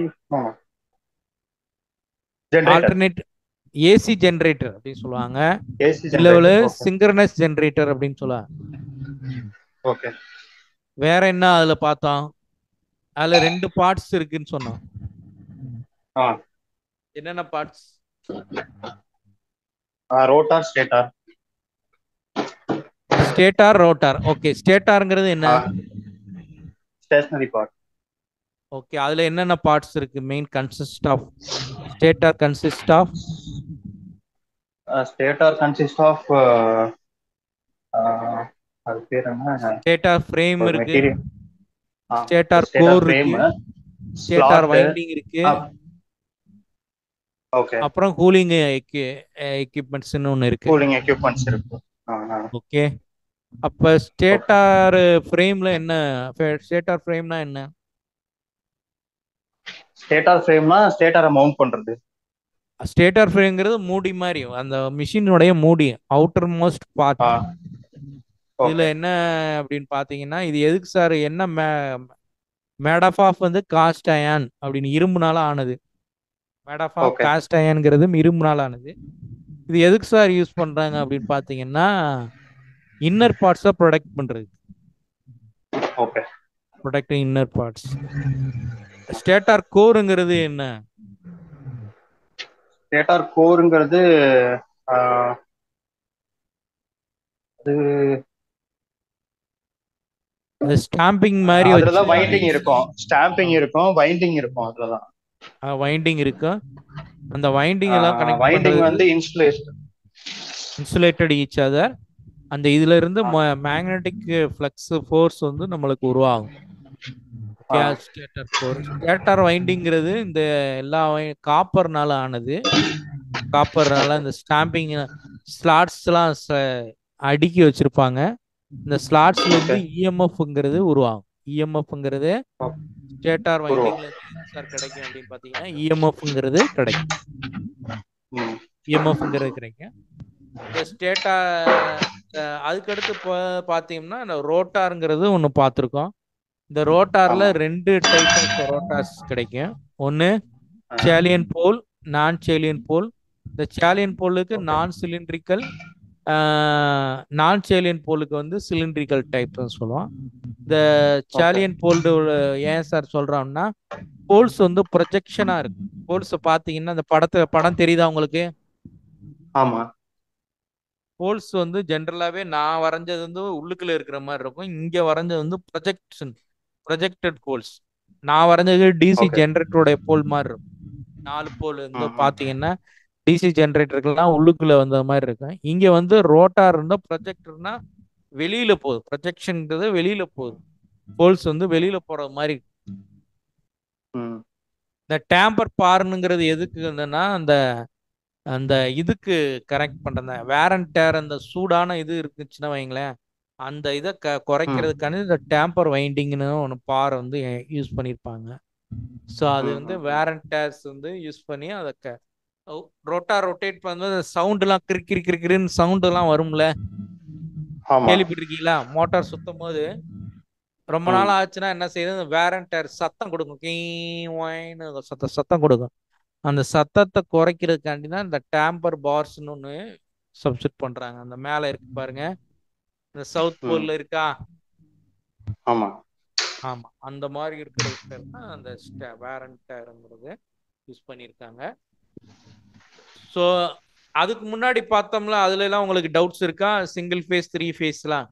B: generator
A: alternate AC generator அப்படின்னு சொல்லுவாங்க
B: ஏசி
A: இல்ல
B: ஜென்ரேட்டர்
A: சிங்க்ரனஸ் ஜெனரேட்டர் அப்படின்னு சொல்லுவாங்க
B: ஓகே
A: வேற என்ன அதுல பார்த்தோம் அதுல ரெண்டு பார்ட்ஸ் இருக்குன்னு சொன்னோம்
B: ஆ
A: என்னென்ன parts
B: rotor stator
A: stator rotor okay ஸ்டேட்டார்ங்கிறது என்ன
B: ஸ்டேஷனரி பார்ட்
A: ஓகே அதுல என்னென்ன பார்ட்ஸ் இருக்கு main consist of stator consist of
B: stator consist of அது பேர் என்ன
A: ஸ்டேட்டார் ஃப்ரேம் இருக்கு
B: மெட்டீரியல்
A: ஸ்டேட்டார் கோர் இருக்கு ஸ்டேட்டார் வைண்டிங் இருக்கு
B: ஓகே
A: அப்புறம் கூலிங் எக்யூப்மெண்ட்ஸ்னு ஒன்று இருக்கு
B: கூலிங் எக்யூப்மெண்ட்ஸ் இருக்கு
A: ஓகே அப்ப ஸ்டேட்டார் ஃப்ரேம்ல என்ன ஸ்டேட்டார் ஃப்ரேம்னா என்ன
B: ஸ்டேட்டார் ஃப்ரேம்னா ஸ்டேட்டாரை மவுண்ட் பண்றது
A: ஸ்டேட்டார் ஃப்ரேம்ங்கிறது மூடி மாதிரி அந்த மிஷினுடைய மூடி அவுட்டர் மோஸ்ட் பார்ட்
B: ஆ
A: இதுல என்ன அப்படின்னு பாத்தீங்கன்னா இது எதுக்கு சார் என்ன மேட் ஆஃப் வந்து காஸ்ட் அயான் அப்படின்னு இரும்புனால ஆனது மேட் ஆஃப்
B: Okay.
A: காஸ்ட் அயான்ங்கிறது இரும்புனால ஆனது இது எதுக்கு சார் யூஸ் பண்றாங்க அப்படின்னு பாத்தீங்கன்னா இன்னர் பார்ட்ஸை ப்ரொடெக்ட் பண்றது
B: okay
A: protecting inner parts stator கோருங்கிறது என்ன
B: ஸ்டேட்டார் கோருங்கிறது அது
A: அந்த ஸ்டாம்பிங் மாதிரி
B: அதுலதான் வைண்டிங் இருக்கும் ஸ்டாம்பிங் இருக்கும் வைண்டிங் இருக்கும் அதுலதான்
A: வைண்டிங் இருக்கு அந்த வைண்டிங் எல்லாம் கனெக்ட்
B: வைண்டிங்
A: பண்றது
B: வந்து இன்ஸ்டலேஷன்
A: இன்சுலேட்டட் ஈச் அதர் அந்த இதுல இருந்து
B: ஆ.
A: மேக்னெட்டிக் ஃப்ளக்ஸ் ஃபோர்ஸ் வந்து நம்மளுக்கு உருவாகும்
B: ஆ.
A: ஸ்டேட்டர் ஃபோர்ஸ் ஸ்டேட்டர் வைண்டிங்கிறது இந்த எல்லா காப்பர்னால ஆனது காப்பர்னால இந்த ஸ்டாம்பிங் ஸ்லாட்ஸ்லாம் அடுக்கி வச்சிருப்பாங்க இந்த ஸ்லாட்ஸ்ல இருந்து இஎம்எஃப்ங்கிறது உருவாகும் இஎம்எஃப்ங்கிறது
B: Okay.
A: ஸ்டேட்டார் வைண்டிங்ல இருந்து சார் கிடைக்கும் அப்படின்னு பாத்தீங்கன்னா இஎம்எஃப்ங்கிறது கிடைக்கும்
B: ம்.
A: இஎம்எஃப்ங்கிறது கிடைக்கும் இந்த ஸ்டேட்டா அதுக்கடுத்து இப்போ பார்த்தீங்கன்னா இந்த ரோட்டாருங்கிறது ஒன்று பார்த்துருக்கோம் இந்த ரோட்டார்ல
B: ஆமா.
A: ரெண்டு டைப் ஆஃப் ரோட்டார்ஸ் கிடைக்கும் ஒன்று
B: ஆ.
A: Salient pole non salient pole இந்த சேலியன் போலுக்கு
B: Okay.
A: Non cylindrical non salient போலுக்கு வந்து சிலிண்ட்ரிக்கல் டைப்னு சொல்லுவோம் இந்த சேலியன் போல்டு ஏன் சார் சொல்றோம்னா போல்ஸ் வந்து ப்ரொஜெக்ஷனா இருக்கு போல்ஸ் பார்த்தீங்கன்னா இந்த படத்தை படம் தெரியுதா உங்களுக்கு
B: ஆமா
A: போல்ஸ் வந்து ஜென்ரலாகவே நான் வரைஞ்சது வந்து உள்ளுக்குள்ள இருக்கிற மாதிரி இருக்கும் இங்கே வரைஞ்சது வந்து ப்ரொஜெக்ஷன் ப்ரொஜெக்டட் போல்ஸ் நான் வரைஞ்சது டிசி
B: Okay.
A: ஜென்ரேட்டருடைய போல் மாதிரி இருக்கும் நாலு போல் வந்து
B: ம்ம்.
A: பார்த்தீங்கன்னா டிசி ஜென்ரேட்டருக்கெல்லாம் உள்ளுக்குள்ள வந்த மாதிரி இருக்கும் இங்கே வந்து ரோட்டார் இருந்தால் ப்ரொஜெக்டர்னா வெளியில போகுது ப்ரொஜெக்ஷன்ன்றது வெளியில போகுது போல்ஸ் வந்து வெளியில போறது மாதிரி
B: ம்.
A: இந்த டேம்பர் பார்னுங்கிறது எதுக்கு இருந்ததுன்னா அந்த அந்த இதுக்கு கரெக்ட் பண்ற வேர் அண்ட் டேர் அந்த சூடான இது இருக்குச்சுன்னா வைங்களேன் அந்த இதை க குறைக்கிறதுக்கான இந்த டேம்பர் வைண்டிங்னு ஒன்று பார் வந்து யூஸ் பண்ணியிருப்பாங்க ஸோ அது
B: ம்,
A: வந்து
B: ம்,
A: வேர் அண்ட் டேர்ஸ் வந்து யூஸ் பண்ணி அதை க ரொட்டா ரொட்டேட் பண்ணும்போது சவுண்டுலாம் கிறு கிறு கிறு கிறுன்னு சவுண்டுலாம் வரும்ல
B: ஆமா
A: கேள்விப்பட்டிருக்கீங்களா மோட்டார் சுத்தும் போது ரொம்ப
B: ம்.
A: நாள் ஆச்சுன்னா என்ன செய்யுது இந்த வேர் அண்ட் டேர் சத்தம் கொடுக்கும் கீ ஒயின்னு சத்த சத்தம் கொடுக்கும் அந்த சத்தத்தை குறைக்கிறதுக்காண்டி தான் இந்த டேம்பர் பார்ஸ்னு ஒன்று சப்ஸ்டிட் பண்றாங்க அந்த மேலே இருக்கு பாருங்க இந்த சவுத்
B: ம்.
A: போல்ல இருக்கா
B: ஆமா
A: ஆமா அந்த மாதிரி இருக்கிறது பேர் தான் அந்த வேர் அண்ட் டேருங்கிறது யூஸ் பண்ணியிருக்காங்க ஸோ அதுக்கு முன்னாடி பார்த்தோம்ல அதுல எல்லாம் உங்களுக்கு டவுட்ஸ் இருக்கா சிங்கிள் ஃபேஸ் த்ரீ ஃபேஸ்லாம்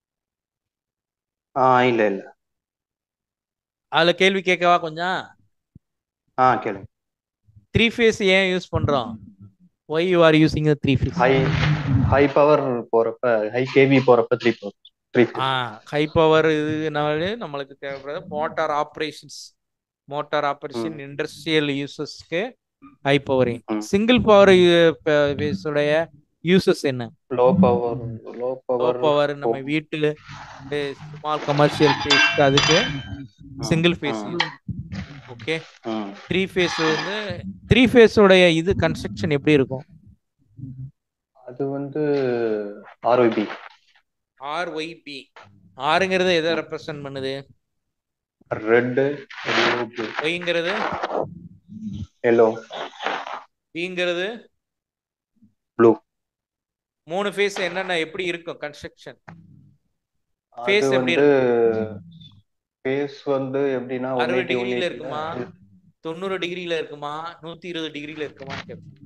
B: ஆ இல்ல இல்ல
A: அதுல கேள்வி கேட்கவா கொஞ்சம்
B: ஆ கேளுங்க
A: த்ரீ ஃபேஸ் ஏன் யூஸ் பண்றோம் why you are using three phase
B: high high power போறப்ப ஹை கேவி போறப்ப த்ரீ பவர் த்ரீ
A: ஆ ஹை பவர் இதுனாலே நம்மளுக்கு தேவைப்படுறது motor operations motor operation industrial யூசஸ்க்கு ஹை பவரிங்
B: ம்.
A: சிங்கிள் பவர் பேஸுடைய யூசஸ் என்ன
B: low power low
A: low
B: power
A: power நம்ம வீட்டு ஸ்மால் கமர்ஷியல் பேஸ்க்கு அதுக்கு single phase okay three phase வந்து த்ரீ ஃபேஸோடைய இது கன்ஸ்ட்ரக்ஷன் எப்படி இருக்கும்
B: அது வந்து ஆர்ஒய்பி
A: ஆர் ஒய் பி ஆறுங்கிறது எதை ரெப்ரசன்ட் பண்ணுது
B: ரெட்
A: ஒய்ங்கிறது
B: எல்லோ
A: பிங்கிறது
B: ப்ளூ
A: மூணு ஃபேஸ் என்னென்ன எப்படி இருக்கும் கன்ஸ்ட்ரக்ஷன்
B: அது
A: Face எப்படி
B: வந்து ஃபேஸ் வந்து எப்படின்னா
A: அறுபது
B: 180,
A: டிகிரில
B: 180
A: இருக்குமா தொண்ணூறு டிகிரில இருக்குமா நூத்தி இருபது டிகிரில இருக்குமா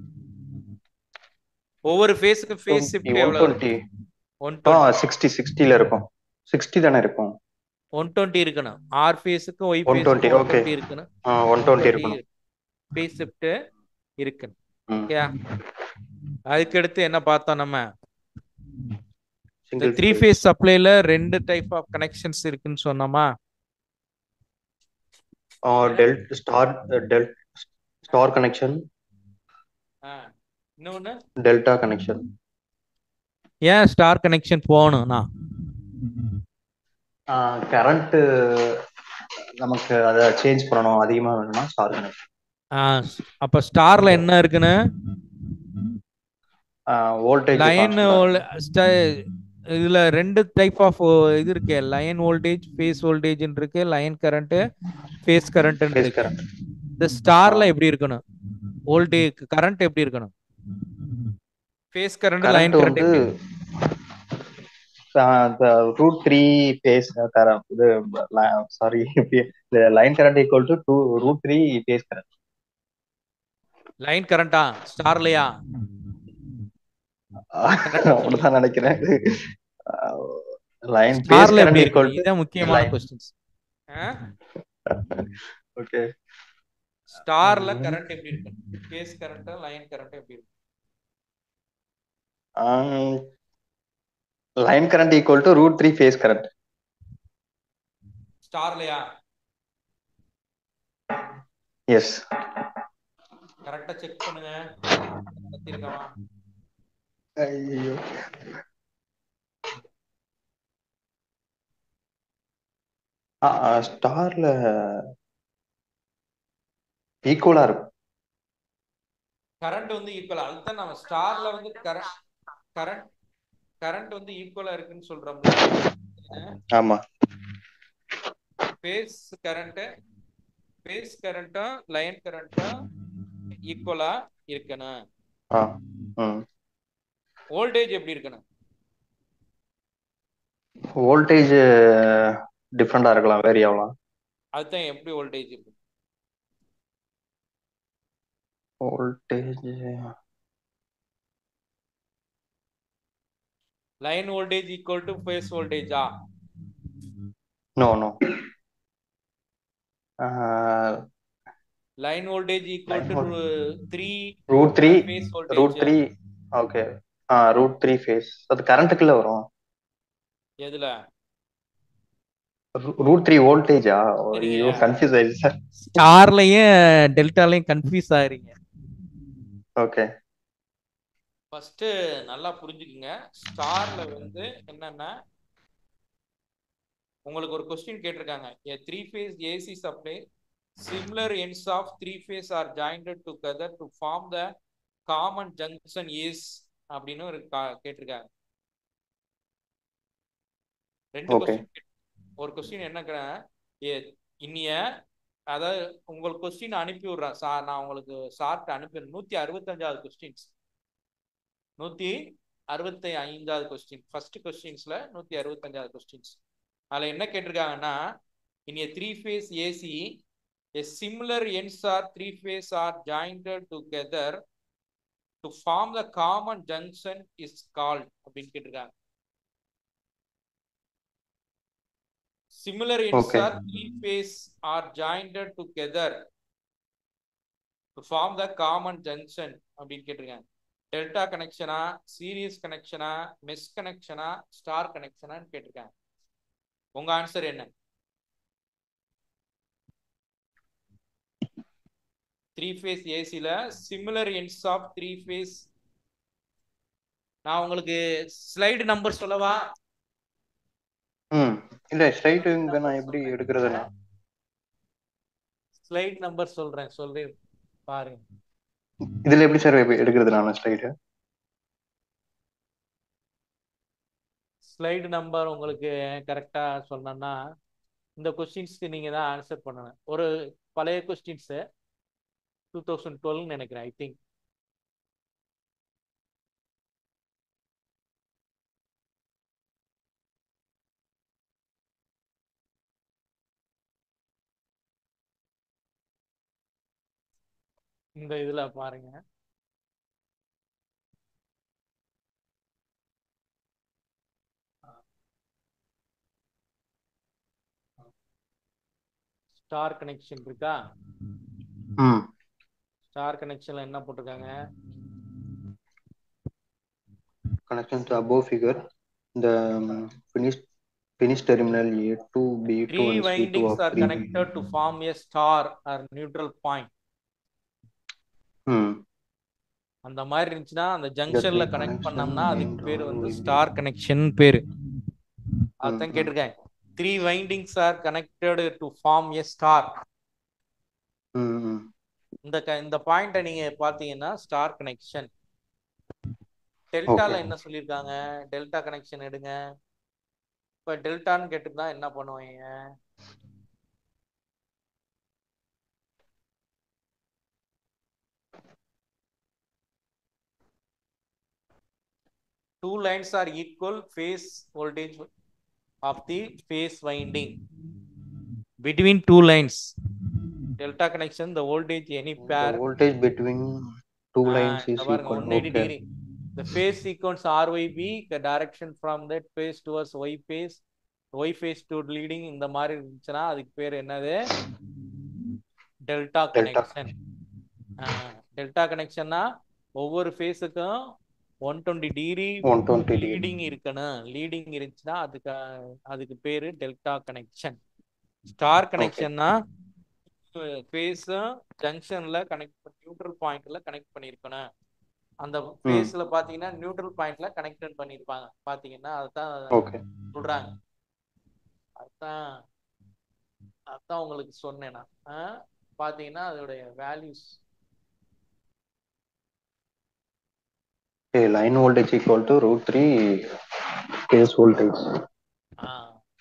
A: ஒவ்வொரு ஃபேஸுக்கும் ஃபேஸ் ஷிஃப்ட் எவ்வளவு
B: 120
A: ஒன்
B: ஆ சிக்ஸ்டி சிக்ஸ்டில இருக்கும் சிக்ஸ்டி தானே இருக்கும்
A: ஒன் டுவெண்ட்டி இருக்கணும் ஆர் ஃபேஸுக்கும் ஒய்
B: 120,
A: ஃபேஸுக்கும் ஒன்
B: okay.
A: டுவெண்ட்டி இருக்கணும்
B: ஒன் டுவெண்ட்டி இருக்கணும்
A: ஃபேஸ் ஷிஃப்ட் இருக்கணும்
B: ம்.
A: ஓகே அதுக்கு அடுத்து என்ன பார்த்தோம் நம்ம இந்த
B: Single
A: த்ரீ
B: phase.
A: ஃபேஸ் சப்ளைல ரெண்டு டைப் ஆஃப் கனெக்ஷன்ஸ் இருக்குன்னு சொன்னோமா
B: ஆ delta star delta star connection
A: ஆ, இன்னொன்னு
B: டெல்டா கனெக்ஷன்
A: ஏன் ஸ்டார் கனெக்ஷன் போகணும்னா
B: கரண்ட் நமக்கு அதை சேஞ்ச் பண்ணணும் அதிகமா வேணும்னா ஸ்டார் கனெக்ஷன்
A: ஆ, அப்ப ஸ்டார்ல என்ன இருக்குன்னு
B: வோல்டேஜ்
A: லைன் இதுல ரெண்டு டைப் ஆஃப் இது இருக்கு லைன் வோல்டேஜ் ஃபேஸ் வோல்டேஜ் இருக்கு line current phase current
B: phase
A: இருக்கு
B: கரண்ட்
A: இந்த ஸ்டார்ல எப்படி இருக்கணும் வோல்டேஜ் கரண்ட் எப்படி இருக்கணும் phase current line
B: current
A: current
B: வந்து ரூட் த்ரீ ஃபேஸ் கரண்ட் இது sorry line current equal to to root three phase current
A: line கரண்டா ஸ்டார்லயா
B: அப்படிதான் நினைக்கிறேன் லைன் ஃபேஸ்
A: ஸ்டார்ல
B: கரண்ட்
A: எப்படி
B: ஈக்குவல்
A: இருக்கணும் இதான் முக்கியமான
B: line.
A: கொஸ்டின்ஸ்
B: ஓகே
A: ஸ்டார்ல கரண்ட் எப்படி இருக்கணும் ஃபேஸ் கரண்ட் லைன் கரண்ட் எப்படி இருக்கும்
B: line current equal to root three phase current
A: ஸ்டார்லையா
B: எஸ்
A: கரெக்டா செக் பண்ணுங்க கத்திருக்கவா
B: ஐயோ ஸ்டார்ல ஈக்குவலா இருக்கும்
A: கரண்ட் வந்து ஈக்குவலா அதுதான் நம்ம ஸ்டார்ல வந்து கரண்ட் கரண்ட் கரண்ட் வந்து ஈக்குவலா இருக்குன்னு சொல்றோம்ல
B: ஆமா
A: பேஸ் கரண்ட் பேஸ் கரண்ட்டும் லைன் கரண்ட்டும் ஈக்குவலா இருக்கணும்
B: ஆ ம்
A: வோல்டேஜ் எப்படி இருக்கணும்
B: வோல்டேஜ் டிஃப்ரெண்டா இருக்கலாம் வேரி ஆகலாம்
A: அதுதான் எப்படி வோல்டேஜ் இருக்கு
B: voltage
A: line voltage equal to phase வோல்டேஜா
B: no no
A: line voltage equal
B: Line
A: to
B: vol-
A: three
B: root three
A: phase
B: root
A: voltage
B: three okay ஆ ரூட் த்ரீ ஃபேஸ் அது கரண்ட்டுக்குள்ள வரும்
A: எதுல
B: ரூட் த்ரீ வோல்டேஜா
A: சரிங்க.
B: ஐயோ கன்ஃபியூஸ் ஆயிடுச்சு சார்
A: ஸ்டார்லயும் டெல்டாலையும் கன்ஃபியூஸ் ஆகுறீங்க
B: ஓகே
A: ஃபர்ஸ்ட் நல்லா புரிஞ்சுக்குங்க ஸ்டார்ல வந்து என்னன்னா உங்களுக்கு ஒரு கொஸ்டின் கேட்டிருக்காங்க a three phase AC supply similar ends of three phase are joined together to form the common junction is அப்படின்னு ஒரு கா- கேட்டிருக்காங்க ரெண்டு
B: Okay.
A: கொஸ்டின் ஒரு கொஸ்டின் என்னன்னா ஏ- இன்னிய அதாவது உங்களுக்கு கொஸ்டின் அனுப்பி விடுறேன் சார் நான் உங்களுக்கு ஷார்ட் அனுப்பி நூத்தி அறுபத்தஞ்சாவது கொஸ்டின்ஸ் நூத்தி அறுபத்தி ஐந்தாவது கொஸ்டின் ஃபர்ஸ்ட் கொஸ்டின்ஸ்ல நூத்தி அறுபத்தஞ்சாவது கொஸ்டின்ஸ் அதுல என்ன கேட்டிருக்காங்கன்னா in a three phase AC a similar ends are three phase are joined together to form the common junction is called அப்படின்னு கேட்டிருக்காங்க similar ends
B: Okay.
A: are three phase are joined together to form the common junction அப்படின்னு கேட்டிருக்காங்க delta கனெக்ஷனா series கனெக்ஷனா mesh கனெக்ஷனா star கனெக்ஷனான்னு கேட்டிருக்காங்க உங்க ஆன்சர் என்ன த்ரீ ஃபேஸ் ஏசில similar ends of three phase நான் உங்களுக்கு ஸ்லைடு நம்பர் சொல்லவா
B: ம் இல்ல ஸ்ட்ரைட் இங்க நான் எப்படி எடுக்கிறதுனா
A: ஸ்லைட் நம்பர் சொல்றேன் சொல்லி பாருங்க
B: இதுல எப்படி சார் எடுக்கிறது நான் ஸ்ட்ரைட்
A: ஸ்லைடு நம்பர் உங்களுக்கு கரெக்டா சொன்னேன்னா இந்த கொஸ்டின்ஸ்க்கு நீங்க தான் ஆன்சர் பண்ணணும் ஒரு பழைய கொஸ்டின்ஸ் டூ தௌசண்ட் டுவெல்னு நினைக்கிறேன் ஐ திங்க் இந்த இதுல பாருங்க ஸ்டார் கனெக்ஷன் இருக்கா
B: ம்
A: ஸ்டார் கனெக்ஷன்ல என்ன போட்டிருக்காங்க
B: connection to above figure the um, finished finished terminal A2 B2
A: three
B: and C2
A: windings
B: of
A: are
B: 3
A: connected to form a star or neutral point
B: ம்
A: அந்த மாதிரி இருந்துச்சுன்னா அந்த ஜங்ஷன்ல
B: three
A: கனெக்ட்
B: connection
A: பண்ணோம்னா அதுக்கு
B: into
A: பேர் வந்து
B: winding.
A: ஸ்டார் கனெக்ஷன் பேரு அதான்
B: ம்.
A: கேட்டிருக்கேன் three windings are connected to form a star
B: ம் ம்
A: இந்த க- இந்த பாயிண்ட நீங்க பாத்தீங்கன்னா ஸ்டார் கனெக்ஷன் டெல்டால
B: Okay.
A: என்ன சொல்லியிருக்காங்க டெல்டா கனெக்ஷன் எடுங்க இப்ப டெல்டான்னு கேட்டுருந்தா என்ன பண்ணுவீங்க two lines are equal phase voltage of the phase winding between two lines delta connection the voltage any pair
B: the voltage between two
A: Ah,
B: lines is
A: இந்த பாருங்க
B: equal
A: 180
B: okay
A: degree the phase sequence RYB the direction from that phase towards Y phase Y phase to leading இந்த மாதிரி இருந்துச்சுன்னா அதுக்கு பேர் என்னது delta
B: Delta.
A: Connection delta கனெக்ஷன்னா ஒவ்வொரு ஃபேஸுக்கும் one twenty degree
B: one twenty degree
A: leading இருக்கணும் லீடிங் இருந்துச்சுன்னா அதுக்கு அதுக்கு பேரு டெல்டா கனெக்ஷன் ஸ்டார் கனெக்ஷன்னா ஃபேஸும் ஜங்ஷன்ல கனெக்ட் நியூட்ரல் பாயிண்ட்ல கனெக்ட் பண்ணியிருக்கணும் அந்த ஃபேஸ்ல பாத்தீங்கன்னா நியூட்ரல் பாயிண்ட்ல கனெக்ட் பண்ணியிருப்பாங்க பாத்தீங்கன்னா அதுதான்
B: ஓகே
A: சொல்றாங்க அதான் அதான் உங்களுக்கு சொன்னேன் நான் ஆ? பாத்தீங்கன்னா அதோடைய values
B: line voltage equal to root three phase voltage
A: ஆ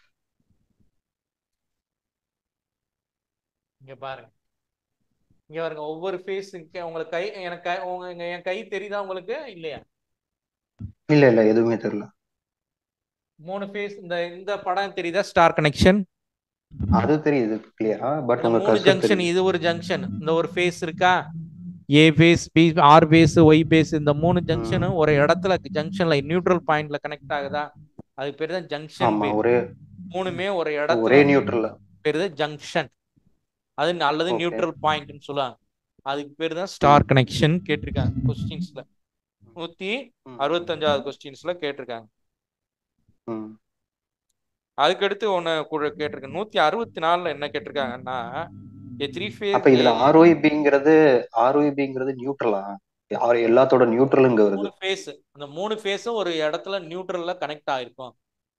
A: இங்க பாருங்க இங்க பாருங்க ஒவ்வொரு ஃபேஸ் உங்களுக்கு கை எனக்கு கை- உங்க இங்க என் கை தெரியுதா உங்களுக்கு இல்லையா
B: இல்ல இல்ல எதுவுமே தெரியல
A: மூணு ஃபேஸ் இந்த இந்த படம் தெரியுதா ஸ்டார் கனெக்ஷன்
B: அது தெரியுது கிளியரா பட்
A: இந்த
B: உங்க
A: மூணு
B: கர்சர்
A: ஜங்ஷன்
B: தெரியுது
A: இது ஒரு ஜங்ஷன் இந்த ஒரு ஃபேஸ் இருக்கா ஏ phase B R phase Y phase இந்த மூணு ஜங்ஷனும் ஒரு இடத்துல ஜங்ஷன்ல நியூட்ரல் பாயிண்ட்ல கனெக்ட் ஆகுதா அதுக்கு பேர் தான் ஜங்ஷன்
B: ஆமா
A: பேர்
B: ஒரே
A: மூணுமே ஒரு
B: ஒரே
A: இடத்துல
B: நியூட்ரல்ல
A: பேர் தான் ஜங்ஷன் அது அல்லது
B: Okay.
A: நியூட்ரல் பாயிண்ட்னு சொல்லுவாங்க அதுக்கு பேர் தான் ஸ்டார் கனெக்ஷன் கேட்டிருக்காங்க கொஸ்டின்ஸ்ல நூத்தி அறுபத்தஞ்சாவது கொஸ்டின்ஸ்ல கேட்டிருக்காங்க
B: ம்
A: அதுக்கடுத்து ஒன்னு கு- கேட்டிருக்கேன் நூத்தி அறுபத்தி நாலுல என்ன கேட்டிருக்காங்கன்னா த்ரீ
B: அப்ப இதுல
A: ஃபேஸ்
B: ஆர்ஒய்பிங்கிறது ஆர்ஒய்பிங்கிறது நியூட்ரலா ஆர் எல்லாத்தோட நியூட்ரல் இங்க வருது
A: மூணு ஃபேஸ் அந்த மூணு ஃபேஸும் ஒரு இடத்துல நியூட்ரல்ல கனெக்ட் ஆயிருக்கும்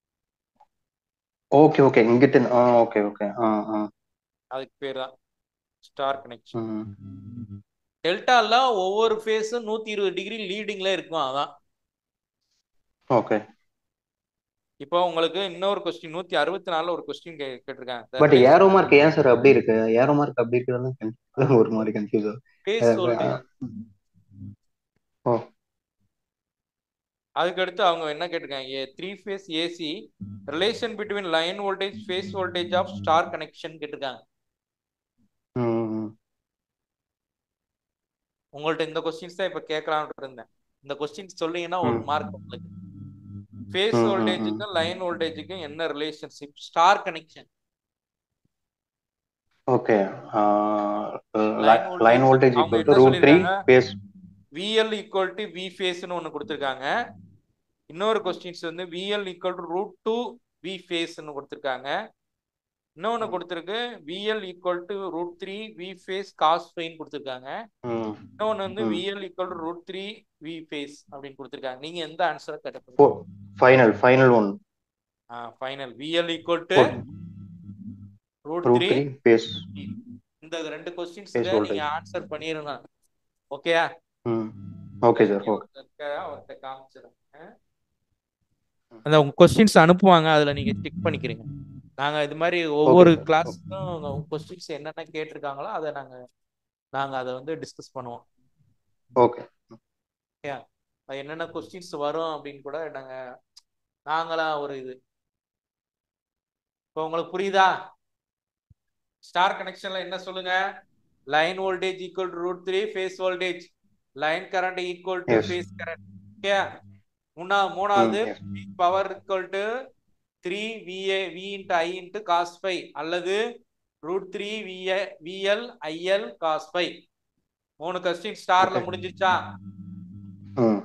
B: ஓகே ஓகே இங்கிட்டு ஆ ஓகே ஓகே ஆ ஆ
A: அதுக்கு பேர் தான் ஸ்டார் கனெக்ஷன்
B: ம்
A: டெல்டால ஒவ்வொரு ஃபேஸும் நூத்தி இருபது டிகிரி லீடிங்ல இருக்கும் அதான்
B: ஓகே
A: இப்போ உங்களுக்கு இன்னொரு கொஸ்டின் நூத்தி அறுபத்தி நாலுல ஒரு கொஸ்டின் கேட்டிருக்காங்க
B: பட் ஏரோ மார்க் ஏன் சார் அப்படி இருக்கு ஏரோ மார்க் அப்படி இருக்கிறது ஒரு மாதிரி கன்ஃபியூஸ்
A: ஃபேஸ் வோல்டேஜ்
B: ஓ
A: அதுக்கடுத்து அவங்க என்ன கேட்டிருக்காங்க three phase AC relation between line voltage phase voltage of star connection கேட்டிருக்காங்க
B: ம் ம்.
A: உங்கள்ட்ட இந்த கொஸ்டின்ஸ் தான் இப்ப கேட்கலாம்னு இருந்தேன் இந்த கொஸ்டின்ஸ் சொன்னீங்கன்னா ஒரு
B: ம்.
A: மார்க் உங்களுக்கு ஃபேஸ்
B: ம், ம்,
A: வோல்டேஜுக்கும் லைன் வோல்டேஜுக்கும் என்ன relationship star connection
B: okay
A: Line
B: line
A: voltage,
B: voltage
A: அவங்க
B: ஈக்குவல் டு
A: என்ன
B: ரூட் த்ரீ
A: சொல்லிருக்காங்க?
B: Phase
A: VL equal to V ஃபேஸ்னு ஒன்று கொடுத்துருக்காங்க இன்னொரு கொஸ்டின்ஸ் வந்து VL equal to root two V ஃபேஸ்னு கொடுத்துருக்காங்க இன்னொன்று கொடுத்துருக்கு VL equal to root three V phase cos ஃபைன்னு கொடுத்துருக்காங்க
B: ம்
A: இன்னொன்று வந்து
B: ம்.
A: VL equal to root three V phase அப்படின்னு கொடுத்துருக்காங்க நீங்க எந்த ஆன்சரை கட்ட
B: ஃபோ final final one
A: final VL equal to root
B: root
A: three
B: three phase
A: இந்த ரெண்டு
B: Phase
A: கொஸ்டின்ஸ்க்கு
B: voltage.
A: நீங்க ஆன்சர் பண்ணிருங்க ஓகேயா
B: ம் ஓகே சார் ஓகே
A: அவர்கிட்ட காமிச்சிருங்க அந்த உங்க கொஸ்டின்ஸ் அனுப்புவாங்க அதுல நீங்க செக் பண்ணிக்கிறீங்க நாங்க இது மாதிரி ஒவ்வொரு
B: sir.
A: கிளாஸ்க்கும் கொஸ்டின்ஸ் என்னென்ன கேட்டிருக்காங்களோ அதை நாங்க நாங்க அதை வந்து டிஸ்கஸ் பண்ணுவோம்
B: ஓகே
A: அது என்னென்ன கொஸ்டின்ஸ் வரும் அப்படின்னு கூட நாங்க நாங்களா ஒரு இது இப்போ உங்களுக்கு புரியுதா ஸ்டார் கனெக்ஷன்ல என்ன சொல்லுங்க line voltage equal to root three phase voltage line current equal to
B: Yes.
A: Phase current okay மூணா மூணாவது
B: ம், yes.
A: Power equal to three VA V into I into cos phi அல்லது root three VA VL IL cos phi மூணு question ஸ்டார்ல
B: Okay.
A: முடிஞ்சிச்சா
B: ம்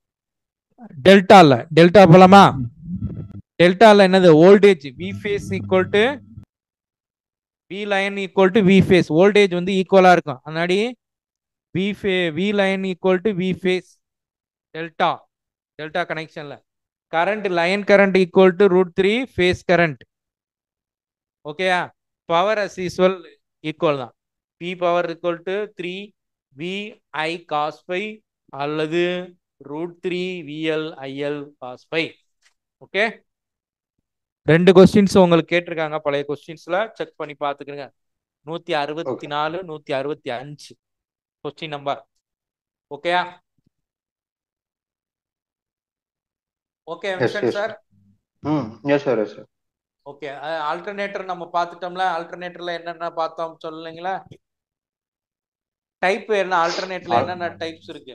A: டெல்டால delta போலாமா டெல்டால என்னது voltage V phase equal to V line equal to V phase voltage வந்து ஈக்குவலா இருக்கும் முன்னாடி வி ஃபே V line equal to V phase delta delta கனெக்ஷன்ல current line current equal to root three phase current ஓகேயா பவர் அஸ் யூஸ்வல் ஈக்குவல் தான் P power equal to three V I cos phi அல்லது root three VL IL cos five okay ரெண்டு questions உங்களுக்கு கேட்டிருக்காங்க பழைய கொஸ்டின்ஸ்ல check பண்ணி பார்த்துக்கிறங்க நூத்தி அறுபத்தி
B: Okay.
A: நாலு நூத்தி அறுபத்தி அஞ்சு கொஸ்டின் நம்பர் ஓகேயா ஓகே
B: Yes, yes.
A: சார்
B: ம் yes sir yes sir
A: okay alternator நம்ம பார்த்துட்டோம்ல ஆல்டர்னேட்டர்ல என்னென்ன பார்த்தோம் சொல்லுங்களா டைப் என்ன ஆல்டர்னேட்டர்ல
B: Al-
A: என்னென்ன டைப்ஸ் இருக்கு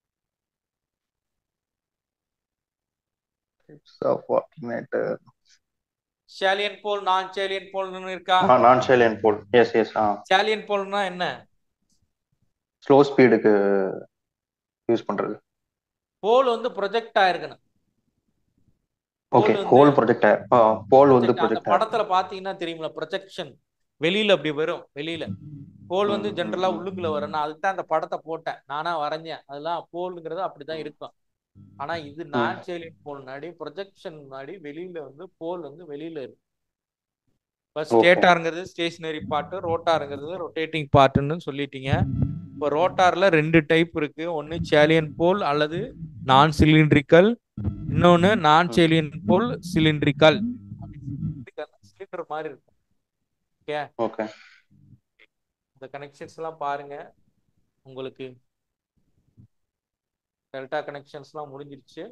B: alternator
A: salient pole non salient போல்னு இருக்கா
B: non silent pole yes yes ஆ
A: சேலியன் போல்னா என்ன
B: ஸ்லோ ஸ்பீடுக்கு யூஸ் பண்றது
A: போல் வந்து ப்ரொஜெக்ட் ஆயிருக்கணும்
B: ஓகே
A: வந்து-
B: ஹோல் ப்ரொஜெக்டர் போல் வந்து
A: project- அந்த
B: ப்ரொஜெக்டர்
A: படத்துல பாத்தீங்கன்னா தெரியுமில ப்ரொஜெக்ஷன் வெளியில அப்படி வரும் வெளியில போல் வந்து
B: ம்,
A: ஜென்ரலா
B: ம்.
A: உள்ளுக்குள்ள வரும் நான் அதுக்கு தான் அந்த படத்தை போட்டேன் நானா வரைஞ்சேன் அதெல்லாம் போலுங்கிறது அப்படிதான் இருக்கும் ஆனா இது நான் சேலின் போல் முன்னாடி ப்ரொஜெக்ஷன் முன்னாடி வெளியில வந்து போல் வந்து வெளியில இருக்கு இப்போ
B: Okay.
A: ஸ்டேட்டாருங்கிறது ஸ்டேஷனரி பார்ட் ரோட்டாருங்கிறது ரொட்டேட்டிங் பார்ட்டுன்னு சொல்லிட்டீங்க இப்போ ரோட்டார்ல ரெண்டு டைப் இருக்கு ஒன்னு சேலியன் போல் அல்லது நான் சிலிண்ட்ரிக்கல் இன்னொன்னு நான் சேலியன் போல் சிலிண்ட்ரிக்கல் சிலிண்டர் மாதிரி இருக்கும்
B: ஓகே
A: இந்த கனெக்ஷன்ஸ் எல்லாம் பாருங்க உங்களுக்கு டெல்டா கனெக்ஷன்ஸ்லாம் முடிஞ்சிருச்சு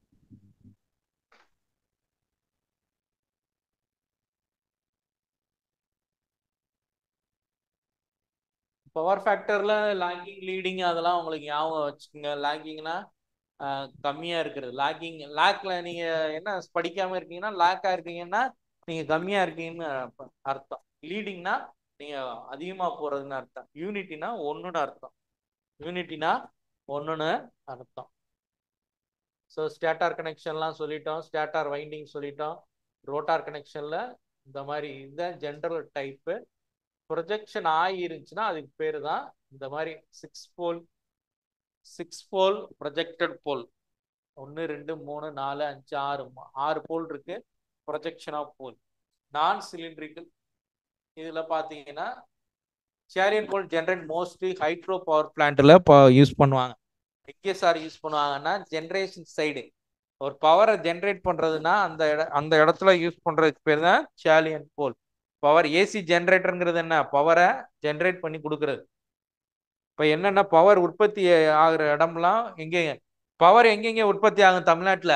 A: பவர் ஃபேக்டர்ல லாகிங் லீடிங் அதெல்லாம் உங்களுக்கு ஞாபகம் வச்சுக்கோங்க லாகிங்னா கம்மியா இருக்கிறது லாகிங் லாக்ல நீங்க என்ன படிக்காம இருக்கீங்கன்னா லாக்கா இருக்கீங்கன்னா நீங்க கம்மியா இருக்கீங்கன்னு அர்த்தம். அர்த்தம் லீடிங்னா நீங்க அதிகமா போறதுன்னு அர்த்தம் யூனிட்டினா ஒண்ணுன்னு அர்த்தம் யூனிட்டினா ஒண்ணுன்னு அர்த்தம் ஸோ ஸ்டேட்டார் கனெக்ஷன்லாம் சொல்லிட்டோம் ஸ்டேட்டார் வைண்டிங் சொல்லிட்டோம் ரோட்டார் கனெக்ஷன்ல இந்த மாதிரி இந்த ஜென்ரல் டைப்பு ப்ரொஜெக்ஷன் ஆகி இருந்துச்சுன்னா அதுக்கு பேர் தான் இந்த மாதிரி six pole six pole projected pole ஒன்று ரெண்டு மூணு நாலு அஞ்சு ஆறு ம- ஆறு போல் இருக்கு ப்ரொஜெக்ஷன் ஆஃப் போல் நான் சிலிண்ட்ரிக்கல் இதில் பார்த்தீங்கன்னா salient pole generate mostly hydro power பிளான்ட்டில் இப்போ யூஸ் பண்ணுவாங்க எங்கே சார் யூஸ் பண்ணுவாங்கன்னா ஜென்ரேஷன் சைடு ஒரு பவரை ஜென்ரேட் பண்ணுறதுனா அந்த இட அந்த இடத்துல யூஸ் பண்ணுறதுக்கு பேர் தான் சேலியன் போல் பவர் ஏசி ஜென்ரேட்டருங்கிறது என்ன பவரை ஜென்ரேட் பண்ணி கொடுக்கறது இப்போ என்னென்ன பவர் உற்பத்தி ஆகுற இடம்லாம் எங்கெங்க பவர் எங்கெங்க உற்பத்தி ஆகும் தமிழ்நாட்டில்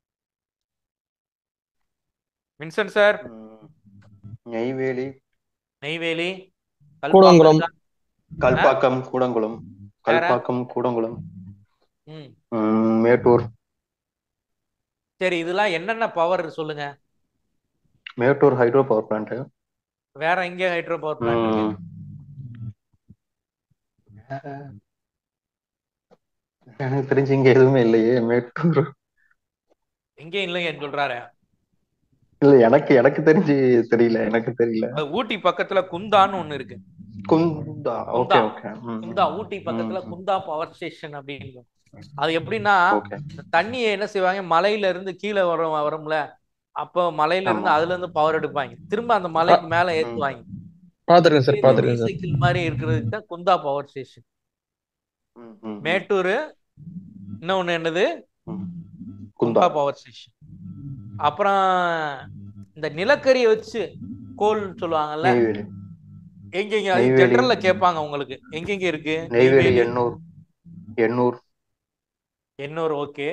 A: வின்சென்ட் சார்
B: ம். நெய்வேலி
A: நெய்வேலி
C: கூடங்குளம்.
A: கல்பாக்கம்,
B: கல்பாக்கம் கூடங்குளம்
A: வேற?
B: கல்பாக்கம் கூடங்குளம்
A: ம்
B: ம், மேட்டூர்
A: சரி இதெல்லாம் என்னென்ன பவர் சொல்லுங்க
B: மேட்டூர் ஹைட்ரோ பவர் பிளான்ட்
A: வேற எங்க ஹைட்ரோ பவர் பிளான்ட் இருக்கு
B: எனக்கு தெரிஞ்சு இங்க எதுவுமே இல்லையே மேட்டூர்
A: எங்க இல்லைங்கன்னு சொல்றாரு
B: இல்ல எனக்கு எனக்கு தெரிஞ்சு தெரியல எனக்கு தெரியல
A: அது ஊட்டி பக்கத்துல குந்தான்னு ஒண்ணு இருக்கு
B: குந்தா ஓகே ஓகே
A: குந்தா ஊட்டி பக்கத்துல
B: ம்.
A: குந்தா பவர் ஸ்டேஷன் அப்படின்னு அது எப்படின்னா
B: ஓகே
A: இந்த தண்ணியை என்ன செய்வாங்க மலையில இருந்து கீழே வரும் வரும்ல அப்போ மலையில இருந்து
B: ஆமா.
A: அதுல இருந்து பவர் எடுப்பாங்க திரும்ப அந்த மலைக்கு மேல ஏத்துவாங்க
C: பாத்துருக்கேன் சார் பாத்துருக்கேன் சார்
A: ரீசைக்கிள் மாதிரி இருக்கிறதுக்கு தான் குந்தா பவர் ஸ்டேஷன்
B: ம், ம், ம்.
A: மேட்டூர் இன்னொன்னு என்னது
B: ம்.
A: குந்தா
B: குந்தா
A: பவர் ஸ்டேஷன் அப்புறம் இந்த நிலக்கரியை வச்சு கோல் சொல்லுவாங்கல்ல
B: நெய்வேலி
A: எங்கெங்க அது
B: நெய்வேலி.
A: ஜெனரல்ல கேட்பாங்க உங்களுக்கு எங்கெங்க இருக்கு
B: நெய்வேலி எண்ணூர் எண்ணூர்
A: எண்ணூர் ஓகே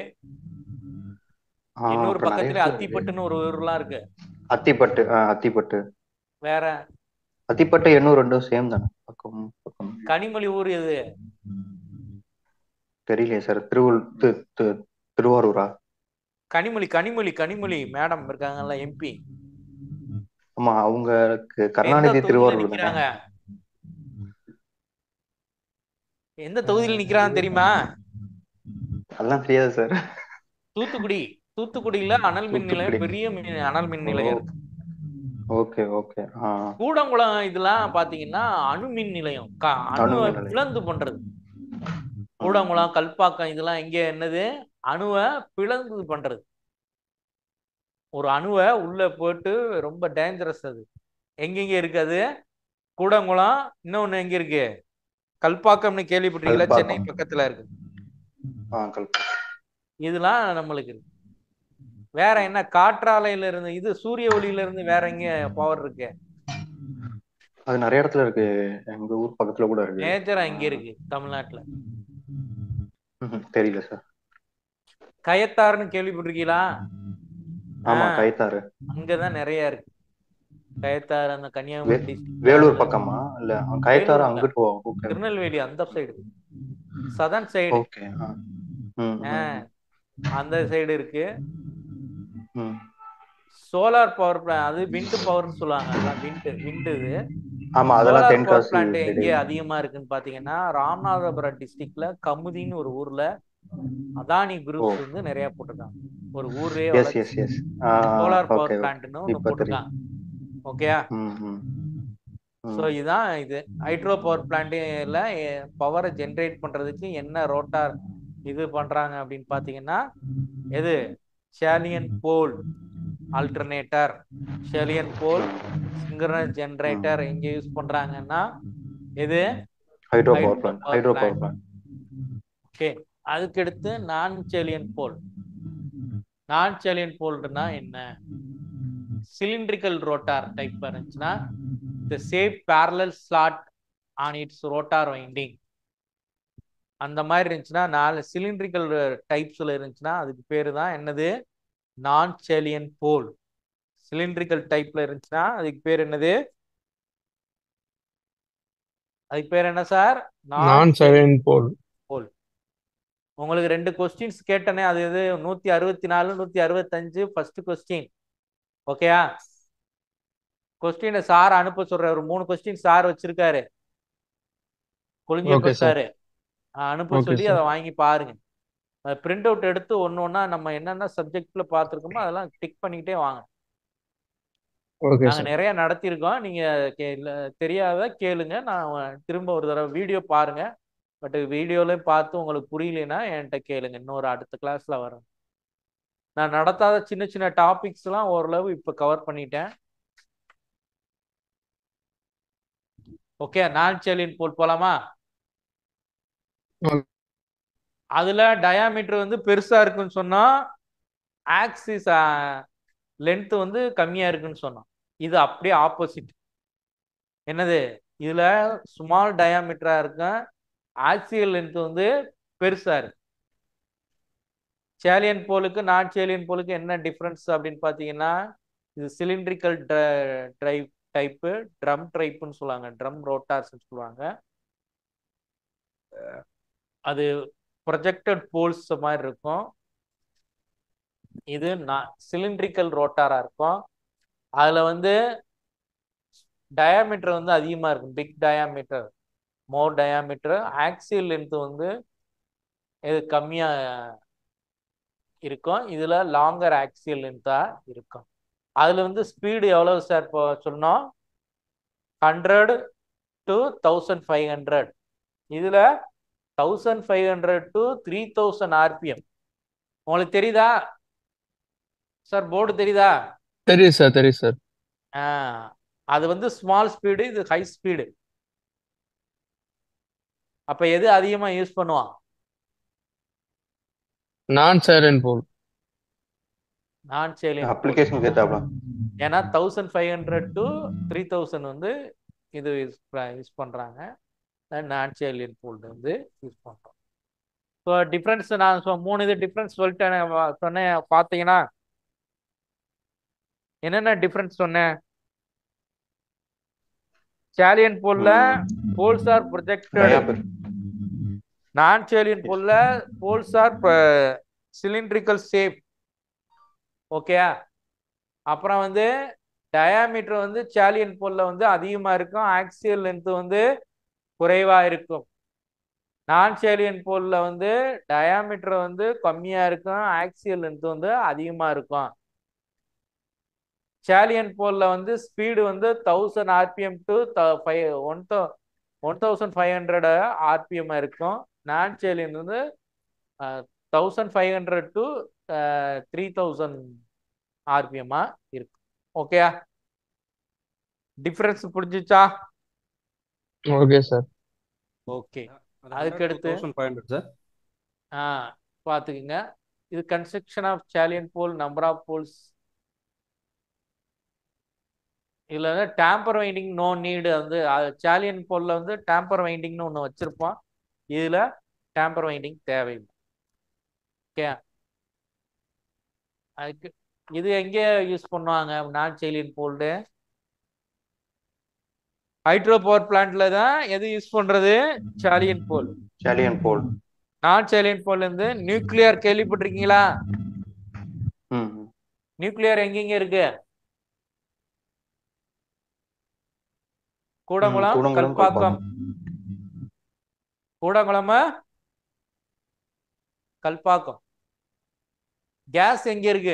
B: ஆ,
A: எண்ணூர்
B: அப்புறம் நிறைய
A: பக்கத்துல
B: இருக்கு.
A: அத்திப்பட்டுன்னு ஒரு ஊர்லாம் இருக்கு
B: அத்திப்பட்டு ஆ, அத்திப்பட்டு
A: வேற
B: அத்திப்பட்டு எண்ணூர் ரெண்டும் சேம் தானே பக்கம் பக்கம்
A: கனிமொழி ஊர் எது
B: தெரியலையே சார் திருவள் தி- தி- திருவாரூரா
A: கனிமொழி கனிமொழி கனிமொழி மேடம் இருக்காங்கல்ல எம்பி
B: ஆமா அவங்களுக்கு கருணாநிதி திருவாரூர்
A: நிக்கிறாங்க
B: தானே
A: எந்த தொகுதியில் நிக்கிறாங்க தெரியுமா
B: அதெல்லாம் தெரியாது சார்
A: தூத்துக்குடி தூத்துக்குடியில அனல் மின் நிலையம்
B: தூத்துக்குடி.
A: பெரிய மின் அனல் மின் நிலையம் இருக்கு
B: ஓகே ஓகே ஆ
A: கூடங்குளம் இதெல்லாம் பாத்தீங்கன்னா அணு மின் நிலையம் க-
B: அணு
A: அணுவை
B: மின் நிலையம்.
A: பிளந்து பண்றது கூடங்குளம் கல்பாக்கம் இதெல்லாம் எங்க என்னது அணுவை பிளந்து பண்றது ஒரு அணுவை உள்ள போட்டு ரொம்ப டேஞ்சரஸ் அது எங்கெங்க இருக்கு அது கூடங்குளம் இன்னொன்னு எங்க இருக்கு கல்பாக்கம்னு கேள்விப்பட்டிருக்கீங்களா
B: கல்பாக்கம்.
A: சென்னை பக்கத்துல இருக்கு
B: ஆ கல்பனா
A: இதெல்லாம் நம்மளுக்கு இருக்கு வேற என்ன காற்றாலையில இருந்து இது சூரிய ஒளியில இருந்து வேற எங்க பவர் இருக்கு
B: அது நிறைய இடத்துல இருக்கு எங்க ஊர் பக்கத்துல கூட இருக்கு
A: மேஜரா எங்க இருக்கு தமிழ்நாட்டுல
B: ம்ஹும், தெரியல சார்
A: கயத்தாறுன்னு கேள்விப்பட்டிருக்கீங்களா
B: ஆமா
A: ஆ.
B: கைத்தாறு
A: அங்கதான் நிறைய இருக்கு கயத்தாறு அந்த கன்னியாகுமரி district
B: வேலூர் பக்கமா இல்ல கைத்தாறு
A: வேலூர்
B: அங்கிட்டு போவோம் ஓகே
A: திருநெல்வேலி அந்த சைடு சதன் சைடு
B: ஓகே ஆ. ம், ம்,
A: அந்த சைடு இருக்கு
B: ம்.
A: சோலார் பவர் பிளான் அது விண்ட் பவர்னு சொல்லுவாங்க அதான் விண்ட் விண்ட் இது
B: ஆமா அதெல்லாம்
A: solar
B: Tenkasi
A: power plant
B: side.
A: எங்கே அதிகமா இருக்குன்னு பாத்தீங்கன்னா ராமநாதபுரம் டிஸ்ட்ரிக்ட்ல கமுதின்னு ஒரு ஊர்ல அதானி
B: ஓ
A: குரூப்ஸ் வந்து நிறைய போட்டிருக்காங்க ஒரு ஊரே
B: எஸ் எஸ்
A: வளர்ச்சி
B: எஸ்
A: சோலார் பவர்
B: ஓகே
A: பிளான்ட்னு ஒன்று
B: இப்போ தெரியும்
A: போட்டிருக்காங்க ஓகேயா
B: ம் ம்
A: ஸோ
B: ம்
A: இதுதான் இது ஹைட்ரோ பவர் பிளான்ட்ல பவரை ஜென்ரேட் பண்றதுக்கு என்ன ரோட்டார் இது பண்றாங்க அப்படின்னு பாத்தீங்கன்னா எது salient pole alternator salient pole synchronous
B: ம்
A: ஜென்ரேட்டர் எங்க யூஸ் பண்றாங்கன்னா எது
B: hydro power
A: hydro
B: plant
A: power
B: hydro power
A: plant
B: plant
A: okay அதுக்கடுத்து non salient pole non salient போல்னா என்ன சிலிண்ட்ரிக்கல் ரோட்டார் டைப் இருந்துச்சுன்னா the shape parallel slot on its rotor winding அந்த மாதிரி இருந்துச்சுன்னா நாலு சிலிண்ட்ரிக்கல் டைப்ஸ்ல இருந்துச்சுன்னா அதுக்கு பேரு தான் என்னது நான் சேலியன் போல் சிலிண்ட்ரிக்கல் டைப்ல இருந்துச்சுன்னா அதுக்கு பேர் என்னது அதுக்கு பேர் என்ன சார் நான்
D: நான்
A: சேலியன்
D: சைலண்ட் போல்
A: போல் உங்களுக்கு ரெண்டு கொஸ்டின்ஸ் கேட்டனே அது எது நூத்தி அறுபத்தி நாலு நூத்தி அறுபத்தஞ்சு ஃபர்ஸ்ட் கொஸ்டின் ஓகேயா கொஸ்டினை சார் அனுப்ப சொல்ற ஒரு மூணு கொஸ்டின் சார் வச்சிருக்காரு
D: ஓகே
A: கொளிஞ்சியப்ப
D: சார்
A: சார் அனுப்ப
D: ஓகே
A: சொல்லி
D: சார்
A: அதை வாங்கி பாருங்க பிரிண்ட் அவுட் எடுத்து ஒன்று ஒன்றா நம்ம என்னென்ன சப்ஜெக்ட்ல பார்த்துருக்கோமோ அதெல்லாம் டிக் பண்ணிக்கிட்டே வாங்க
D: ஓகே
A: நாங்கள்
D: சார்
A: நிறைய நடத்தியிருக்கோம் நீங்கள் கே இல்ல- தெரியாத கேளுங்க நான் திரும்ப ஒரு தடவை வீடியோ பாருங்க பட் வீடியோலையும் பார்த்து உங்களுக்கு புரியலைன்னா என்கிட்ட கேளுங்க இன்னொரு அடுத்த கிளாஸ்ல வரேன் நான் நடத்தாத சின்ன சின்ன டாபிக்ஸ்லாம் ஓரளவு இப்போ கவர் பண்ணிட்டேன் ஓகே நான் சேலின் போல் போலாமா
D: ஓகே
A: அதுல டயாமீட்டர் வந்து பெருசா இருக்குன்னு சொன்னா ஆக்சிஸ் லென்த் வந்து கம்மியா இருக்குன்னு சொன்னோம் இது அப்படியே ஆப்போசிட் என்னது இதுல ஸ்மால் டயாமீட்டரா இருக்கும் ஆக்சியல் லென்த் வந்து பெருசா இருக்கு சேலியன் போலுக்கு நான் சேலியன் போலுக்கு என்ன டிஃப்ரென்ஸ் அப்படின்னு பார்த்தீங்கன்னா இது சிலிண்ட்ரிக்கல் ட்ரைவ் டைப்பு ட்ரம் டைப்புன்னு சொல்லுவாங்க ட்ரம் ரோட்டார்ஸ்னு சொல்லுவாங்க அது ப்ரொஜெக்டட் போல்ஸ் மாதிரி இருக்கும் இது நான் சிலிண்ட்ரிக்கல் ரோட்டாரா இருக்கும் அதுல வந்து டயாமீட்டர் வந்து அதிகமா இருக்கும் big diameter more diameter axial length வந்து இது கம்மியா இருக்கும் இதுல லாங்கர் ஆக்சியல் லென்த்தா இருக்கும் அதுல வந்து ஸ்பீடு எவ்வளவு சார் இப்போ சொன்னோம் hundred to thousand five hundred இதுல thousand five hundred to three thousand RPM உங்களுக்கு தெரியுதா சார் போர்டு தெரியுதா
D: தெரியும் சார் தெரியும் சார்
A: ஆ அது வந்து ஸ்மால் ஸ்பீடு இது ஹை ஸ்பீடு அப்ப எது அதிகமா யூஸ் பண்ணுவான்
D: நான் சைலண்ட் போல்
A: நான் சேலியன் போல்
B: அப்ளிகேஷன் கேட்டாப்ல
A: ஏன்னா thousand five hundred to three thousand வந்து இது யூஸ் யூஸ் பண்றாங்க நான் சேலியன் போல்டு வந்து யூஸ் பண்றோம் ஸோ டிஃப்ரென்ஸ் நான் சொ- மூணு இது டிஃப்ரென்ஸ் சொல்லிட்டேன் வா- சொன்னேன் பார்த்தீங்கன்னா என்னென்ன டிஃப்ரென்ஸ் சொன்னேன் சேலியன் போல்ல போல்ஸ் ஆர் ப்ரொஜெக்டட்
B: டயாபர்
A: நான் சேலியன் போல்ல போல்ஸ் ஆர் சிலிண்ட்ரிக்கல் ஷேப் ஓகேயா அப்புறம் வந்து டயாமீட்டர் வந்து சேலியன் போல்ல வந்து அதிகமா இருக்கும் ஆக்சியல் லென்த் வந்து குறைவா இருக்கும் நான் சேலியன் போல்ல வந்து டயாமீட்டர் வந்து கம்மியா இருக்கும் ஆக்சியல் லென்த் வந்து அதிகமா இருக்கும் சேலியன் போல்ல வந்து ஸ்பீடு வந்து thousand RPM to five one தௌ one thousand five hundred RPM இருக்கும் நான் சேலியன் வந்து thousand five hundred to three thousand ஆர்பிஎம்மா இருக்கு ஓகேயா டிஃப்ரென்ஸ் புரிஞ்சுச்சா
D: ஓகே சார்
A: ஓகே அதுக்கடுத்து
E: தௌசண்ட் ஃபைவ் ஹண்ட்ரட் சார்
A: ஆ பார்த்துக்குங்க இது construction of salient pole number of poles இதில் வந்து டேம்பர் வைண்டிங் நோ நீடு வந்து சேலியன் போலில் வந்து டேம்பர் வைண்டிங்னு ஒன்று வச்சுருப்போம் இதில் டேம்பர் வைண்டிங் தேவையில்லை ஓகே அதுக்கு இது எங்கே யூஸ் பண்ணுவாங்க நான் சேலியன் போல்டு ஹைட்ரோ பவர் பிளான்ட்ல தான் எது யூஸ் பண்றது சாலியன் போல்
B: சாலியன் போல்
A: நான் சேலியன் போல் இருந்து நியூக்ளியர் கேள்விப்பட்டிருக்கீங்களா
B: ம் ம்.
A: நியூக்ளியர் எங்கெங்க இருக்கு கூடங்குளம்
B: கூடங்குளம்,
A: கல்பாக்கம் கூடங்குளம் கல்பாக்கம் கேஸ் எங்க இருக்கு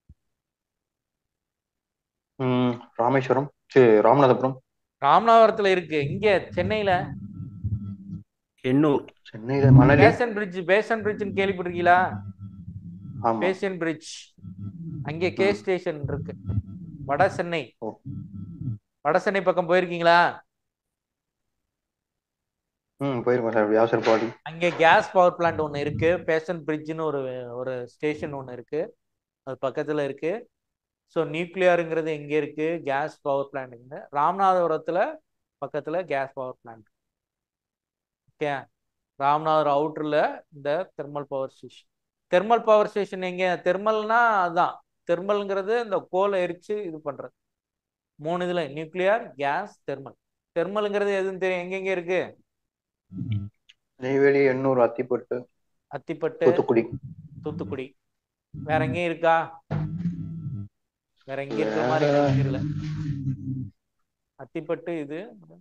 B: ம், ராமேஸ்வரம் சரி ராமநாதபுரம்
A: ராமநாதபுரத்துல இருக்கு இங்க சென்னையில
E: எண்ணூர்
B: சென்னையில மணலி
A: பேசன் பிரிட்ஜ் பேசன் பிரிட்ஜ்னு கேள்விப்பட்டிருக்கீங்களா
B: ஆமா
A: பேசியன் பிரிட்ஜ் அங்கே கே ஸ்டேஷன் இருக்கு வட சென்னை
B: ஓ.
A: வட சென்னை பக்கம் போயிருக்கீங்களா
B: ம் போயிருக்கோம் சார் வியாசர் பாடி
A: அங்கே கேஸ் பவர் பிளான்ட் ஒன்று இருக்கு பேஷன் பிரிட்ஜ்னு ஒரு ஒரு ஸ்டேஷன் ஒன்று இருக்கு அது பக்கத்தில் இருக்கு ஸோ நியூக்ளியருங்கிறது எங்கே இருக்கு கேஸ் பவர் பிளான்ட்டுங்க ராமநாதபுரத்தில் பக்கத்தில் gas power plant okay Ramanathapuram அவுட்டரில் இந்த thermal power station thermal power station எங்கே தெர்மல்னா அதுதான் தெர்மல்ங்கிறது இந்த கோலை எரிச்சு இது பண்ணுறது மூணு இதில் நியூக்ளியர் கேஸ் தெர்மல் தெர்மலுங்கிறது எதுன்னு தெரியும் எங்கெங்கே இருக்கு
B: நெய்வேலி எண்ணூர் அத்திப்பட்டு
A: அத்திப்பட்டு
B: தூத்துக்குடி
A: தூத்துக்குடி வேற எங்கேயும் இருக்கா வேற எங்க இருக்கிற மாதிரி எனக்கு தெரியல அத்திப்பட்டு இது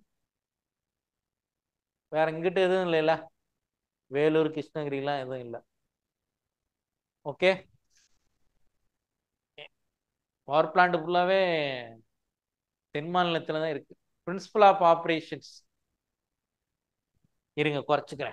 A: வேற எங்கிட்ட எதுவும் இல்லைல்ல வேலூர் கிருஷ்ணகிரிலாம் எதுவும் இல்லை ஓகே பவர் பிளான்ட் ஃபுல்லாவே தென் மாநிலத்துல தான் இருக்கு பிரின்சிபல் ஆஃப் ஆப்ரேஷன்ஸ் இருங்க குறைச்சிக்கிறேன்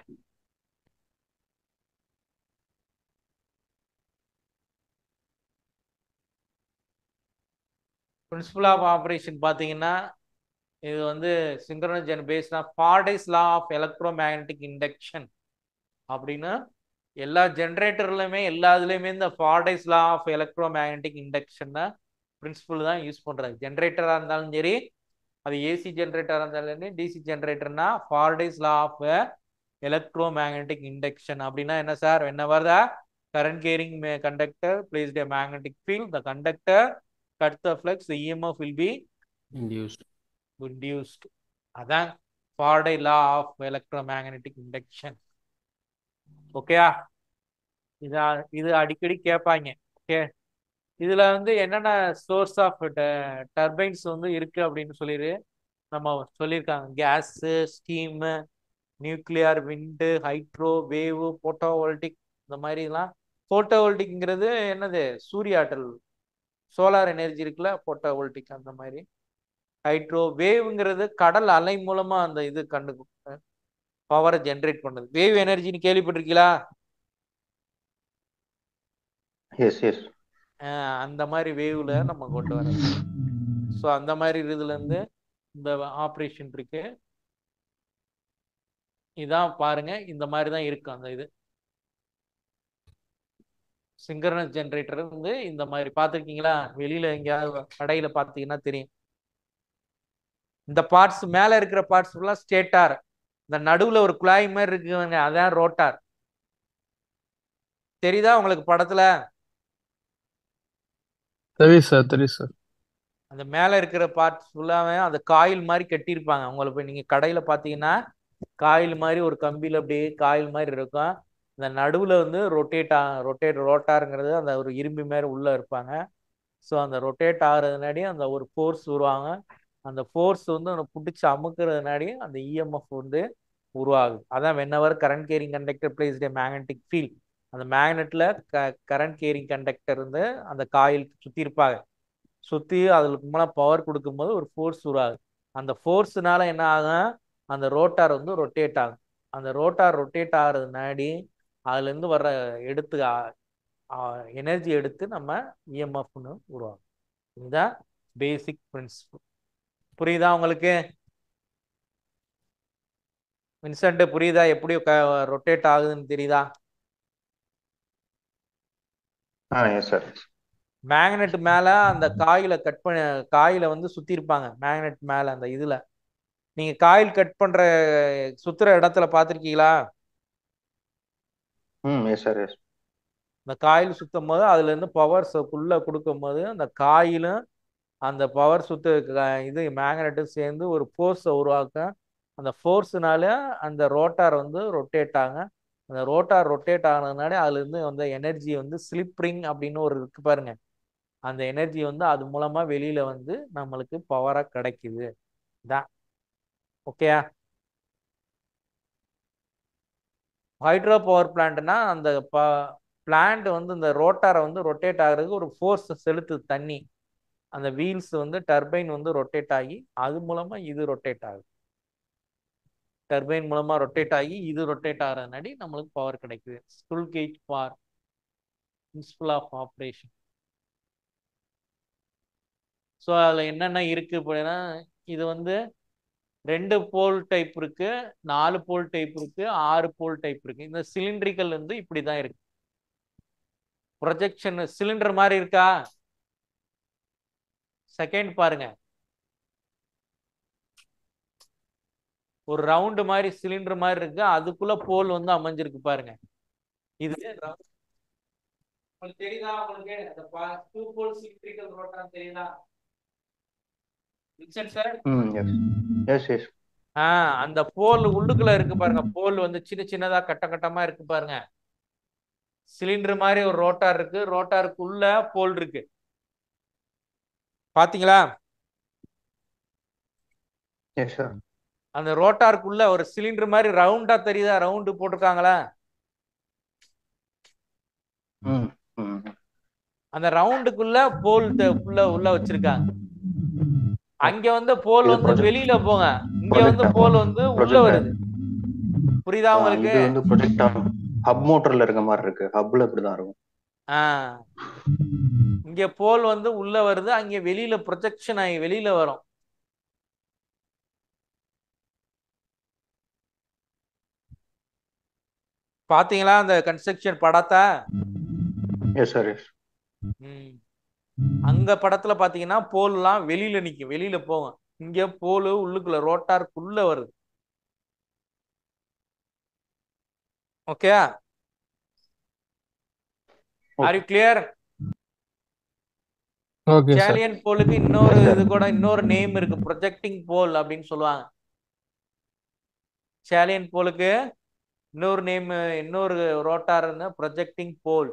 A: பிரின்சிபல் ஆஃப் ஆப்ரேஷன் பார்த்தீங்கன்னா இது வந்து சிங்க்ரனஜன் பேஸ்னா Faraday's law of electromagnetic induction அப்படின்னு எல்லா ஜென்ரேட்டர்லையுமே எல்லா இதுலேயுமே இந்த Faraday's law of electromagnetic induction தான் பிரின்சிபல் தான் யூஸ் பண்ணுறது ஜென்ரேட்டராக இருந்தாலும் சரி அது ஏசி ஜென்ரேட்டராக இருந்தாலும் சரி டிசி ஜென்ரேட்டர்னா Faraday's law of electromagnetic induction அப்படின்னா என்ன sir whenever the current carrying ma- conductor placed a magnetic field the conductor cut the flux the emf will be
E: induced
A: induced அதான் Faraday law of electromagnetic induction ஓகேயா இது இது அடிக்கடி கேட்பாங்க okay இதுல வந்து என்னென்ன சோர்ஸ் ஆஃப் டர்பைன்ஸ் வந்து இருக்கு அப்படின்னு சொல்லிடு நம்ம சொல்லியிருக்காங்க gas steam nuclear wind hydro wave photovoltaic இந்த மாதிரிலாம் போட்டோவோல்டிக்ங்கிறது என்னது சூரிய ஆற்றல் சோலார் எனர்ஜி இருக்குல்ல போட்டோவோல்டிக் அந்த மாதிரி ஹைட்ரோ வேவ்ங்கிறது கடல் அலை மூலமா அந்த இது கண்டு பவரை ஜென்ரேட் பண்ணுது வேவ் எனர்ஜின்னு கேள்விப்பட்டிருக்கீங்களா
B: எஸ் எஸ்
A: அஹ் அந்த மாதிரி வேவ்ல நம்ம கொண்டு வரோம் ஸோ அந்த மாதிரி இதுல இருந்து இந்த ஆப்ரேஷன் இருக்கு இதான் பாருங்க இந்த மாதிரி தான் இருக்கு அந்த இது சிங்கரனஸ் ஜென்ரேட்டர் வந்து இந்த மாதிரி பார்த்துருக்கீங்களா வெளியில எங்கேயாவது கடையில பார்த்தீங்கன்னா தெரியும் இந்த பார்ட்ஸ் மேல இருக்கிற பார்ட்ஸ் ஃபுல்லாக ஸ்டேட்டார் இந்த நடுவுல ஒரு குழாய் மாதிரி இருக்குங்க அதான் ரோட்டார் தெரியுதா உங்களுக்கு படத்துல
D: தெரியுது சார் தெரியுது சார்
A: அந்த மேல இருக்கிற பார்ட்ஸ் ஃபுல்லாவே அந்த காயில் மாதிரி கட்டியிருப்பாங்க உங்களை போய் நீங்க கடையில பாத்தீங்கன்னா காயில் மாதிரி ஒரு கம்பியில அப்படியே காயில் மாதிரி இருக்கும் இந்த நடுவுல வந்து ரொட்டேட் ஆ ரொட்டேட் ரோட்டாருங்கிறது அந்த ஒரு இரும்பு மாதிரி உள்ள இருப்பாங்க ஸோ அந்த ரொட்டேட் ஆகுறதுனாடி அந்த ஒரு ஃபோர்ஸ் உருவாங்க அந்த ஃபோர்ஸ் வந்து அவனை பிடிச்சி அமுக்குறதுனாடி அந்த இஎம்எஃப் வந்து உருவாகுது அதான் whenever current carrying conductor placed magnetic field அந்த மேக்னெட்ல க கரண்ட் கேரிங் கண்டக்டர் வந்து அந்த காயில் சுத்தி இருப்பாங்க சுத்தி அதுக்கு மேல பவர் கொடுக்கும்போது ஒரு ஃபோர்ஸ் உருவாகுது அந்த ஃபோர்ஸ்னால என்ன ஆகும் அந்த ரோட்டார் வந்து ரொட்டேட் ஆகும் அந்த ரோட்டார் ரொட்டேட் ஆகுறதுனாடி அதுல இருந்து வர்ற எடுத்து எனர்ஜி எடுத்து நம்ம இஎம்எஃப்னு உருவாகும் இதுதான் பேசிக் பிரின்சிபல் புரியுதா உங்களுக்கு வின்சென்ட் புரியுதா எப்படி ரொட்டேட் ஆகுதுன்னு தெரியுதா
B: ஆ எஸ் சார்
A: மேக்னெட் மேல அந்த காயில கட் பண்ண காயில வந்து சுத்தி இருப்பாங்க மேக்னெட் மேல அந்த இதுல நீங்க காயில் கட் பண்ற சுத்துற இடத்துல பாத்திருக்கீங்களா
B: ம் எஸ் சார் எஸ்
A: இந்த காயில் சுத்தும் போது அதுல இருந்து பவர் உள்ள கொடுக்கும் போது அந்த காயிலும் அந்த பவர் சுத்து க- இது மேக்னெட்டும் சேர்ந்து ஒரு ஃபோர்ஸை உருவாக்கும் அந்த ஃபோர்ஸ்னால அந்த ரோட்டார் வந்து ரொட்டேட் ஆகும் அந்த ரோட்டார் ரொட்டேட் ஆனதுனால அதுல இருந்து அந்த எனர்ஜி வந்து ஸ்லிப்ரிங் அப்படின்னு ஒரு இருக்கு பாருங்க அந்த எனர்ஜி வந்து அது மூலமா வெளியில வந்து நம்மளுக்கு பவரா கிடைக்குது தான் ஓகேயா ஹைட்ரோ பவர் பிளான்ட்னா அந்த ப பிளான்ட் வந்து இந்த ரோட்டாரை வந்து ரொட்டேட் ஆகிறதுக்கு ஒரு ஃபோர்ஸ் செலுத்துது தண்ணி அந்த வீல்ஸ் வந்து டர்பைன் வந்து ரொட்டேட் ஆகி அது மூலமா இது ரொட்டேட் ஆகுது டர்பைன் மூலமா ரொட்டேட் ஆகி இது ரொட்டேட் ஆகிறதுனாடி நம்மளுக்கு பவர் கிடைக்குது squirrel cage bar principle of operation so அதில் என்னென்ன இருக்கு அப்படின்னா இது வந்து ரெண்டு போல் டைப் இருக்கு நாலு போல் டைப் இருக்கு ஆறு போல் டைப் இருக்கு இந்த சிலிண்ட்ரிக்கல் வந்து இப்படி தான் இருக்கு ப்ரொஜெக்ஷன் சிலிண்டர் மாதிரி இருக்கா செகண்ட் பாருங்க ஒரு ரவுண்டு மாதிரி சிலிண்டர் மாதிரி இருக்கு அதுக்குள்ள போல் வந்து அமைஞ்சிருக்கு பாருங்க இது round. உங்களுக்கு தெரியுதா உங்களுக்கு அந்த டூ போல் சிலிண்ட்ரிக்கல் ரோட்டார் தெரியுதா வில்சன் சார்
B: ம் எஸ் எஸ் எஸ்
A: ஆ அந்த போல் உள்ளுக்குள்ள இருக்கு பாருங்க போல் வந்து சின்ன சின்னதா கட்ட கட்டமா இருக்கு பாருங்க சிலிண்டர் மாதிரி ஒரு ரோட்டார் இருக்கு ரோட்டாருக்குள்ள போல் இருக்கு பாத்தீங்களா
B: எஸ் சார்
A: அந்த ரோட்டாருக்குள்ள ஒரு சிலிண்டர் மாதிரி ரவுண்டா தெரியுதா ரவுண்டு போட்டிருக்காங்களா
B: ம் ம்
A: அந்த ரவுண்டுக்குள்ள போல் உள்ள உள்ள வச்சிருக்காங்க அங்க வந்து போல்
B: இது
A: வந்து
B: project-
A: வெளியில போங்க இங்க
B: project
A: வந்து
B: ஆகும்.
A: போல் வந்து உள்ள
B: Project
A: வருது புரியுதா
B: ஆ,
A: உங்களுக்கு
B: இது வந்து ப்ரொஜெக்ட் ஆகும் ஹப் மோட்டர்ல இருக்க மாதிரி இருக்கு ஹப்ல இப்படிதான் இருக்கும்
A: ஆ இங்க போல் வந்து உள்ள வருது அங்க வெளியில ப்ரொஜெக்ஷன் ஆகி வெளியில வரும் பாத்தீங்களா அந்த கன்ஸ்ட்ரக்ஷன் படத்தை
B: எஸ் சார் எஸ்
A: ம். அங்க படத்துல பாத்தீங்கன்னா போல்லாம் வெளியில நிக்கும் வெளியில போகும் இங்க போல் உள்ளுக்குள்ள ரோட்டாருக்குள்ள வருது okay are you clear
D: okay sir
A: salient போலுக்கு இன்னொரு இது கூட இன்னொரு நேம் இருக்கு ப்ரொஜெக்டிங் போல் அப்படின்னு சொல்லுவாங்க சேலியன் போலுக்கு இன்னொரு நேம் இன்னொரு ரோட்டார் ப்ரொஜெக்டிங் போல்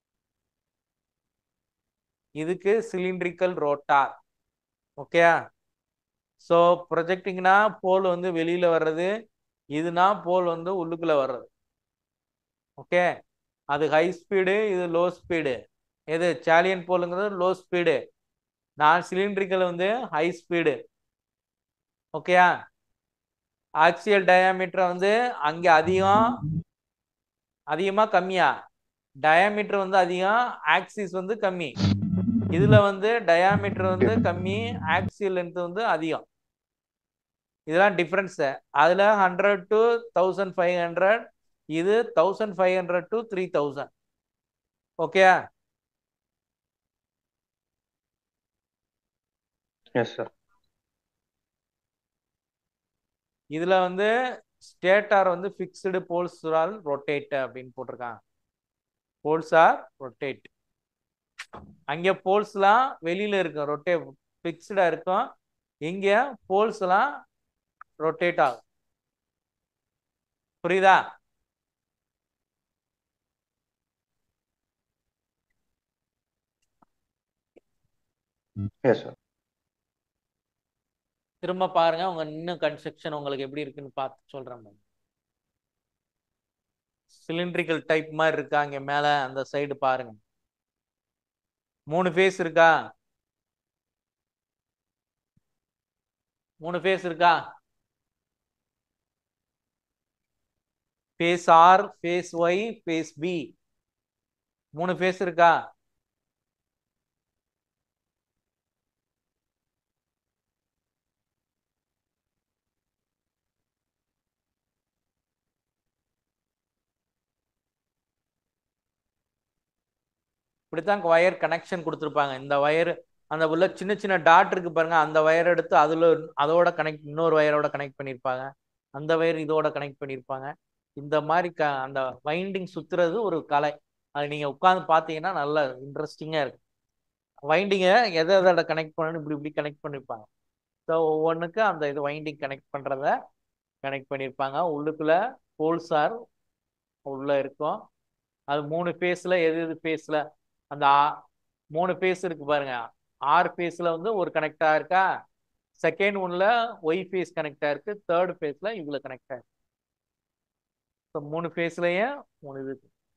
A: இதுக்கு சிலிண்ட்ரிக்கல் ரோட்டார் ஓகே ஸோ ப்ரொஜெக்டிங்னா போல் வந்து வெளியில வர்றது இதுனா போல் வந்து உள்ளுக்குள்ள வர்றது ஓகே அது ஹை ஸ்பீடு இது லோ ஸ்பீடு எது சாலியன் போலுங்கிறது லோ ஸ்பீடு நான் சிலிண்ட்ரிக்கல் வந்து ஹை ஸ்பீடு ஓகேயா ஆக்சியல் டயாமீட்டர் வந்து அங்கே அதிகம் அதிகமா கம்மியா டயாமீட்டர் வந்து அதிகம் ஆக்சிஸ் வந்து கம்மி இதுல வந்து டயாமீட்டர் வந்து கம்மி ஆக்சியல் லென்த் வந்து அதிகம் இதெல்லாம் டிஃப்ரென்ஸ் அதுல hundred to thousand five hundred இது thousand five hundred to three thousand okay
B: yes sir
A: இதுல வந்து ஸ்டேட்டார் வந்து ஃபிக்ஸ்டு போல்ஸ் ஆல் ரொட்டேட் அப்படின்னு போட்டிருக்காங்க போல்ஸ் ஆர் ரொட்டேட் அங்க போல்ஸ்லாம் வெளியில இருக்கும் ரொட்டே ஃபிக்ஸ்டா இருக்கும் இங்க போல்ஸ்லாம் ரொட்டேட் ஆகும் புரியுதா
B: எஸ் சார்
A: திரும்ப பாருங்க உங்க இன்னும் கன்ஸ்ட்ரக்ஷன் உங்களுக்கு எப்படி இருக்குன்னு பார்த்து சொல்றேன் சிலிண்ட்ரிக்கல் டைப் மாதிரி இருக்கா இங்க மேல அந்த சைடு பாருங்க மூணு ஃபேஸ் இருக்கா மூணு ஃபேஸ் இருக்கா phase R phase Y phase B மூணு ஃபேஸ் இருக்கா இப்படித்தான் ஒயர் கனெக்ஷன் கொடுத்துருப்பாங்க இந்த ஒயர் அந்த உள்ள சின்ன சின்ன டாட் இருக்கு பாருங்க அந்த ஒயர் எடுத்து அதுல அதோட கனெக்ட் இன்னொரு ஒயரோட கனெக்ட் பண்ணியிருப்பாங்க அந்த ஒயர் இதோட கனெக்ட் பண்ணியிருப்பாங்க இந்த மாதிரி க அந்த வைண்டிங் சுத்துறது ஒரு கலை அது நீங்க உட்காந்து பார்த்தீங்கன்னா நல்ல இன்ட்ரெஸ்டிங்கா இருக்கு வைண்டிங்கை எதை எதோட கனெக்ட் பண்ணணும் இப்படி இப்படி கனெக்ட் பண்ணியிருப்பாங்க ஸோ ஒவ்வொன்றுக்கு அந்த இது வைண்டிங் கனெக்ட் பண்றத கனெக்ட் பண்ணியிருப்பாங்க உள்ளுக்குள்ள போல்சார் உள்ள இருக்கும் அது மூணு ஃபேஸ்ல எது எது ஃபேஸ்ல அந்த ஆ- மூணு ஃபேஸ் இருக்கு பாருங்க ஆறு ஃபேஸ்ல வந்து ஒரு கனெக்டா இருக்கா செகண்ட் ஒன்ல ஒய் ஃபேஸ் கனெக்டா இருக்கு தேர்ட் ஃபேஸ்ல இதுல கனெக்டா இருக்கு
E: ஸோ மூணு ஃபேஸ்லயும் மூணு இது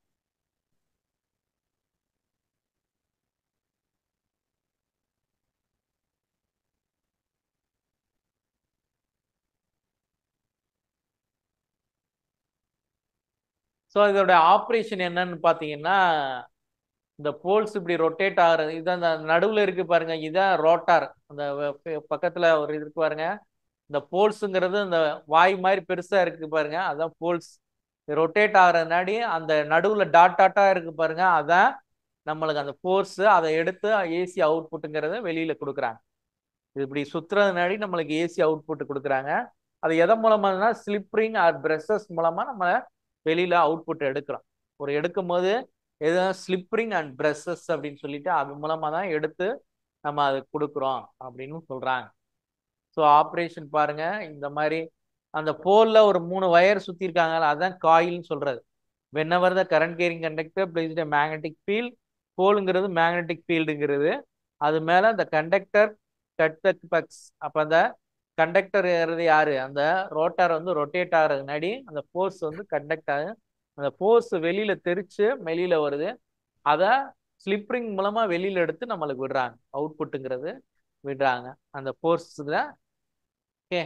E: ஸோ இதோட ஆப்ரேஷன் என்னன்னு பார்த்தீங்கன்னா இந்த போல்ஸ் இப்படி ரொட்டேட் ஆகுறது இதான் அந்த நடுவில் இருக்கு பாருங்க இதான் ரோட்டார் அந்த வ- பக்கத்துல ஒரு இது இருக்கு பாருங்க இந்த போல்ஸுங்கிறது இந்த வாய் மாதிரி பெருசா இருக்கு பாருங்க அதான் போல்ஸ் ரொட்டேட் ஆகுறதுனாடி அந்த நடுவில் டாட் டாட்டா இருக்கு பாருங்க அதான் நம்மளுக்கு அந்த ஃபோர்ஸ் அதை எடுத்து ஏசி அவுட்புட்டுங்கிறத வெளியில கொடுக்குறாங்க இது இப்படி சுத்துறதுனாடி நம்மளுக்கு ஏசி அவுட்புட் கொடுக்குறாங்க அது எதன் மூலமானா ஸ்லிப்ரிங் ஆர் பிரஷஸ் மூலமா நம்ம வெளியில அவுட்புட் எடுக்கிறோம் ஒரு எடுக்கும் போது எது ஸ்லிப்ரிங் அண்ட் பிரஷஸ் அப்படின்னு சொல்லிட்டு அது மூலமா தான் எடுத்து நம்ம அது கொடுக்குறோம் அப்படின்னு சொல்றாங்க ஸோ ஆப்ரேஷன் பாருங்க இந்த மாதிரி அந்த போல்ல ஒரு மூணு வயர் சுத்தி இருக்காங்கல்ல அதான் காயில்னு சொல்றது whenever the current carrying conductor placed magnetic field போலுங்கிறது மேக்னெட்டிக் ஃபீல்டுங்கிறது அது மேல அந்த கண்டக்டர் கட் த பக்ஸ் அப்ப அந்த கண்டக்டர் யாரு அந்த ரோட்டார் வந்து ரொட்டேட் ஆகிறதுனாடி அந்த ஃபோர்ஸ் வந்து கண்டக்ட் ஆகும் அந்த ஃபோர்ஸ் வெளியில தெரிச்சு வெளியில வருது அதை ஸ்லிப்ரிங் மூலமா வெளியில எடுத்து நம்மளுக்கு விடுறாங்க அவுட்புட்டுங்கிறது விடுறாங்க அந்த ஃபோர்ஸ் தான் ஓகே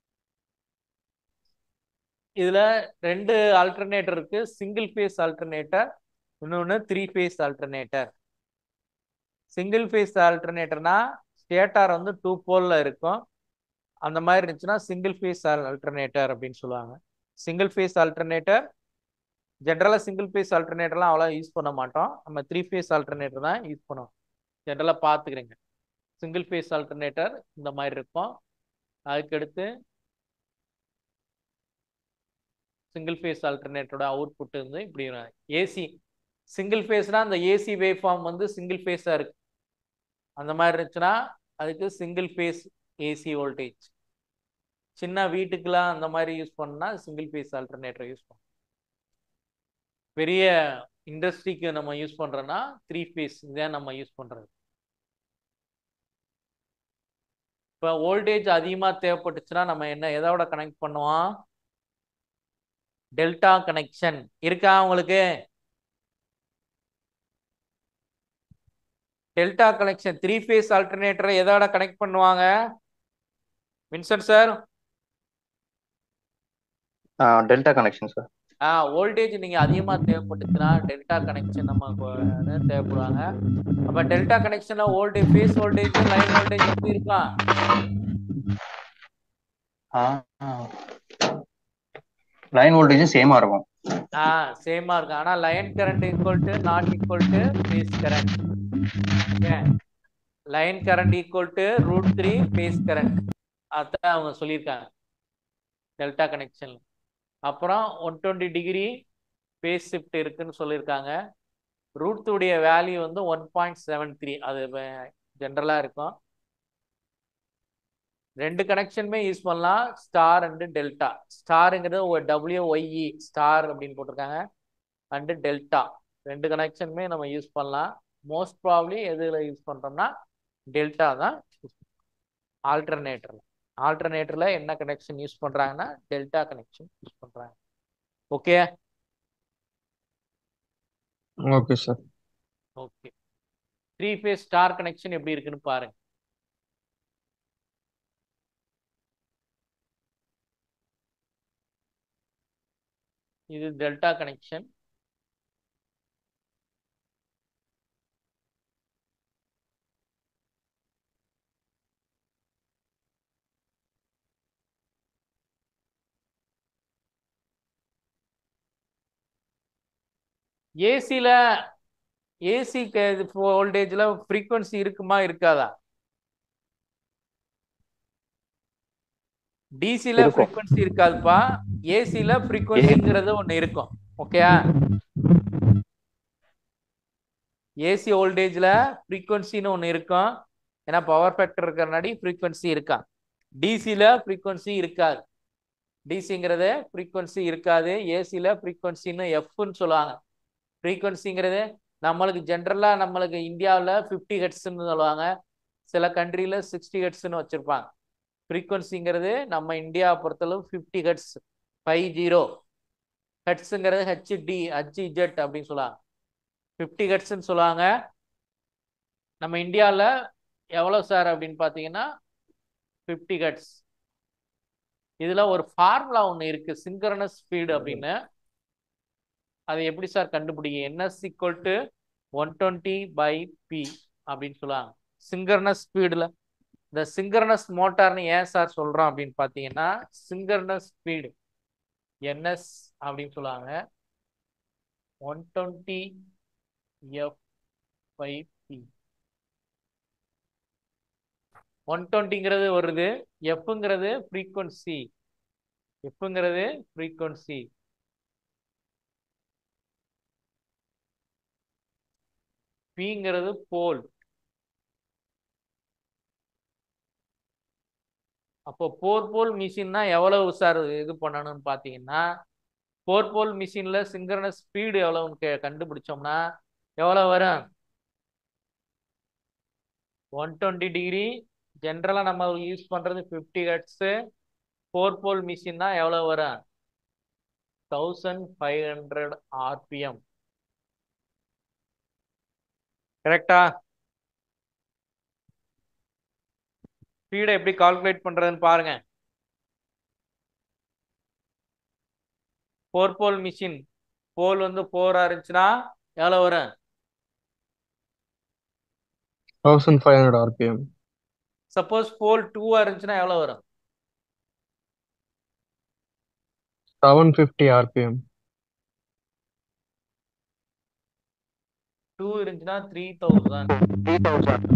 E: இதுல ரெண்டு ஆல்டர்னேட்டர் இருக்கு சிங்கிள் ஃபேஸ் ஆல்டர்னேட்டர் இன்னொன்று three phase alternator single phase ஆல்டர்னேட்டர்னா ஸ்டேட்டார் வந்து டூ போல்ல இருக்கும் அந்த மாதிரி இருந்துச்சுன்னா சிங்கிள் ஃபேஸ் ஆல்டர்னேட்டர் அப்படின்னு சொல்லுவாங்க சிங்கிள் ஃபேஸ் ஆல்டர்னேட்டர் ஜென்ரலாக சிங்கிள் ஃபேஸ் ஆல்டர்னேட்டர்லாம் அவ்வளோ யூஸ் பண்ண மாட்டோம் நம்ம த்ரீ ஃபேஸ் ஆல்டர்னேட்டர் தான் யூஸ் பண்ணுவோம் ஜென்ரலாக பார்த்துக்கிறேங்க சிங்கிள் ஃபேஸ் ஆல்டர்னேட்டர் இந்த மாதிரி இருக்கும் அதுக்கடுத்து சிங்கிள் ஃபேஸ் ஆல்டர்னேட்டரோட அவுட்புட் வந்து இப்படி ஏசி சிங்கிள் ஃபேஸ்னா அந்த ஏசி வேவ் ஃபார்ம் வந்து சிங்கிள் ஃபேஸாக இருக்கு அந்த மாதிரி இருந்துச்சுன்னா அதுக்கு சிங்கிள் ஃபேஸ் ஏசி வோல்டேஜ் சின்ன வீட்டுக்கெல்லாம் அந்த மாதிரி யூஸ் பண்ணா சிங்கிள் ஃபேஸ் ஆல்டர்னேட்டர் யூஸ் பண்ணணும் பெரிய இண்டஸ்ட்ரிக்கு நம்ம யூஸ் பண்றோம்னா த்ரீ ஃபேஸ் இதான் நம்ம யூஸ் பண்றது இப்போ வோல்டேஜ் அதிகமாக தேவைப்பட்டுச்சுன்னா நம்ம என்ன எதோட கனெக்ட் பண்ணுவோம் டெல்டா கனெக்ஷன் இருக்கா உங்களுக்கு டெல்டா கனெக்ஷன் த்ரீ ஃபேஸ் ஆல்டர்னேட்டரை எதோட கனெக்ட் பண்ணுவாங்க Vincent sir
B: delta connection sir
E: ஆ வோல்டேஜ் நீங்க அதிகமா தேவைப்பட்டுச்சுன்னா டெல்டா கனெக்ஷன் நம்ம கொ- தேவைப்படுவாங்க அப்ப டெல்டா கனெக்ஷன்ல voltage phase voltage line voltage எப்படி இருக்கும்
B: லைன் வோல்டேஜும் சேமா இருக்கும்
E: ஆ சேமா இருக்கும் ஆனா line current equal to not equal to phase current line current equal to root three phase current அதான் அவங்க சொல்லியிருக்காங்க டெல்டா கனெக்ஷன் அப்புறம் one twenty degree phase shift இருக்குன்னு சொல்லியிருக்காங்க ரூட் உடைய வேல்யூ வந்து ஒன் பாயிண்ட் செவன் த்ரீ அது ஜென்ரலாக இருக்கும் ரெண்டு கனெக்ஷனுமே யூஸ் பண்ணலாம் ஸ்டார் அண்டு டெல்டா ஸ்டாருங்கிறது ஒரு டபிள்யூஒய்இ ஸ்டார் அப்படின்னு போட்டிருக்காங்க அண்டு டெல்டா ரெண்டு கனெக்ஷனுமே நம்ம யூஸ் பண்ணலாம் மோஸ்ட் ப்ராப்ளி எதில் யூஸ் பண்ணுறோம்னா டெல்டா தான் ஆல்டர்னேட்டரில் ஆல்டர்னேட்டரில் என்ன கனெக்ஷன் யூஸ் பண்ணுறாங்கன்னா டெல்டா கனெக்ஷன் யூஸ் பண்ணுறாங்க okay
D: okay sir
E: okay three phase star connection எப்படி இருக்குன்னு பாருங்க இது டெல்டா கனெக்ஷன் ஏசியில் ஏசி வோல்டேஜில் ஃப்ரீக்வன்சி இருக்குமா இருக்காதா டிசியில்
B: இருக்கும்.
E: ஃப்ரீக்வன்சி இருக்காதுப்பா ஏசியில் ஃப்ரீக்வன்சிங்கிறது ஒன்று இருக்கும் ஓகேயா ஏசி வோல்டேஜில் ஃப்ரீக்வன்சின்னு ஒன்று இருக்கும் ஏன்னா பவர் ஃபேக்டர் இருக்கிறனாடி ஃப்ரீக்வன்சி இருக்கா டிசியில் ஃப்ரீக்வன்சி இருக்காது டிசிங்கிறது ஃப்ரீக்வன்சி இருக்காது ஏசியில் ஃப்ரீக்வன்சின்னு எஃப்னு சொல்லுவாங்க ஃப்ரீக்வன்சிங்கிறது நம்மளுக்கு ஜென்ரலாக நம்மளுக்கு இந்தியாவில் ஃபிஃப்டி ஹெட்ஸ்ன்னு சொல்லுவாங்க சில கண்ட்ரியில் சிக்ஸ்டி ஹெட்ஸ்ன்னு வச்சுருப்பாங்க ஃப்ரீக்வன்சிங்கிறது நம்ம இந்தியாவை பொறுத்தளவு ஃபிஃப்டி ஹெட்ஸ் ஃபைவ் ஜீரோ ஹெட்ஸுங்கிறது ஹெச் டி ஹச் ஜெட் அப்படின்னு சொல்லுவாங்க ஃபிஃப்டி ஹெட்ஸ்ன்னு சொல்லுவாங்க நம்ம இந்தியாவில் எவ்வளோ சார் அப்படின்னு பார்த்தீங்கன்னா ஃபிஃப்டி ஹெட்ஸ் இதில் ஒரு ஃபார்முலா ஒன்று இருக்குது சிங்கரனஸ் ஸ்பீடு அப்படின்னு அது எப்படி சார் கண்டுபிடிங்க NS equal to one twenty by P அப்படின்னு சொல்லுவாங்க சிங்கர்னஸ் ஸ்பீடில் இந்த சிங்கர்னஸ் மோட்டார்னு ஏன் சார் சொல்கிறோம் அப்படின்னு பார்த்தீங்கன்னா சிங்கர்னஸ் ஸ்பீடு என்எஸ் அப்படின்னு சொல்லுவாங்க one twenty F by P one டுவெண்ட்டிங்கிறது வருது எஃப்ங்கிறது ஃப்ரீக்வன்சி எஃப்ங்கிறது ஃப்ரீக்வன்சி பிங்கிறது போல் அப்போ போர் போல் மிஷின்னா எவ்வளவு சார் இது பண்ணணும்னு பார்த்தீங்கன்னா போர் போல் மிஷின்ல சிங்கரனஸ் ஸ்பீடு எவ்வளவுன்னு கே- கண்டுபிடிச்சோம்னா எவ்வளவு வரும் ஒன் டுவெண்ட்டி டிகிரி ஜென்ரலாக நம்ம யூஸ் பண்ணுறது ஃபிஃப்டி ஹெட்ஸு ஃபோர் போல் மிஷின்னா எவ்வளோ வரும் தௌசண்ட் ஃபைவ் ஹண்ட்ரட் ஆர்பிஎம் கரெக்டா ஸ்பீடை எப்படி கால்குலேட் பண்ணுறதுன்னு பாருங்க ஃபோர் போல் மிஷின் போல் வந்து ஃபோராக இருந்துச்சுன்னா எவ்வளோ வரும்
D: thousand five hundred RPM
E: suppose pole டூவாக இருந்துச்சுன்னா எவ்வளோ வரும்
D: செவன் ஃபிஃப்டி ஆர்பிஎம்
E: டூ இருந்துச்சுன்னா த்ரீ தௌசண்ட்
B: த்ரீ தௌசண்ட்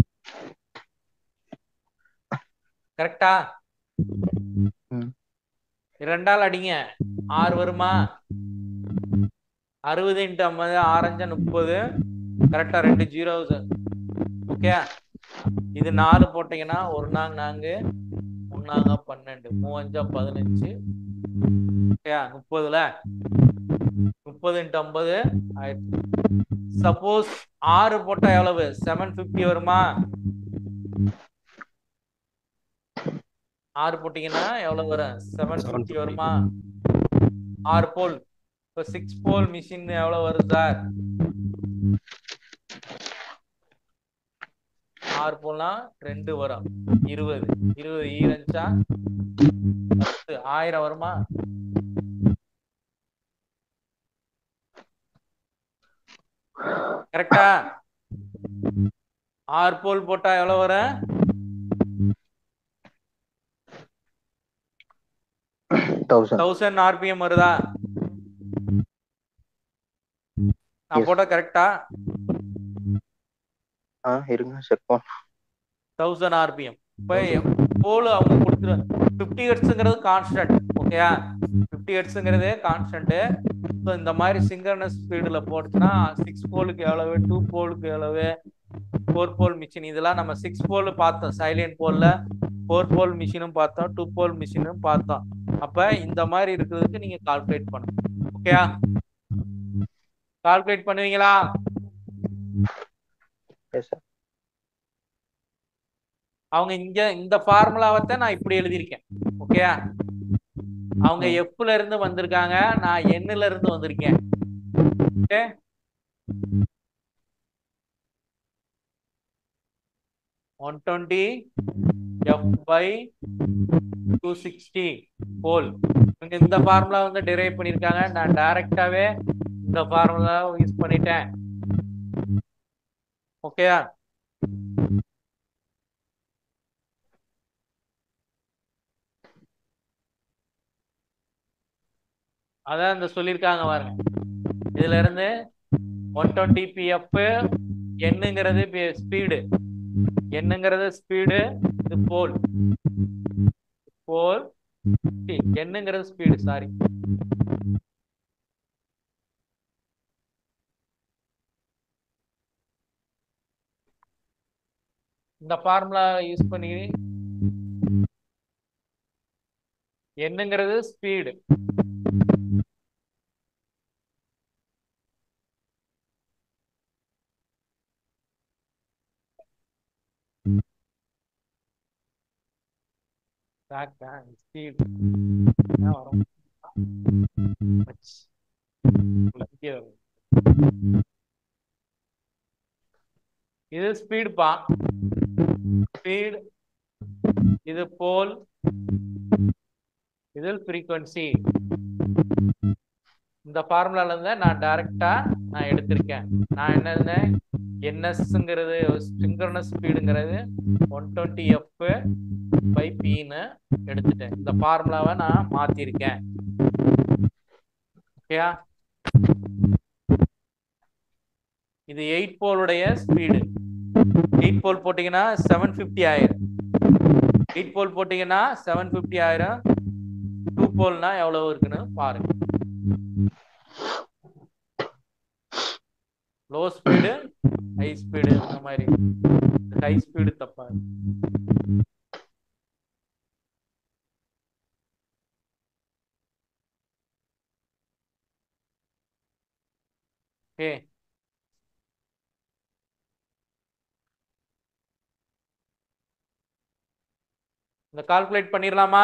E: கரெக்டா
B: ம்.
E: ரெண்டால் அடிங்க ஆறு வருமா அறுபது இன்ட்டு ஐம்பது ஆரஞ்சா முப்பது கரெக்டா ரெண்டு ஜீரோ ஓகே இது நாலு போட்டீங்கன்னா ஒரு நாங்க நான்கு ஒன்னாங்க பன்னெண்டு மூவஞ்சா பதினஞ்சு ஓகே முப்பதுல முப்பது இன்ட்டு ஐம்பது ஆயிரத்தி சப்போஸ் ஆறு போட்டா எவ்வளவு செவன் ஃபிஃப்டி வருமா ஆறு போட்டீங்கன்னா எவ்வளவு வரும் செவன் ஃபிஃப்டி வருமா ஆறு போல் இப்போ சிக்ஸ் போல் மிஷின் எவ்வளவு வரும் சார் ஆறு போல்னா ரெண்டு வரும் இருபது இருபது ஈரஞ்சா பத்து ஆயிரம் வருமா கரெக்டா ஆறு போல் போட்டா எவ்வளவு வரும்
B: தௌசண்ட்
E: தௌசண்ட் ஆர்பிஎம் வருதா நான்
B: Yes.
E: போட்ட கரெக்டா
B: ஆ இருங்க செக் பண்ண
E: தௌசண்ட் ஆர்பிஎம் இப்போ போல் அவங்க கொடுத்துரு ஃபிஃப்டி ஹெட்ஸுங்கிறது கான்ஸ்டன்ட் ஓகேயா ஃபிஃப்டி ஹெட்ஸுங்கிறது கான்ஸ்டன்ட்டு ஸோ இந்த மாதிரி சிங்கர்னஸ் ஸ்பீடில் போட்டுச்சுன்னா சிக்ஸ் போலுக்கு எவ்வளவு டூ போலுக்கு எவ்வளவு ஃபோர் போல் மிஷின் இதெல்லாம் நம்ம சிக்ஸ் போல் பார்த்தோம் சைலண்ட் போலில் ஃபோர் போல் மிஷினும் பார்த்தோம் டூ போல் மிஷினும் பார்த்தோம் அப்போ இந்த மாதிரி இருக்கிறதுக்கு நீங்கள் கால்குலேட் பண்ணணும் ஓகேயா கால்குலேட் பண்ணுவீங்களா
B: எஸ் சார்
E: அவங்க இங்க இந்த ஃபார்முலாவை தான் நான் இப்படி எழுதியிருக்கேன் ஓகேயா அவங்க எஃப்ல இருந்து வந்திருக்காங்க நான் எண்ணுல இருந்து வந்திருக்கேன் okay one twenty F by two sixty pole இவங்க இந்த ஃபார்முலா வந்து டிரைவ் பண்ணியிருக்காங்க நான் டைரக்டாவே இந்த ஃபார்முலா யூஸ் பண்ணிட்டேன் ஓகேயா அதான் இந்த சொல்லியிருக்காங்க பாருங்க இதுல இருந்து ஒன் டுவெண்ட்டி பிஎஃப் என்னங்கிறது ஸ்பீடு என்னங்கிறது ஸ்பீடு இது போல் போல் என்னங்கிறது ஸ்பீடு சாரி இந்த ஃபார்முலா யூஸ் பண்ணி என்னங்கிறது ஸ்பீடு ஸ்பீடு வரும் இது ஸ்பீட் பா ஸ்பீட் இது போல் இது ஃப்ரீக்வன்சி இந்த ஃபார்முலால இருந்து நான் டைரக்டா நான் எடுத்திருக்கேன் நான் என்ன என்எஸ்ங்கிறது சிங்க்ரனஸ் ஸ்பீடுங்கிறது ஒன் டுவெண்ட்டி எஃப் பை பின்னு எடுத்துட்டேன் இந்த ஃபார்முலாவை நான் மாத்திருக்கேன் ஓகேயா இது எயிட் போலுடைய ஸ்பீடு எயிட் போல் போட்டீங்கன்னா செவன் ஃபிஃப்டி ஆயிரம் எயிட் போல் போட்டீங்கன்னா செவன் ஃபிஃப்டி ஆயிரம் டூ போல்னா எவ்வளவு இருக்குன்னு பாருங்க லோ ஸ்பீடு ஹை ஸ்பீடு அந்த மாதிரி ஹை ஸ்பீடு தப்பா இருக்கு. ஓகே இந்த கால்குலேட் பண்ணிடலாமா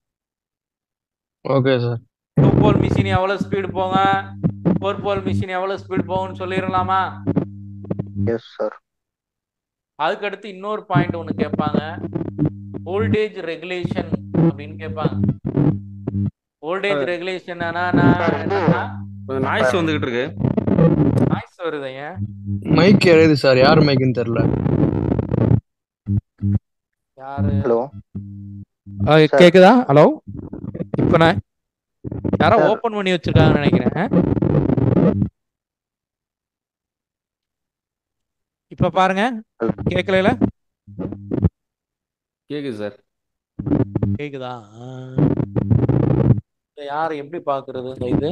D: okay sir
E: two pole machine எவ்வளவு ஸ்பீடு போங்க ஃபோர் போல் மிஷின் எவ்வளவு ஸ்பீடு போகும்னு சொல்லிடலாமா
B: எஸ் சார்
E: அதுக்கு அடுத்து இன்னொரு பாயிண்ட் ஒன்று கேட்பாங்க வோல்டேஜ் ரெகுலேஷன் அப்படின்னு கேட்பாங்க வோல்டேஜ் ரெகுலேஷன் என்னன்னா
F: கொஞ்சம் நாய்ஸ் வந்துகிட்டு இருக்கு
E: நாய்ஸ் வருது ஏன்
D: மைக் எழுது சார் யார் மைக்குன்னு தெரியல
E: யாரு
B: ஹலோ
A: கேக்குதா ஹலோ இப்போ நான் யாரோ
B: Sir.
A: ஓபன் பண்ணி வச்சிருக்காங்கன்னு நினைக்கிறேன் இப்ப பாருங்க கேட்கல
F: கேக்குது சார்
E: கேக்குதா ஆ. இதை யார் எப்படி பாக்குறது இந்த இது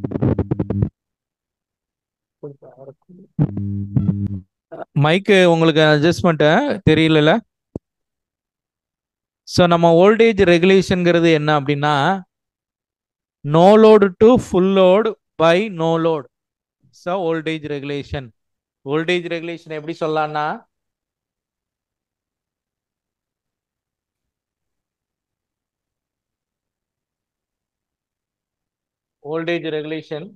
A: மைக்கு உங்களுக்கு அட்ஜஸ்ட்மெண்ட் தெரியல ஸோ நம்ம வோல்டேஜ் ரெகுலேஷன்ங்கிறது என்ன அப்படின்னா no load to full load by no load so voltage regulation voltage regulation எப்படி சொல்லலாம்னா வோல்டேஜ் ரெகுலேஷன்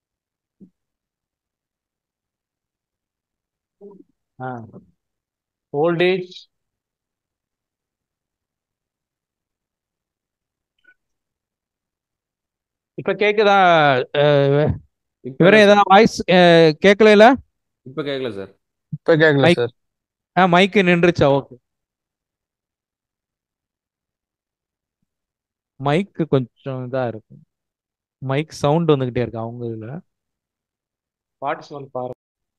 A: வோல்டேஜ் இப்ப கேக்குதா அஹ்,
F: இப்ப
A: இவரே ஏதாவது வாய்ஸ் கேட்கல
F: இப்ப கேக்கல சார்
D: இப்ப கேட்கல
A: Mic-
D: சார்
A: ஆ மைக்கு நின்றுச்சா ஓகே மைக்கு கொஞ்சம் இதா இருக்கு மைக் சவுண்ட் வந்துகிட்டே இருக்கு அவங்க இதுல
E: பார்ட்டிசிபென்ட் பாருங்க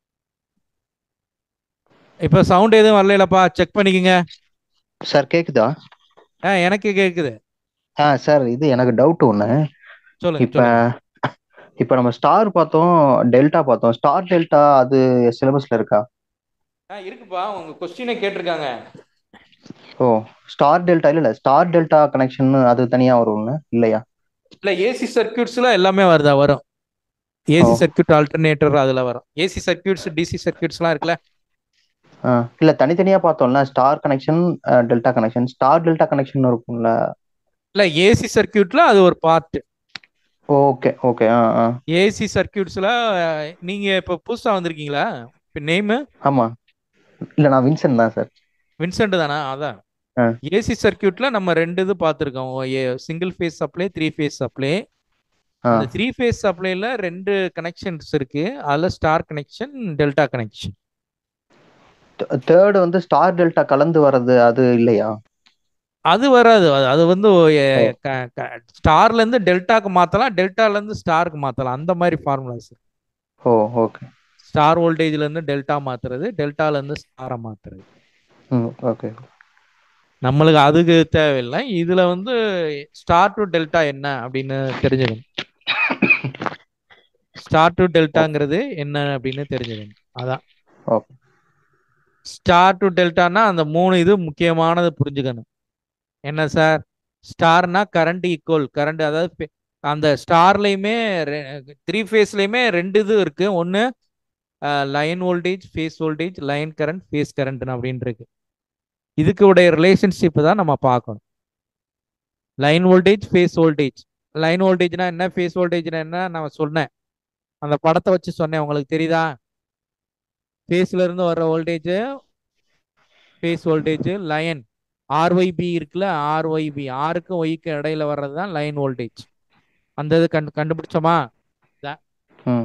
A: இப்ப சவுண்ட் எதுவும் வரலப்பா செக் பண்ணிக்கங்க
B: சார் கேக்குதா
A: ஆ எனக்கு கேக்குது
B: ஆ சார் இது எனக்கு டவுட் ஒன்று
A: சொல்லுங்க
B: இப்ப
A: சொல்லுங்க
B: இப்ப நம்ம ஸ்டார் பார்த்தோம் டெல்டா பார்த்தோம் ஸ்டார் டெல்டா அது சிலபஸ்ல இருக்கா
E: ஆ இருக்குப்பா உங்க கொஸ்டினை கேட்டிருக்காங்க
B: ஓ ஸ்டார் டெல்டா இல்ல இல்ல ஸ்டார் டெல்டா கனெக்ஷன் அது தனியா வரும்னு இல்லையா
E: இல்ல
A: ஏசி சர்க்கியூட்ஸ்ல எல்லாமே வருதா வரும் ஏசி
B: ஓ.
A: சர்க்கியூட் ஆல்டர்னேட்டர் அதுல வரும் ஏசி சர்க்கியூட்ஸ் டிசி சர்க்கியூட்ஸ்லாம் இருக்குல்ல
B: ஆ, இல்ல தனித்தனியா பார்த்தோம்ல star connection delta connection star delta connection இருக்கும்ல
A: இல்ல ஏசி சர்க்கியூட்ல அது ஒரு பார்ட்
B: ஓகே ஓகே ஆ ஆ
A: ஏசி சர்க்கியூட்ஸ்ல நீங்க இப்ப புதுசா வந்திருக்கீங்களா இப்ப நேம்
B: ஆமா இல்ல நான் வின்சென்ட் தான் சார்
A: வின்சென்ட் தானா அதான்
B: ஆ.
A: ஏசி சர்க்கியூட்ல நம்ம ரெண்டு இது பார்த்துருக்கோம் single phase supply three phase supply
B: ஆ
A: அந்த த்ரீ ஃபேஸ் சப்ளைல ரெண்டு கனெக்ஷன்ஸ் இருக்கு அதுல star connection delta connection
B: third வந்து ஸ்டார் டெல்டா கலந்து வர்றது அது இல்லையா
A: அது வராது அது அது வந்து ஸ்டார்ல இருந்து டெல்டாக்கு மாத்தலாம் டெல்டால இருந்து ஸ்டாருக்கு மாத்தலாம் அந்த மாதிரி ஃபார்முலாஸ்
B: ஓ ஓகே
A: ஸ்டார் வோல்டேஜ்ல இருந்து டெல்டா மாத்துறது டெல்டால இருந்து ஸ்டாரை மாத்துறது
B: ம் ஓகே
A: நம்மளுக்கு அதுக்கு தேவையில்லை இதுல வந்து ஸ்டார் டு டெல்டா என்ன அப்படின்னு தெரிஞ்சுக்கணும் ஸ்டார் டு டெல்டாங்கிறது என்ன அப்படின்னு தெரிஞ்சுக்கணும் அதான்
B: ஓகே
A: ஸ்டார் டு டெல்டானா அந்த மூணு இது முக்கியமானது புரிஞ்சுக்கணும் என்ன சார் ஸ்டார்னா கரண்ட் ஈக்குவல் கரண்ட் அதாவது பே- அந்த ஸ்டார்லையுமே த்ரீ ஃபேஸ்லையுமே ரெண்டு இது இருக்கு ஒன்று line voltage phase voltage line current phase current அப்படின்னு இருக்கு இதுக்கு உடைய ரிலேஷன்ஷிப் தான் நம்ம பார்க்கணும் line voltage phase voltage line வோல்டேஜ்னா என்ன ஃபேஸ் வோல்டேஜ்னா என்ன நான் சொன்னேன் அந்த படத்தை வச்சு சொன்னேன் உங்களுக்கு தெரியுதா ஃபேஸ்ல இருந்து வர்ற voltage phase voltage line RYB இருக்குல்ல ஆர்ஒய்பி ஆருக்கும் ஒய்க்கும் இடையில வர்றது தான் லைன் வோல்டேஜ் அந்த இது கண்டு கண்டுபிடிச்சோமா
B: ம்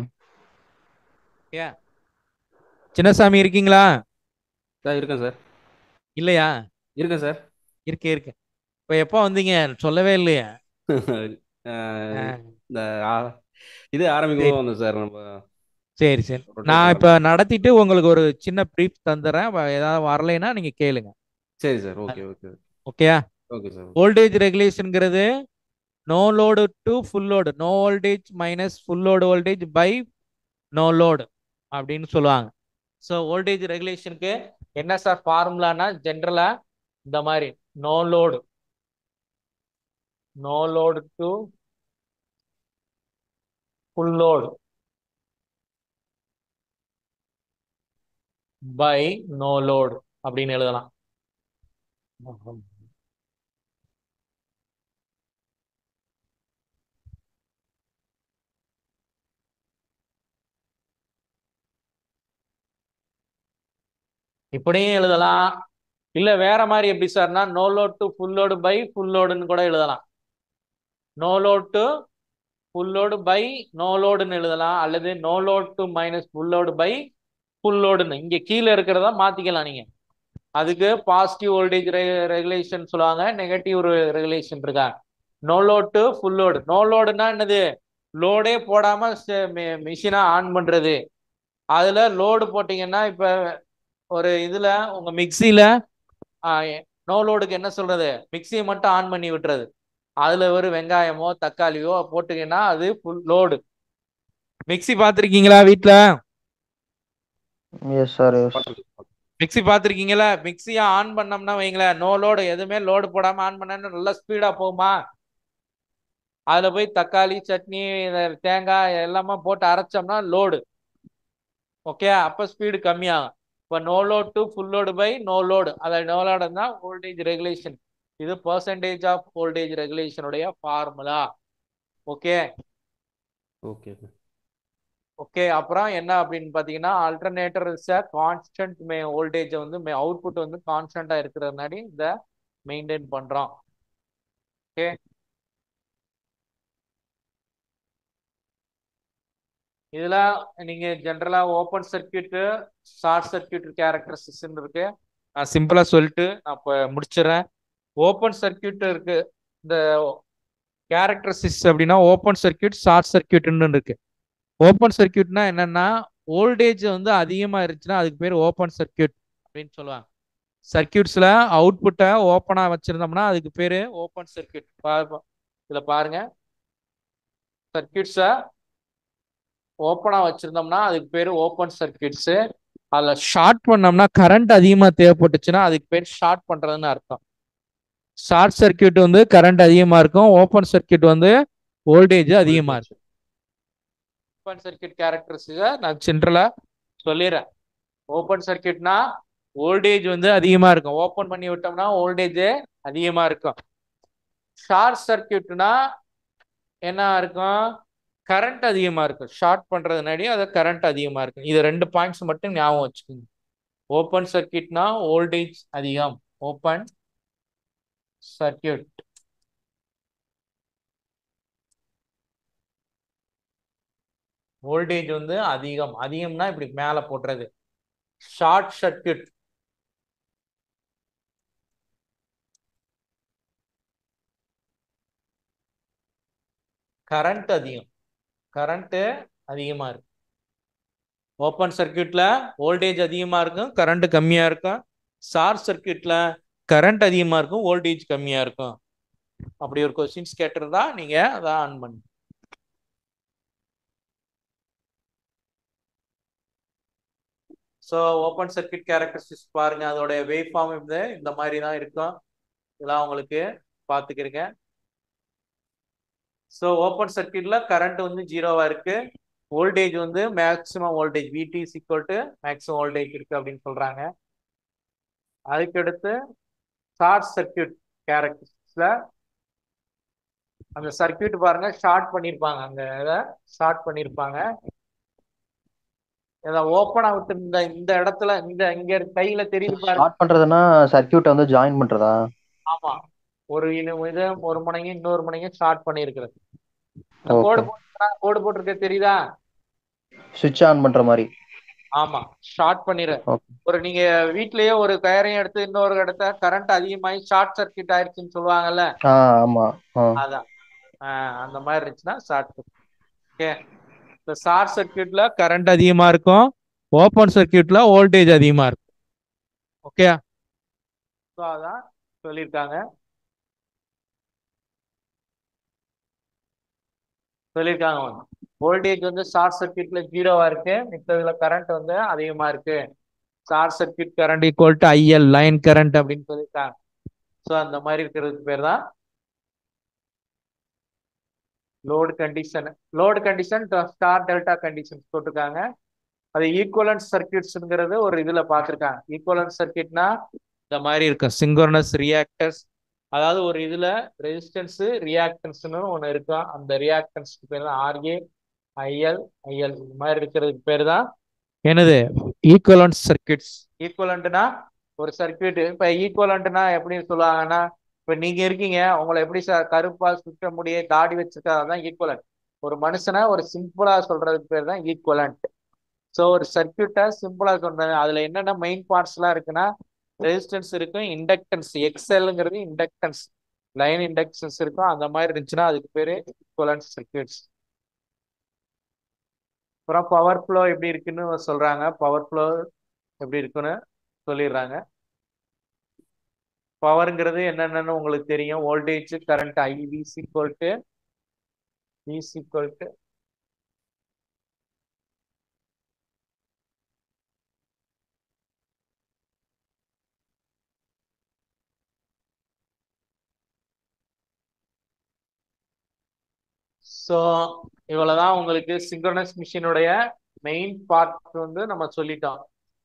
A: சின்னசாமி இருக்கீங்களா
F: சார் இருக்கேன் சார்
A: இல்லையா
F: இருக்கேன் சார்
A: இருக்கே இருக்கு இப்போ எப்போ வந்தீங்க சொல்லவே இல்லையா
F: அஹ், இந்த ஆ- இது ஆரம்பிக்கும் வந்தோம் சார் நம்ம
A: சரி சரி
F: rotate
A: நான்
F: ஆரம்பி-
A: இப்போ நடத்திட்டு உங்களுக்கு ஒரு சின்ன ப்ரீஃப் தந்துடுறேன் வ- ஏதாவது வரலைன்னா நீங்க கேளுங்க
F: சரி சார் ஓகே ஓகே
A: ஓகேயா
F: ஓகே சார்
A: வோல்டேஜ் ரெகுலேஷனுங்கிறது no load to full load no voltage minus full load voltage by no load அப்படின்னு சொல்லுவாங்க ஸோ வோல்டேஜ் ரெகுலேஷனுக்கு என்ன சார் ஃபார்முலானா ஜென்ரலா இந்த மாதிரி no load no load to full load by no load அப்படின்னு எழுதலாம் இப்படியும் எழுதலாம் இல்ல வேற மாதிரி எப்படி சார்னா no load to full load by full லோடுன்னு கூட எழுதலாம் no load to full load by no லோடுன்னு எழுதலாம் அல்லது no load to minus full load by full லோடுன்னு இங்க கீழே இருக்கிறதா மாத்திக்கலாம் நீங்க அதுக்கு பாசிட்டிவ் வோல்டேஜ் ரெகுலேஷன் சொல்லுவாங்க நெகட்டிவ் ரெகுலேஷன் இருக்கா no load to full load no லோடுனா என்னது லோடே போடாம மிஷினா ஆன் பண்றது அதுல லோடு போட்டீங்கன்னா இப்ப ஒரு இதுல உங்க மிக்சியில நோ லோடுக்கு என்ன சொல்றது மிக்சியை மட்டும் ஆன் பண்ணி விட்டுறது அதுல ஒரு வெங்காயமோ தக்காளியோ போட்டீங்கன்னா அது ஃபுல் லோடு மிக்சி பார்த்துருக்கீங்களா வீட்ல
B: எஸ் சார் எஸ்
A: மிக்சி பார்த்துருக்கீங்களா மிக்சியை ஆன் பண்ணோம்னா வைங்களேன் நோ லோடு எதுவுமே லோடு போடாம ஆன் பண்ணா நல்லா ஸ்பீடா போகுமா அதுல போய் தக்காளி சட்னி இந்த தேங்காய் எல்லாமே போட்டு அரைச்சோம்னா லோடு ஓகே அப்ப ஸ்பீடு கம்மியாகும் இப்போ no load to full load by no load அதை நோ லோடு தான் வோல்டேஜ் ரெகுலேஷன் இது பர்சன்டேஜ் ஆஃப் வோல்டேஜ் ரெகுலேஷனுடைய ஃபார்முலா ஓகே
F: ஓகே
A: ஓகே அப்புறம் என்ன அப்படின்னு பார்த்தீங்கன்னா alternator is a constant may voltage வந்து அவுட்புட் வந்து கான்ஸ்டன்டா இருக்கிறதுனாடி இதை மெயின்டைன் பண்றோம் ஓகே இதுல நீங்க ஜென்ரலா open circuit short circuit characteristics இருக்கு நான் சிம்பிளா சொல்லிட்டு நான் இப்போ முடிச்சிடறேன் ஓப்பன் சர்க்கியூட் இருக்கு இந்த கேரக்டரிஸ்டிக்ஸ் அப்படின்னா ஓப்பன் சர்க்கியூட் ஷார்ட் சர்க்கியூட்னு இருக்கு ஓப்பன் சர்க்கியூட்னா என்னன்னா வோல்டேஜ் வந்து அதிகமா இருந்துச்சுன்னா அதுக்கு பேர் ஓப்பன் சர்க்கியூட் அப்படின்னு சொல்லுவாங்க சர்க்கியூட்ஸ்ல அவுட்புட்டை ஓப்பனா வச்சிருந்தோம்னா அதுக்கு பேரு ஓப்பன் சர்க்கியூட் இதுல பாருங்க சர்க்கியூட்ஸை ஓப்பனா வச்சிருந்தோம்னா அதுக்கு பேர் ஓப்பன் சர்க்கியூட்ஸ் அதுல ஷார்ட் பண்ணோம்னா கரண்ட் அதிகமா தேவைப்பட்டுச்சுன்னா அதுக்கு பேர் ஷார்ட் பண்றதுன்னு அர்த்தம் ஷார்ட் சர்க்கியூட் வந்து கரண்ட் அதிகமா இருக்கும் ஓப்பன் சர்க்கியூட் வந்து வோல்டேஜ் அதிகமா இருக்கும் ஓப்பன் சர்க்கியூட் கேரக்டரிஸ்டிக்கை நான் ஜென்ரலா சொல்லிடுறேன் ஓப்பன் சர்க்கியூட்னா வோல்டேஜ் வந்து அதிகமா இருக்கும் ஓப்பன் பண்ணி விட்டோம்னா வோல்டேஜ் அதிகமா இருக்கும் ஷார்ட் சர்க்கியூட்னா என்ன இருக்கும் கரண்ட் அதிகமா இருக்கும் ஷார்ட் பண்றதுனாடி அது கரண்ட் அதிகமா இருக்கும் இது ரெண்டு பாயிண்ட்ஸ் மட்டும் ஞாபகம் வச்சுக்கோங்க ஓப்பன் சர்க்கியூட்னா வோல்டேஜ் அதிகம் ஓப்பன் சர்க்கியூட் வோல்டேஜ் வந்து அதிகம் அதிகம்னா இப்படி மேல போடுறது ஷார்ட் சர்க்கியூட் கரண்ட் அதிகம் கரண்ட் அதிகமா இருக்கு ஓப்பன் சர்க்கியூட்ல வோல்டேஜ் அதிகமா இருக்கும் கரண்ட் கம்மியா இருக்கும் ஷார்ட் சர்க்கியூட்ல கரண்ட் அதிகமா இருக்கும் வோல்டேஜ் கம்மியா இருக்கும் அப்படி ஒரு கொஸ்டின்ஸ் கேட்டிருந்தா நீங்க அதை ஆன் பண்ணு ஸோ ஓப்பன் சர்க்கியூட் கேரக்டரிஸ்டிக்ஸ் பாருங்க அதோட வேவ் ஃபார்ம் இந்த இந்த மாதிரி தான் இருக்கும் இதெல்லாம் உங்களுக்கு பார்த்துக்கிறீங்க ஸோ ஓப்பன் சர்க்கியூட்ல கரண்ட் வந்து ஜீரோவா இருக்கு வோல்டேஜ் வந்து maximum voltage VT equal to maximum voltage இருக்கு அப்படின்னு சொல்றாங்க அதுக்கடுத்து ஷார்ட் சர்க்கியூட் கேரக்டரிஸ்டிக்ஸ்ல அந்த சர்க்கியூட் பாருங்க ஷார்ட் பண்ணியிருப்பாங்க அந்த இதை ஷார்ட் பண்ணியிருப்பாங்க
E: ஓப்பன் அவுட் இந்த இந்த இடத்துல இந்த இங்க இருக்கு, கையில தெரியுது பாருங்க
B: ஸ்டார்ட் பண்றதுன்னா சர்க்கியூட் வந்து ஜாயின் பண்றதா
E: ஆமா ஒரு இன- இது ஒரு முனையும் இன்னொரு முனையும் ஸ்டார்ட் பண்ணிருக்கிறது இந்த
B: ஓகே
E: கோடு போட்டு கோடு போட்டிருக்க தெரியுதா
B: சுவிட்ச் ஆன் பண்ற மாதிரி
E: ஆமா ஷார்ட் பண்ணிரு
B: ஓகே
E: ஒரு நீங்க வீட்லயே ஒரு கயரையும் எடுத்து இன்னொரு இடத்த கரண்ட் அதிகமாகி ஷார்ட் சர்க்யூட் ஆயிடுச்சுன்னு சொல்லுவாங்கல்ல
B: ஆ ஆமா ஆ
E: அதான் ஆஹ் அந்த மாதிரி இருந்துச்சுன்னா ஷார்ட் ஓகே
A: இந்த ஷார்ட் சர்க்யூட்ல கரண்ட் அதிகமா இருக்கும் ஓப்பன் சர்க்யூட்ல வோல்டேஜ் அதிகமா இருக்கும் ஓகே
E: ஸோ அதான் சொல்லியிருக்காங்க சொல்லியிருக்காங்க வோல்டேஜ் வந்து ஷார்ட் சர்க்யூட்ல ஜீரோவா இருக்கு மித்ததுல கரண்ட் வந்து அதிகமா இருக்கு short circuit current equal to IL line current அப்படின்னு சொல்லியிருக்காங்க ஸோ அந்த மாதிரி இருக்கிறதுக்கு பேர் தான் load condition load condition star delta condition போட்டிருக்காங்க அது ஈக்குவலன்ட் சர்க்கியூட்ஸ்ங்கிறது ஒரு இதுல பார்த்துருக்காங்க ஈக்குவலன்ட் சர்க்கியூட்னா இந்த மாதிரி இருக்கும் சிங்கோனஸ் ரியாக்டர்ஸ் அதாவது ஒரு இதுல ரெசிஸ்டன்ஸ் ரியாக்டன்ஸ்னு ஒன்று இருக்கும் அந்த ரியாக்டன்ஸ்க்கு பேர் தான் ஆர்ஏ ஐஎல் ஐஎல் இந்த மாதிரி இருக்கிறதுக்கு பேர் தான்
A: என்னது ஈக்குவலன்ட் சர்க்யூட்ஸ்
E: ஈக்குவலண்ட்னா ஒரு சர்க்கியூட் இப்ப ஈக்குவலண்ட்னா எப்படி சொல்லுவாங்கன்னா இப்ப நீங்க இருக்கீங்க உங்களை எப்படி சார் கருப்பா சுற்ற முடிய தாடி வச்சிருக்கா அதான் ஈக்குவலண்ட் ஒரு மனுஷனை ஒரு சிம்பிளா சொல்றதுக்கு பேர் தான் ஈக்குவலண்ட் ஸோ ஒரு சர்க்கியூட்டை சிம்பிளா சொல்றது அதுல என்னென்ன மெயின் பார்ட்ஸ் எல்லாம் இருக்குன்னா ரெசிஸ்டன்ஸ் இருக்கும் இண்டக்டன்ஸ் எக்ஸ்எல்ங்கிறது இண்டக்டன்ஸ் லைன் இண்டக்டன்ஸ் இருக்கும் அந்த மாதிரி இருந்துச்சுன்னா அதுக்கு பேரு ஈக்குவலன்ட் சர்க்கியூட்ஸ் அப்புறம் பவர் ஃப்ளோ எப்படி இருக்குன்னு சொல்றாங்க பவர் ஃப்ளோ எப்படி இருக்குன்னு சொல்லிடுறாங்க பவர்ங்கிறது என்னென்னு உங்களுக்கு தெரியும் voltage current I V equal to V equal to so இவ்வளவுதான் உங்களுக்கு சிங்க்ரோனஸ் மிஷினுடைய மெயின் பார்ட் வந்து நம்ம சொல்லிட்டோம்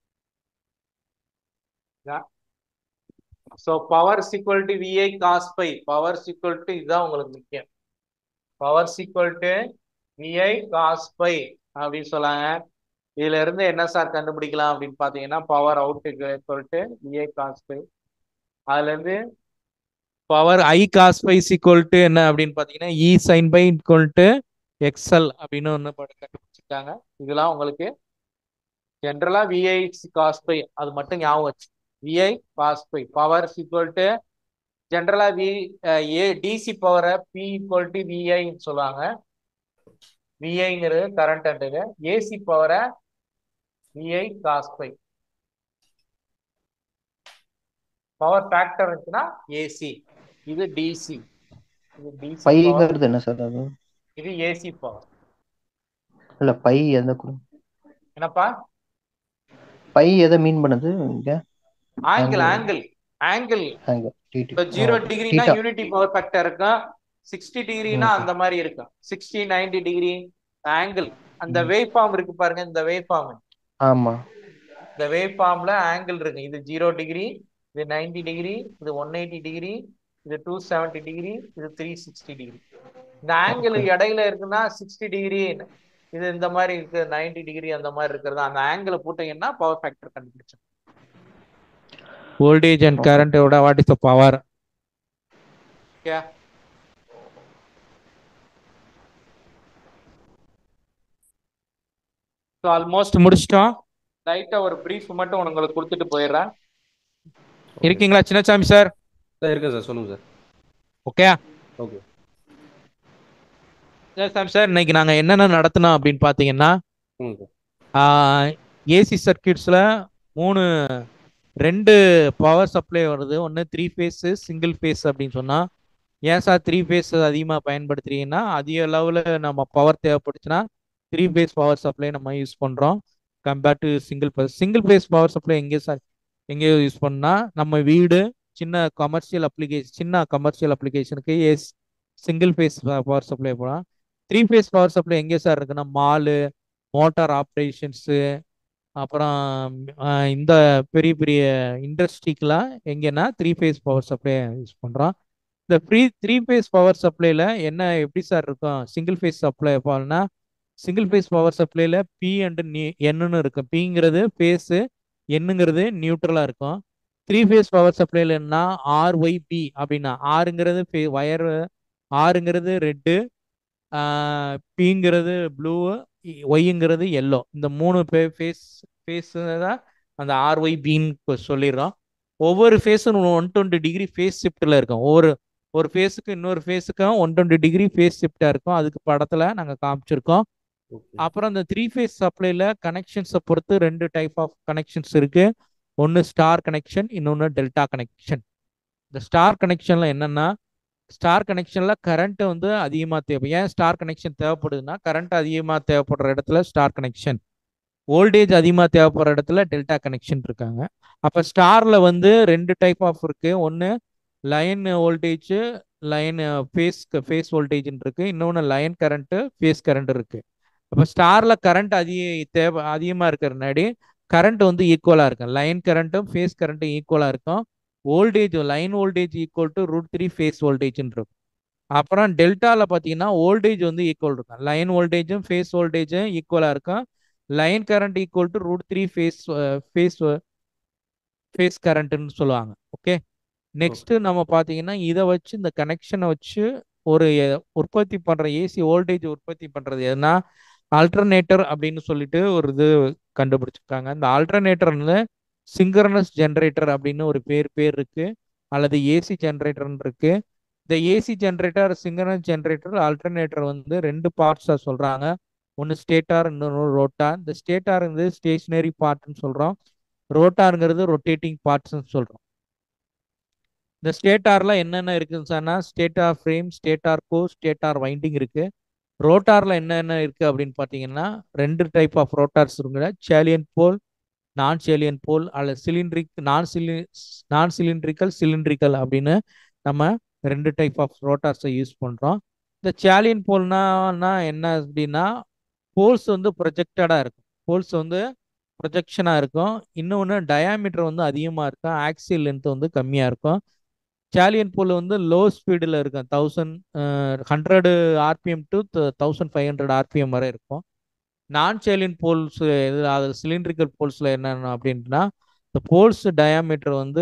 E: so power equal to VI cos phi power equal to இதுதான் உங்களுக்கு முக்கியம் power equal to VI cos phi அப்படின்னு சொல்லாங்க இதுல இருந்து என்ன சார் கண்டுபிடிக்கலாம் அப்படின்னு பாத்தீங்கன்னா power out equal to VI cos phi அதுல இருந்து
A: power I cos phi equal to என்ன அப்படின்னு பார்த்தீங்கன்னா இ sign phi equal to XL அப்படின்னு ஒன்று
E: கண்டுபிடிச்சிருக்காங்க இதெல்லாம் உங்களுக்கு ஜென்ரலா விஐ காஸ் பை அது மட்டும் ஞாபகம் வச்சு VI cos phi power equal to ஜென்ரலா வி ஏ டிசி பவரை பி ஈக்குவல் டு விஐன்னு சொல்லுவாங்க விஐங்கிறது கரண்ட் அண்டுங்க ஏசி பவரை VI cos phi power factor இருந்துச்சுன்னா ஏசி இது டிசி இது டிசி பவர்
B: பைங்கிறது என்ன சார் அது
E: இது ஏசி பவர்
B: இல்ல பை எந்த கு-
E: என்னப்பா
B: பை எதை மீன் பண்ணுது இங்க
E: ஆங்கிள்
B: Angle.
E: ஆங்கிள் ஆங்கிள்
B: அங்க டிடி
E: இப்போ ஜீரோ டிகிரினா
B: தீட்டா
E: யூனிட்டி பவர் ஃபேக்டர் இருக்கும் சிக்ஸ்டி டிகிரினா
B: Okay.
E: அந்த மாதிரி இருக்கும் சிக்ஸ்டி நைன்டி டிகிரி ஆங்கிள் அந்த
B: ம்.
E: வேவ் ஃபார்ம் இருக்கு பாருங்க இந்த வேவ் ஃபார்ம்
B: ஆமா
E: இந்த வேவ் ஃபார்ம்ல ஆங்கிள் இருக்கு இது ஜீரோ டிகிரி இது நைன்டி டிகிரி இது ஒன் எயிட்டி டிகிரி இது டூ செவன்டி டிகிரி இது த்ரீ சிக்ஸ்டி டிகிரி இந்த ஆங்கிள்
B: Okay.
E: இடையில இருக்குன்னா சிக்ஸ்டி டிகிரி இது இந்த மாதிரி இருக்கு நைன்டி டிகிரி அந்த மாதிரி இருக்கிறது அந்த ஆங்கிளை போட்டீங்கன்னா பவர் ஃபேக்டர் கண்டுபிடிச்சோம்
A: வோல்டேஜ் அண்ட்
B: Okay.
A: கரண்டோட what is the power
E: okay so almost
A: முடிச்சிட்டோம்
E: லைட்டா ஒரு பிரீஃப் மட்டும் உங்களுக்கு கொடுத்துட்டு போயிடுறேன்
A: இருக்கீங்களா சின்னசாமி சார்
F: சார் இருக்கேன் சார் சொல்லுங்க sir
A: okay
F: okay
A: Chinnasamy sir இன்னைக்கு நாங்கள் என்னென்ன நடத்தினோம் அப்படின்னு பார்த்தீங்கன்னா
F: ம் சார்
A: ஏசி சர்க்கியூட்ஸில் மூணு ரெண்டு பவர் சப்ளை வருது ஒன்று த்ரீ ஃபேஸு சிங்கிள் ஃபேஸ் அப்படின்னு சொன்னால் ஏன் சார் த்ரீ ஃபேஸ் அதிகமாக பயன்படுத்துறீங்கன்னா அதிக அளவில் நம்ம பவர் தேவைப்பட்டுச்சுன்னா த்ரீ ஃபேஸ் பவர் சப்ளை நம்ம யூஸ் பண்ணுறோம் compared to single phase single phase power supply எங்கே சார் எங்கே யூஸ் பண்ணால் நம்ம வீடு சின்ன கமர்ஷியல் அப்ளிகேஷன் சின்ன கமர்ஷியல் அப்ளிகேஷனுக்கு as single phase power supply போகலாம் த்ரீ ஃபேஸ் பவர் சப்ளை எங்கே சார் இருக்குன்னா மாலு மோட்டார் ஆப்ரேஷன்ஸு அப்புறம் ஆஹ், இந்த பெரிய பெரிய இண்டஸ்ட்ரிக்கெலாம் எங்கன்னா three phase power supply use பண்ணுறோம் இந்த ப்ரீ த்ரீ ஃபேஸ் பவர் சப்ளைல என்ன எப்படி சார் இருக்கும் சிங்கிள் ஃபேஸ் சப்ளை போலனா சிங்கிள் ஃபேஸ் பவர் சப்ளைல பி அண்ட் என்னன்னு இருக்கும் பிங்கிறது ஃபேஸு என்னங்கிறது நியூட்ரலாக இருக்கும் த்ரீ ஃபேஸ் பவர் சப்ளைல என்ன ஆர் ஒய் பி அப்படின்னா ஆறுங்கிறது ஒயர் ஆறுங்கிறது ரெட்டு பிங்கிறது ப்ளூ ஒய்ங்கிறது எல்லோ இந்த மூணு ஃபேஸ் ஃபேஸ் தான் அந்த ஆர்ஒய் பின்னு சொல்லிடுறோம் ஒவ்வொரு ஃபேஸும் ஒன் டுவெண்ட்டி டிகிரி ஃபேஸ் ஷிஃப்ட்டில் இருக்கும் ஒவ்வொரு ஒரு ஃபேஸுக்கு இன்னொரு ஃபேஸுக்கும் ஒன் டுவெண்ட்டி டிகிரி ஃபேஸ் ஷிஃப்டாக இருக்கும் அதுக்கு படத்தில் நாங்கள் காமிச்சிருக்கோம் அப்புறம் அந்த த்ரீ ஃபேஸ் சப்ளைல கனெக்ஷன்ஸை பொறுத்து ரெண்டு டைப் ஆஃப் கனெக்ஷன்ஸ் இருக்கு ஒன்று ஸ்டார் கனெக்ஷன் இன்னொன்று டெல்டா கனெக்ஷன் இந்த ஸ்டார் கனெக்ஷனில் என்னென்னா ஸ்டார் கனெக்ஷனில் கரண்ட் வந்து அதிகமாக தேவை ஏன் ஸ்டார் கனெக்ஷன் தேவைப்படுதுன்னா கரண்ட் அதிகமாக தேவைப்படுற இடத்துல ஸ்டார் கனெக்ஷன் வோல்டேஜ் அதிகமாக தேவைப்படுற இடத்துல டெல்டா கனெக்ஷன் இருக்காங்க அப்போ ஸ்டாரில் வந்து ரெண்டு டைப் ஆஃப் இருக்குது ஒன்று line voltage line phase phase வோல்டேஜ்னு இருக்குது இன்னொன்று லைன் கரண்ட்டு ஃபேஸ் கரண்ட் இருக்குது அப்போ ஸ்டாரில் கரண்ட் அதிக தேவை அதிகமாக இருக்கிறனாடி கரண்ட் வந்து ஈக்குவலாக இருக்கும் லைன் கரண்ட்டும் ஃபேஸ் கரண்ட்டும் ஈக்குவலாக இருக்கும் voltage line voltage equal to root three phase வோல்டேஜ்னு இருக்கும் அப்புறம் டெல்டாவில் பார்த்தீங்கன்னா வோல்டேஜ் வந்து ஈக்குவல் இருக்கும் லைன் வோல்டேஜும் ஃபேஸ் வோல்டேஜும் ஈக்குவலாக இருக்கும் line current equal to root three phase phase phase கரண்ட்னு சொல்லுவாங்க ஓகே நெக்ஸ்ட் நம்ம பார்த்தீங்கன்னா இதை வச்சு இந்த கனெக்ஷனை வச்சு ஒரு உற்பத்தி பண்ணுற ஏசி வோல்டேஜ் உற்பத்தி பண்ணுறது எதுனா ஆல்டர்னேட்டர் அப்படின்னு சொல்லிட்டு ஒரு இது கண்டுபிடிச்சிருக்காங்க இந்த ஆல்டர்னேட்டர்னு சிங்கரனஸ் ஜென்ரேட்டர் அப்படின்னு ஒரு பேர் பேர் இருக்கு அல்லது ஏசி ஜென்ரேட்டர்னு இருக்கு இந்த AC generator synchronous generator alternator வந்து ரெண்டு பார்ட்ஸாக சொல்கிறாங்க ஒன்று ஸ்டேட்டார் இன்னொன்று ரோட்டார் இந்த ஸ்டேட்டார் வந்து ஸ்டேஷனரி பார்ட்னு சொல்கிறோம் ரோட்டாருங்கிறது ரொட்டேட்டிங் பார்ட்ஸ்னு சொல்கிறோம் இந்த ஸ்டேட்டார்ல என்னென்ன இருக்குன்னு சொன்னா stator frame stator core stator winding இருக்கு ரோட்டார்ல என்னென்ன இருக்கு அப்படின்னு பார்த்தீங்கன்னா ரெண்டு டைப் ஆஃப் ரோட்டார்ஸ் இருக்குங்க சேலியன் போல் நான் சேலியன் போல் அல்லது சிலிண்ட்ரிக் நான் சிலி நான் சிலிண்ட்ரிக்கல் சிலிண்ட்ரிக்கல் அப்படின்னு நம்ம ரெண்டு டைப் ஆஃப் ரோட்டார்ஸை யூஸ் பண்ணுறோம் இந்த சேலியன் போல்னா என்ன அப்படின்னா போல்ஸ் வந்து ப்ரொஜெக்டடாக இருக்கும் போல்ஸ் வந்து ப்ரொஜெக்ஷனாக இருக்கும் இன்னொன்று டயாமீட்டர் வந்து அதிகமாக இருக்கும் ஆக்சியல் லென்த் வந்து கம்மியாக இருக்கும் சாலியன் போல் வந்து லோ ஸ்பீடில் இருக்கும் thousand hundred RPM to thousand five hundred RPM வரை இருக்கும் நான் சேலியன் போல்ஸ் இது அது சிலிண்ட்ரிக்கல் போல்ஸில் என்னென்ன அப்படின்ட்டுனா இந்த போல்ஸ் டயாமீட்டர் வந்து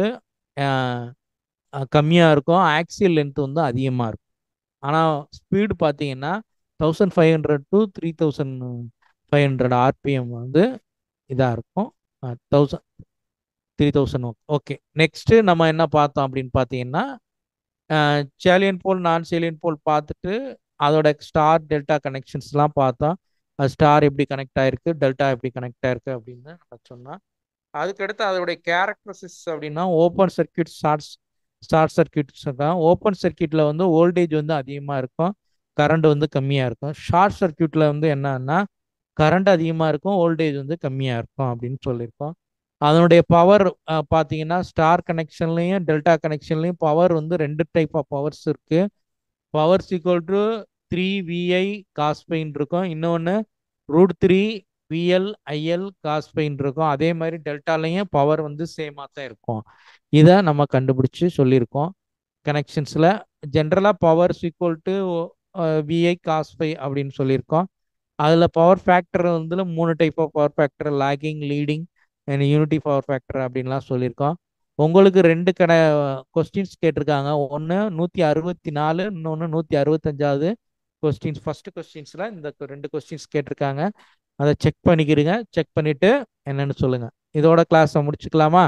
A: கம்மியாக இருக்கும் ஆக்சியல் லென்த் வந்து அதிகமாக இருக்கும் ஆனால் ஸ்பீடு பார்த்தீங்கன்னா thousand five hundred to three thousand five hundred RPM வந்து இதாக இருக்கும் thousand three thousand okay next நம்ம என்ன பார்த்தோம் அப்படின்னு பார்த்தீங்கன்னா சேலியன் போல் நான் சேலியன் போல் பார்த்துட்டு அதோட ஸ்டார் டெல்டா கனெக்ஷன்ஸ்லாம் பார்த்தோம் அது ஸ்டார் எப்படி கனெக்ட் ஆயிருக்கு டெல்டா எப்படி கனெக்ட் ஆயிருக்கு அப்படின்னு நம்ம சொன்னோம் அதுக்கடுத்து அதோடைய கேரக்டரிஸ்டிக்ஸ் அப்படின்னா open circuit short short circuits இருக்கும் ஓப்பன் சர்க்கியூட்டில் வந்து வோல்டேஜ் வந்து அதிகமாக இருக்கும் கரண்ட் வந்து கம்மியாக இருக்கும் ஷார்ட் சர்க்கியூட்டில் வந்து என்னன்னா கரண்ட் அதிகமாக இருக்கும் வோல்டேஜ் வந்து கம்மியாக இருக்கும் அப்படின்னு சொல்லியிருக்கோம் அதனுடைய பவர் பார்த்தீங்கன்னா ஸ்டார் கனெக்ஷன்லையும் டெல்டா கனெக்ஷன்லையும் பவர் வந்து ரெண்டு டைப் ஆஃப் பவர்ஸ் இருக்கு powers equal to three VI cos phi இருக்கும் இன்னொன்று root three VL IL cos phi இருக்கும் அதே மாதிரி டெல்டாலையும் பவர் வந்து சேமாக தான் இருக்கும் இதை நம்ம கண்டுபிடிச்சி சொல்லியிருக்கோம் கனெக்ஷன்ஸில் ஜென்ரலாக powers equal to VI cos phi அப்படின்னு சொல்லியிருக்கோம் அதில் பவர் ஃபேக்டர் வந்து மூணு type of power factor lagging leading and unity power factor அப்படின்லாம் சொல்லியிருக்கோம் உங்களுக்கு ரெண்டு கடை கொஸ்டின்ஸ் கேட்டிருக்காங்க ஒன்று நூற்றி அறுபத்தி நாலு இன்னொன்று நூற்றி அறுபத்தஞ்சாவது கொஸ்டின்ஸ் ஃபர்ஸ்ட் கொஸ்டின்ஸில் இந்த ரெண்டு கொஸ்டின்ஸ் கேட்டிருக்காங்க அதை செக் பண்ணிக்கிறீங்க செக் பண்ணிட்டு என்னன்னு சொல்லுங்க இதோட கிளாஸை முடிச்சுக்கலாமா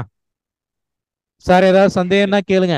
A: சார் ஏதாவது சந்தேகம்னா கேளுங்க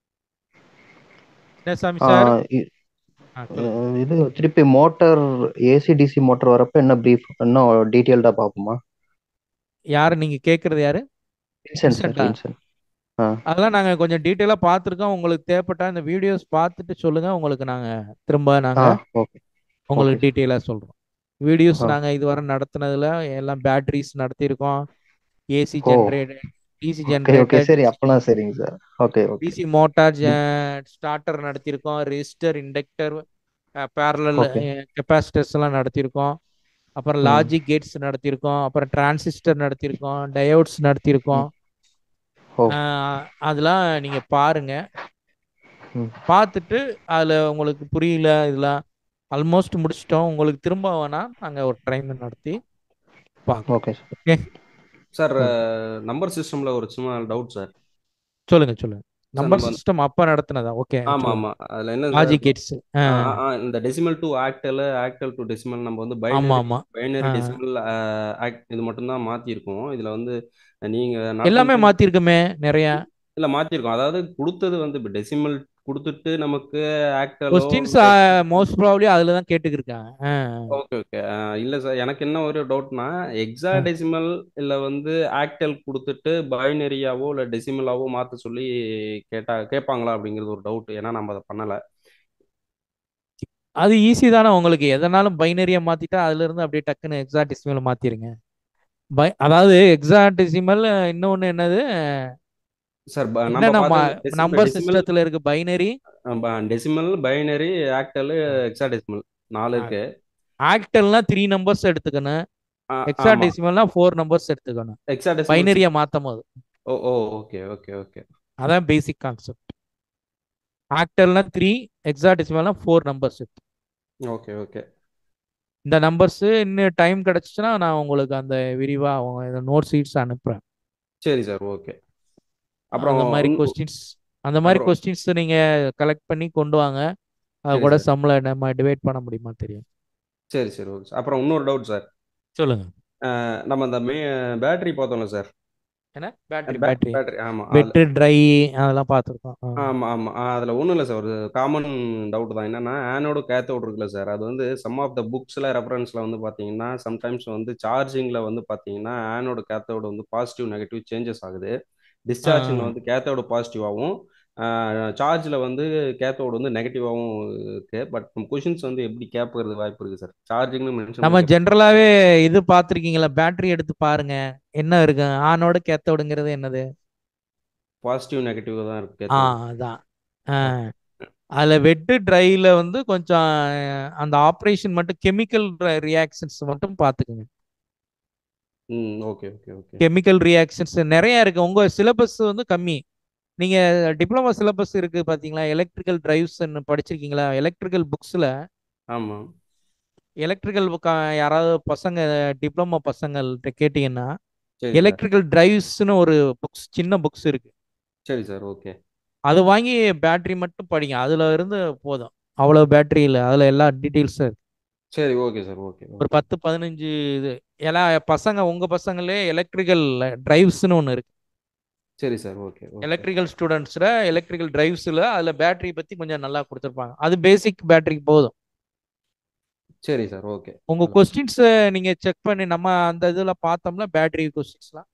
A: என்ன சாமி சார்
B: இது திருப்பி மோட்டார் ஏசி டிசி மோட்டார் வரப்ப என்ன பிரீஃப் இன்னும் டீட்டெயில்டா பார்ப்போமா
A: யாரு நீங்க கேக்குறது யாரு
B: வின்சென்ட் சார்
A: வின்சென்ட்டா?
B: வின்சென்ட்
A: அதெல்லாம் நாங்க கொஞ்சம் டீட்டெயிலா பார்த்துருக்கோம் உங்களுக்கு தேவைப்பட்டா இந்த வீடியோஸ் பார்த்துட்டு சொல்லுங்க உங்களுக்கு நாங்க திரும்ப
B: ஆ
A: நாங்க
B: ஓகே
A: உங்களுக்கு
B: ஓகே
A: டீட்டெயிலா சொல்றோம் வீடியோஸ்
B: ஆ
A: நாங்க இதுவரை நடத்துனதுல எல்லாம் பேட்டரிஸ் நடத்தியிருக்கோம் ஏசி
B: ஓ
A: generator DC
B: okay okay
A: generator
B: சரி அப்பெல்லாம் சரிங்க sir okay okay
A: DC motor starter நடத்தியிருக்கோம் resistor inductor parallel
B: okay
A: capacitors எல்லாம் நடத்தியிருக்கோம் அப்புறம்
B: ம்
A: லாஜிக் கேட்ஸ் நடத்தியிருக்கோம் அப்புறம் டிரான்சிஸ்டர் நடத்தியிருக்கோம் டயோட்ஸ் நடத்தியிருக்கோம்
B: ம் ஓ
A: ஆஹ் அதெல்லாம் நீங்க பாருங்க
B: ம்
A: பார்த்துட்டு அதுல உங்களுக்கு புரியல இதெல்லாம் ஆல்மோஸ்ட் முடிச்சிட்டோம் உங்களுக்கு திரும்ப வேணா நாங்கள் ஒரு டைம் நடத்தி பார்க்கலாம்
B: okay sir
A: okay
F: sir number சிஸ்டம்ல ஒரு சின்ன டவுட் சார்
A: சொல்லுங்க சொல்லுங்க
F: சார்
A: நம்பர்
F: நம்ம
A: சிஸ்டம் அப்போ நடத்தினதா ஓகே
F: ஆமா
A: சொல்லுங்க
F: ஆமா அதுல என்ன சார்
A: லாஜிக் கேட்ஸ்
F: ஆ, ஆ, ஆ, இந்த decimal to octal octal to decimal நம்ம வந்து
A: ஆமாம்
F: பைனரி
A: ஆமாம்
F: பைனரி டெசிமல் ஆக்ட் இது மட்டும்தான் மாத்திருக்கோம் இதுல வந்து நீங்க நாட்
A: எல்லாமே
F: கன்ஃபியூஸ்
A: மாற்றிருக்கோமே நிறையா
F: இல்ல மாத்திருக்கோம் அதாவது கொடுத்தது வந்து இப்போ டெசிமல் கொடுத்துட்டு நமக்கு ஆக்டலோ
A: கொஸ்டின்ஸ் மோஸ்ட் ப்ராப்ளி அதில் தான் கேட்டுக்கிருக்காங்க ஆ
F: ஓகே ஓகே இல்ல சார் எனக்கு என்ன ஒரு டவுட்னா எக்ஸா
A: ஆ.
F: டெசிமல் இல்ல வந்து ஆக்டல் கொடுத்துட்டு பைனரியாவோ இல்ல டெசிமலாவோ மாத்த சொல்லி கேட்டா கேட்பாங்களா அப்படிங்கிறது ஒரு டவுட் ஏன்னா நம்ம அதை பண்ணல
A: அது ஈஸி தானே உங்களுக்கு எதனாலும் பைனரியாக மாற்றிட்டா அதுலேருந்து அப்படியே டக்குன்னு எக்ஸாடிசிமல் மாற்றிருங்க பை அதாவது எக்ஸாடிசிமல் இன்னொன்று என்னது
F: சார் ப- நம்ம
A: என்னென்ன
F: பார்த்தது
A: நம்பர்
F: டெசிமல்
A: சிஸ்டத்தில் இருக்கு binary
F: decimal binary octal hexadecimal நாலு இருக்கு
A: ஆக்டல்னா த்ரீ நம்பர்ஸ் எடுத்துக்கணும்
F: ஆ,
A: எக்ஸா
F: ஆமா
A: டெசிமல்னா ஃபோர் நம்பர்ஸ் எடுத்துக்கணும்
F: எக்ஸா டெசிமல்
A: பைனரியை மாற்றும் போது
F: ஓ ஓ ஓகே ஓகே ஓகே
A: அதான் பேசிக் கான்செப்ட் ஆக்டல்னா த்ரீ எக்ஸா டெசிமல்னா ஃபோர் நம்பர்ஸ்
F: ஓகே ஓகே
A: இந்த நம்பர்ஸ் இன்னும் டைம் கிடைச்சிச்சுன்னா நான் உங்களுக்கு அந்த விரிவாக நோட் சீட்ஸ் அனுப்புகிறேன்
F: சரி சார் ஓகே அப்புறம்
A: அந்த மாதிரி
F: உன்-
A: கொஸ்டின்ஸ் அந்த மாதிரி
F: அப்புறம்
A: கொஸ்டின்ஸ் நீங்கள் கலெக்ட் பண்ணி கொண்டு வாங்க அது
F: சரி
A: கூட
F: சார்
A: சம்மில் நம்ம டிவைட் பண்ண முடியுமா தெரியும்
F: சரி சரி ஓகே சார் அப்புறம் இன்னொரு டவுட் சார்
A: சொல்லுங்க
F: நம்ம இந்த மே பேட்டரி பார்த்தோம்ல சார்
A: என்ன பேட்டரி பேட்டரி
F: பேட்டரி ஆமாம் அதில்
A: வெட்டு ட்ரை அதெல்லாம் பார்த்துருக்கோம்
F: ஆமாம் ஆமாம் அதில் ஒன்றும் இல்லை சார் ஒரு காமன் டவுட் தான் என்னன்னா ஆனோடு கேத்தோடு இருக்குல்ல சார் அது வந்து சம் ஆஃப் த புக்ஸில் ரெஃபரன்ஸில் வந்து பார்த்தீங்கன்னா சம்டைம்ஸ் வந்து சார்ஜிங்கில் வந்து பார்த்தீங்கன்னா ஆனோடு கேத்தோடு வந்து பாசிட்டிவ் நெகட்டிவ் சேஞ்சஸ் ஆகுது டிஸ்சார்ஜிங்கில் வந்து கேத்தோடு பாசிட்டிவாகவும் சார்ஜில் வந்து கேத்தோடு வந்து நெகட்டிவாகவும் இருக்கு பட் கொஷின்ஸ் வந்து எப்படி கேட்பறது வாய்ப்பு இருக்குது சார் சார்ஜிங்னு மென்ஷன்
A: நம்ம
F: பண்ணி
A: ஜென்ரலாகவே இது பார்த்துருக்கீங்களா பேட்டரி எடுத்து பாருங்க என்ன இருக்கு ஆனோட கேத்தோடுங்கிறது என்னது
F: பாசிட்டிவ் நெகட்டிவ் தான் இருக்கு
A: ஆ
F: கேத்தோடு
A: அதான் ஆ அதில் வெட்டு ட்ரையில் வந்து கொஞ்சம் அந்த ஆப்ரேஷன் மட்டும் கெமிக்கல் ரியாக்ஷன்ஸ் மட்டும் பார்த்துக்குங்க
F: ம் okay okay okay
A: chemical reactions நிறைய இருக்கு உங்க சிலபஸ் வந்து கம்மி நீங்க டிப்ளமா சிலபஸ் இருக்கு பாத்தீங்களா எலக்ட்ரிக்கல் டிரைவ்ஸ் படிச்சிருக்கீங்களா எலக்ட்ரிக்கல் புக்ஸ்ல
F: ஆமாம்
A: எலக்ட்ரிக்கல் யாராவது பசங்க டிப்ளமா பசங்கள்கிட்ட கேட்டீங்கன்னா
F: சரி சார்
A: எலக்ட்ரிக்கல் டிரைவ்ஸ்னு ஒரு புக்ஸ் சின்ன புக்ஸ் இருக்கு
F: சரி சார் ஓகே
A: அது வாங்கி பேட்டரி மட்டும் படிங்க அதுல இருந்து போதும் அவ்வளவு பேட்டரி இல்லை அதுல எல்லா டீட்டெயில்ஸும் இருக்கு
F: சரி ஓகே சார் ஓகே
A: ஒரு
F: ஓகே
A: பத்து பதினஞ்சு இது எல்லா பசங்க உங்க பசங்களே எலக்ட்ரிக்கல் டிரைவ்ஸ்னு ஒன்று இருக்கு
F: சரி சார் ஓகே ஓகே
A: எலக்ட்ரிக்கல் ஸ்டூடெண்ட்ஸில் எலக்ட்ரிக்கல் டிரைவ்ஸில் அதில் பேட்டரி பற்றி கொஞ்சம் நல்லா கொடுத்துருப்பாங்க அது பேசிக் பேட்டரிக்கு போதும்
F: சரி சார் ஓகே
A: உங்கள் கொஸ்டின்ஸை நீங்கள் செக் பண்ணி நம்ம அந்த இதில் பார்த்தோம்னா பேட்டரி கொஸ்டின்ஸ்லாம்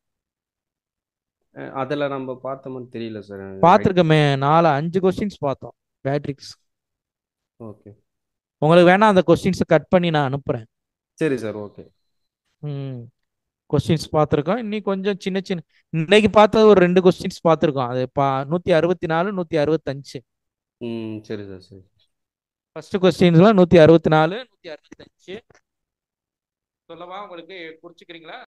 F: அதில் நம்ம பார்த்தோம்னு தெரியல சார்
A: பார்த்துருக்கோமே நாலு அஞ்சு கொஸ்டின்ஸ் பார்த்தோம் பேட்டரிக்ஸ்
F: ஓகே
A: உங்களுக்கு வேணா அந்த கொஸ்டின்ஸை கட் பண்ணி நான் அனுப்புகிறேன்
F: சரி சார் ஓகே
A: ம் கொஸ்டின்ஸ் பார்த்துருக்கோம் இன்னி கொஞ்சம் சின்ன சின்ன இன்னைக்கு பார்த்தது ஒரு ரெண்டு கொஸ்டின்ஸ் பார்த்துருக்கோம் அது பா நூற்றி அறுபத்தி நாலு நூற்றி அறுபத்தஞ்சு
F: ம் சரி சார் சரி
A: ஃபர்ஸ்ட் கொஸ்டின்ஸ்லாம் நூற்றி அறுபத்தி நாலு நூற்றி அறுபத்தஞ்சு சொல்லவா உங்களுக்கு குறிச்சிக்கிறீங்களா